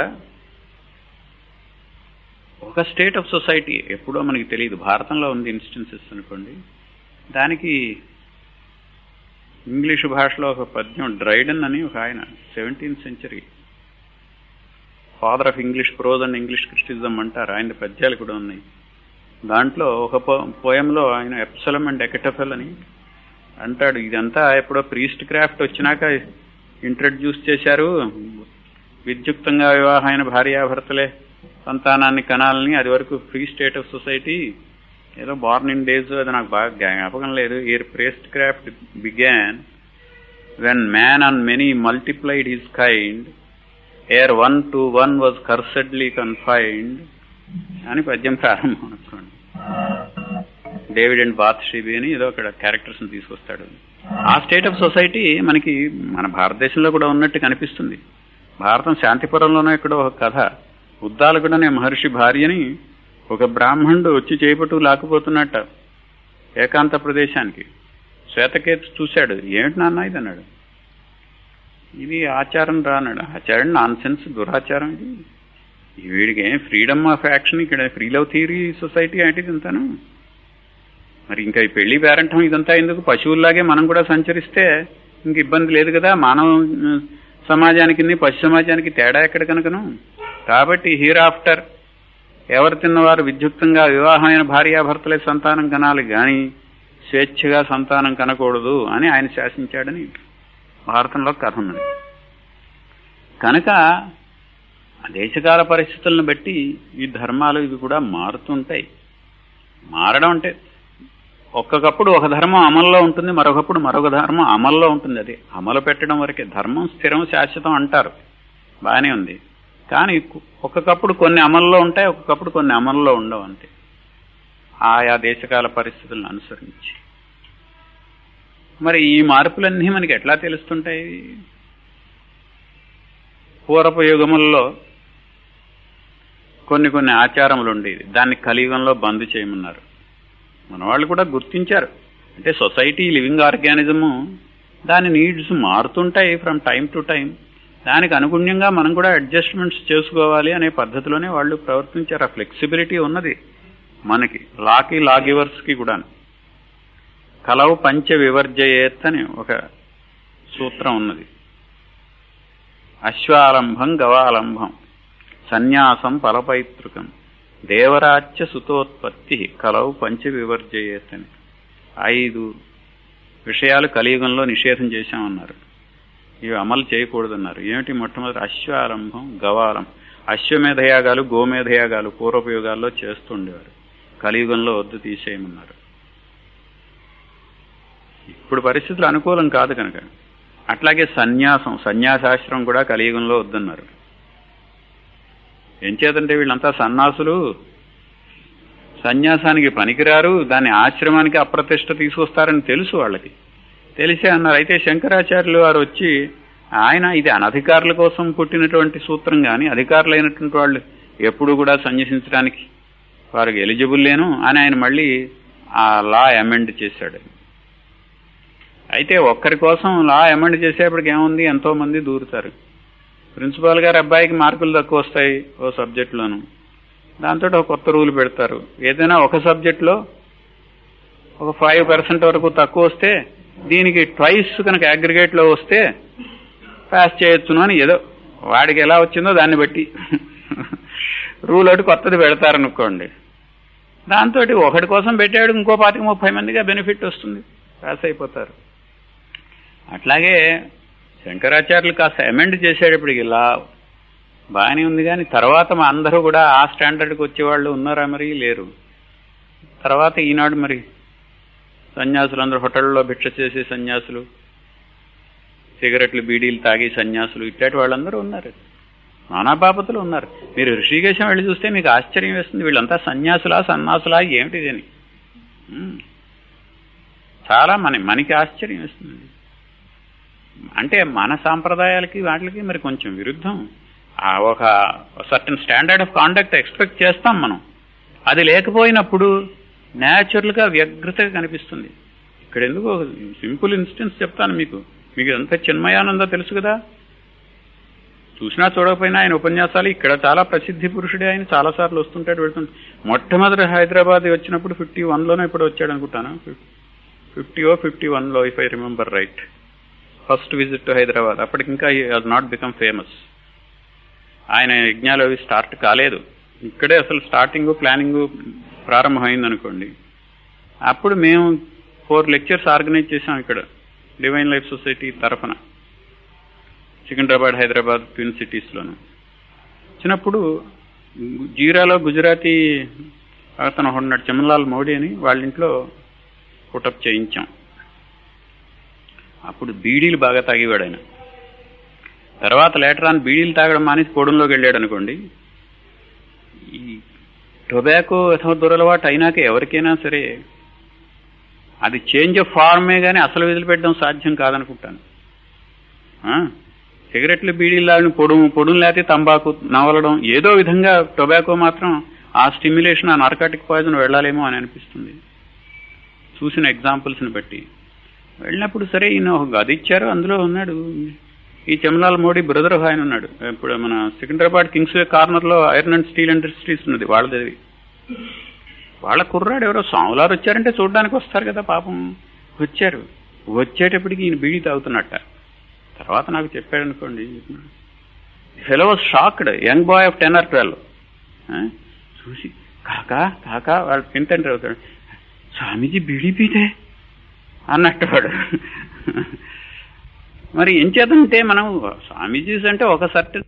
ఒక స్టేట్ ఆఫ్ సొసైటీ ఎప్పుడో మనకి తెలియదు భారతంలో ఉంది ఇన్స్టెన్సెస్ అనుకోండి దానికి ఇంగ్లీషు భాషలో ఒక పద్యం డ్రైడన్ అని ఒక ఆయన seventeenth century father of English prose and English criticism అంటారు ఆయన పద్యాలు కూడా ఉన్నాయి దాంట్లో ఒక పోయంలో ఆయన ఎప్సలం అండ్ ఎకటఫెల్ అని అంటాడు ఇదంతా ఎప్పుడో ప్రీస్ట్ క్రాఫ్ట్ వచ్చినాక ఇంట్రడ్యూస్ చేశారు విద్యుక్తంగా వివాహమైన భార్యాభర్తలే సంతానాన్ని కనాలని అది వరకు ఫ్రీ స్టేట్ ఆఫ్ సొసైటీ ఏదో బార్న్ ఇన్ డేస్ అది నాకు బాగా జ్ఞాపకం లేదు ere priestcraft began when man on many multiplied his kind ere one to one was cursedly confined అని పద్యం ప్రారంభం అనుకోండి డేవిడ్ అండ్ బాత్ షీబీ అని ఏదో అక్కడ క్యారెక్టర్స్ తీసుకొస్తాడు ఆ స్టేట్ ఆఫ్ సొసైటీ మనకి మన భారతదేశంలో కూడా ఉన్నట్టు కనిపిస్తుంది భారతం శాంతిపురంలోనే ఇక్కడ ఒక కథ ఉద్దాలకుడనే మహర్షి భార్యని ఒక బ్రాహ్మణుడు వచ్చి చేపట్టు లాక్కుపోతున్నట్ట ఏకాంత ప్రదేశానికి శ్వేతకేతు చూశాడు ఏమిటి నాన్న ఇది అన్నాడు ఇది ఆచారం రా అన్నాడు ఆచారం నాన్ సెన్స్ దురాచారం ఇది వీడికి ఏం ఫ్రీడమ్ ఆఫ్ యాక్షన్ ఇక్కడ ఫ్రీ లవ్ థియరీ సొసైటీ అంటే ఇదంతాను మరి ఇంకా ఈ పెళ్లి పేరంటం ఇదంతా ఎందుకు పశువుల్లాగే మనం కూడా సంచరిస్తే ఇంక ఇబ్బంది లేదు కదా మానవ సమాజానికి పశు సమాజానికి తేడా ఎక్కడ కనుకను కాబట్టి హీర్ ఆఫ్టర్ ఎవరు తిన్నవారు విద్యుక్తంగా వివాహమైన భార్యాభర్తలే సంతానం కనాలి గాని స్వేచ్ఛగా సంతానం కనకూడదు అని ఆయన శాసించాడని భారతంలో కథ ఉన్నది కనుక దేశకాల పరిస్థితులను బట్టి ఈ ధర్మాలు ఇవి కూడా మారుతుంటాయి మారడం అంటే ఒక్కొక్కప్పుడు ఒక ధర్మం అమల్లో ఉంటుంది మరొకప్పుడు మరొక ధర్మం అమల్లో ఉంటుంది అది అమలు పెట్టడం వరకే ధర్మం స్థిరం శాశ్వతం అంటారు బాగానే ఉంది కానీ ఒక్కొక్కప్పుడు కొన్ని అమల్లో ఉంటాయి ఒక్కొక్కప్పుడు కొన్ని అమల్లో ఉండవు అంతే ఆయా దేశకాల పరిస్థితులను అనుసరించి మరి ఈ మార్పులన్నీ మనకి ఎట్లా తెలుస్తుంటాయి పూర్వపు యుగముల్లో కొన్ని కొన్ని ఆచారములు ఉండేది దాన్ని కలియుగంలో బంద్ చేయమన్నారు మన వాళ్ళు కూడా గుర్తించారు అంటే సొసైటీ లివింగ్ ఆర్గానిజము దాని నీడ్స్ మారుతుంటాయి ఫ్రమ్ టైం టు టైం దానికి అనుగుణ్యంగా మనం కూడా అడ్జస్ట్మెంట్స్ చేసుకోవాలి అనే పద్ధతిలోనే వాళ్ళు ప్రవర్తించారు ఆ ఫ్లెక్సిబిలిటీ ఉన్నది మనకి లాకి లాగివర్స్కి కూడా కలవు పంచ వివర్జయేత్ అని ఒక సూత్రం ఉన్నది అశ్వాలంభం గవాలంభం సన్యాసం ఫలపైతృకం దేవరాజ్య సుతోత్పత్తి కలవు పంచ వివర్జయేత్ అని ఐదు విషయాలు కలియుగంలో నిషేధం చేశామన్నారు ఇవి అమలు చేయకూడదన్నారు ఏమిటి మొట్టమొదటి అశ్వారంభం గవాలం అశ్వమేధయాగాలు గోమేధయాగాలు పూర్వోపయోగాల్లో చేస్తుండేవారు కలియుగంలో వద్దు తీసేయమన్నారు ఇప్పుడు పరిస్థితులు అనుకూలం కాదు కనుక అట్లాగే సన్యాసం సన్యాసాశ్రమం కూడా కలియుగంలో వద్దన్నారు ఎంచేతంటే వీళ్ళంతా సన్యాసులు సన్యాసానికి పనికిరారు దాన్ని ఆశ్రమానికి అప్రతిష్ట తీసుకొస్తారని తెలుసు వాళ్ళకి తెలిసే అన్నారు అయితే శంకరాచార్యులు వారు వచ్చి ఆయన ఇది అనధికారుల కోసం పుట్టినటువంటి సూత్రం కానీ అధికారులైనటువంటి వాళ్ళు ఎప్పుడు కూడా సన్యసించడానికి వారికి ఎలిజిబుల్ లేను అని ఆయన మళ్ళీ ఆ లా అమెండ్ చేశాడు అయితే ఒక్కరి కోసం లా అమెండ్ చేసేప్పటికి ఏముంది ఎంతో మంది దూరుతారు ప్రిన్సిపాల్ గారు అబ్బాయికి మార్కులు తక్కువ వస్తాయి ఓ సబ్జెక్టులోను దాంతో ఒక కొత్త రూల్ పెడతారు ఏదైనా ఒక సబ్జెక్ట్లో ఒక ఫైవ్ పర్సెంట్ వరకు తక్కువ వస్తే దీనికి ట్వైస్ కనుక అగ్రిగేట్లో వస్తే పాస్ చేయొచ్చును అని ఏదో వాడికి ఎలా వచ్చిందో దాన్ని బట్టి రూల్ ఒకటి కొత్తది పెడతారనుకోండి దాంతో ఒకటి కోసం పెట్టాడు ఇంకో పాతిక ముప్పై మందిగా బెనిఫిట్ వస్తుంది పాస్ అయిపోతారు అట్లాగే శంకరాచార్యులు కాస్త అమెండ్ చేసేటప్పటికి ఇలా బాగానే ఉంది కానీ తర్వాత మా అందరూ కూడా ఆ స్టాండర్డ్కి వచ్చేవాళ్ళు ఉన్నారా మరి లేరు తర్వాత ఈనాడు మరి సన్యాసులు అందరూ హోటళ్ళలో భిక్ష చేసే సన్యాసులు సిగరెట్లు బీడీలు తాగి సన్యాసులు ఇట్లాంటి వాళ్ళందరూ ఉన్నారు నానా బాపతులు ఉన్నారు మీరు ఋషికేశం వెళ్ళి చూస్తే మీకు ఆశ్చర్యం వేస్తుంది వీళ్ళంతా సన్యాసులా సన్నాసులా ఏమిటి అని ఉమ్. చాలా మన మనకి ఆశ్చర్యం వేస్తుంది అంటే మన సాంప్రదాయాలకి వాటికి మరి కొంచెం విరుద్ధం ఆ ఒక certain standard of conduct expect చేస్తాం మనం అది లేకపోయినప్పుడు న్యాచురల్గా వ్యగ్రతగా కనిపిస్తుంది ఇక్కడ ఎందుకు సింపుల్ ఇన్స్టెన్స్ చెప్తాను మీకు మీకు ఎంత చిన్మయానంద తెలుసు కదా చూసినా చూడకపోయినా ఆయన ఉపన్యాసాలు ఇక్కడ చాలా ప్రసిద్ధి పురుషుడే ఆయన చాలాసార్లు వస్తుంటాడు వెళ్తుంటాడు మొట్టమొదటి హైదరాబాద్ వచ్చినప్పుడు ఫిఫ్టీ వన్లోనే ఇప్పుడు వచ్చాడు అనుకుంటాను ఫిఫ్టీ ఓ ఫిఫ్టీ వన్లో if I remember right first visit to Hyderabad అప్పటికి ఇంకా హాజ్ నాట్ బికమ్ ఫేమస్ ఆయన యజ్ఞాలు అవి స్టార్ట్ కాలేదు ఇక్కడే అసలు స్టార్టింగ్ ప్లానింగ్ ప్రారంభమైంది అనుకోండి అప్పుడు మేము ఫోర్ లెక్చర్స్ ఆర్గనైజ్ చేసాం ఇక్కడ డివైన్ లైఫ్ సొసైటీ తరఫున సికింద్రాబాద్ హైదరాబాద్ ట్విన్ సిటీస్లోను వచ్చినప్పుడు జీరాలో గుజరాతీ అతను ఉన్నాడు చెమన్లాల్ మోడీ అని వాళ్ళ ఇంట్లో పుటప్ చేయించాం అప్పుడు బీడీలు బాగా తాగేవాడు ఆయన తర్వాత లేటర్ ఆన్ బీడీలు తాగడం మానేసి పొడంలోకి వెళ్ళాడు అనుకోండి ఈ టొబాకో యథో దురలవాటు అయినాక ఎవరికైనా సరే అది చేంజ్ ఆఫ్ ఫార్మే కానీ అసలు వదిలిపెట్టడం సాధ్యం కాదనుకుంటాను ఆ? సిగరెట్లు బీడీలు లాగిన పొడు పొడులు లేకపోతే తంబాకు నవలడం ఏదో విధంగా టొబాకో మాత్రం ఆ స్టిమ్యులేషన్ ఆ నార్కాటిక్ పాయిజన్ వెళ్ళాలేమో అని అనిపిస్తుంది చూసిన ఎగ్జాంపుల్స్ని బట్టి వెళ్ళినప్పుడు సరే ఈయన ఒక గది ఇచ్చారు అందులో ఉన్నాడు ఈ చెమలాల్ మోడీ బ్రదర్ ఆయన ఉన్నాడు ఇప్పుడు మన సికింద్రాబాద్ కింగ్స్ వే కార్నర్లో ఐరన్ అండ్ స్టీల్ ఇండస్ట్రీస్ ఉన్నది వాళ్ళది వాళ్ళ కుర్రాడు ఎవరో స్వాములారు వచ్చారంటే చూడడానికి వస్తారు కదా పాపం వచ్చారు వచ్చేటప్పటికి ఈయన బీడీ తాగుతున్నట్ట తర్వాత నాకు చెప్పాడు అనుకోండి fellow was shocked young boy of ten or twelve చూసి కాకా కాకా వాళ్ళు తింతండ్రి అవుతాడు స్వామీజీ బీడీ పీతే అన్నట్టు వాడు మరి ఏం చేద్దంటే మనం స్వామీజీస్ అంటే ఒక సర్టన్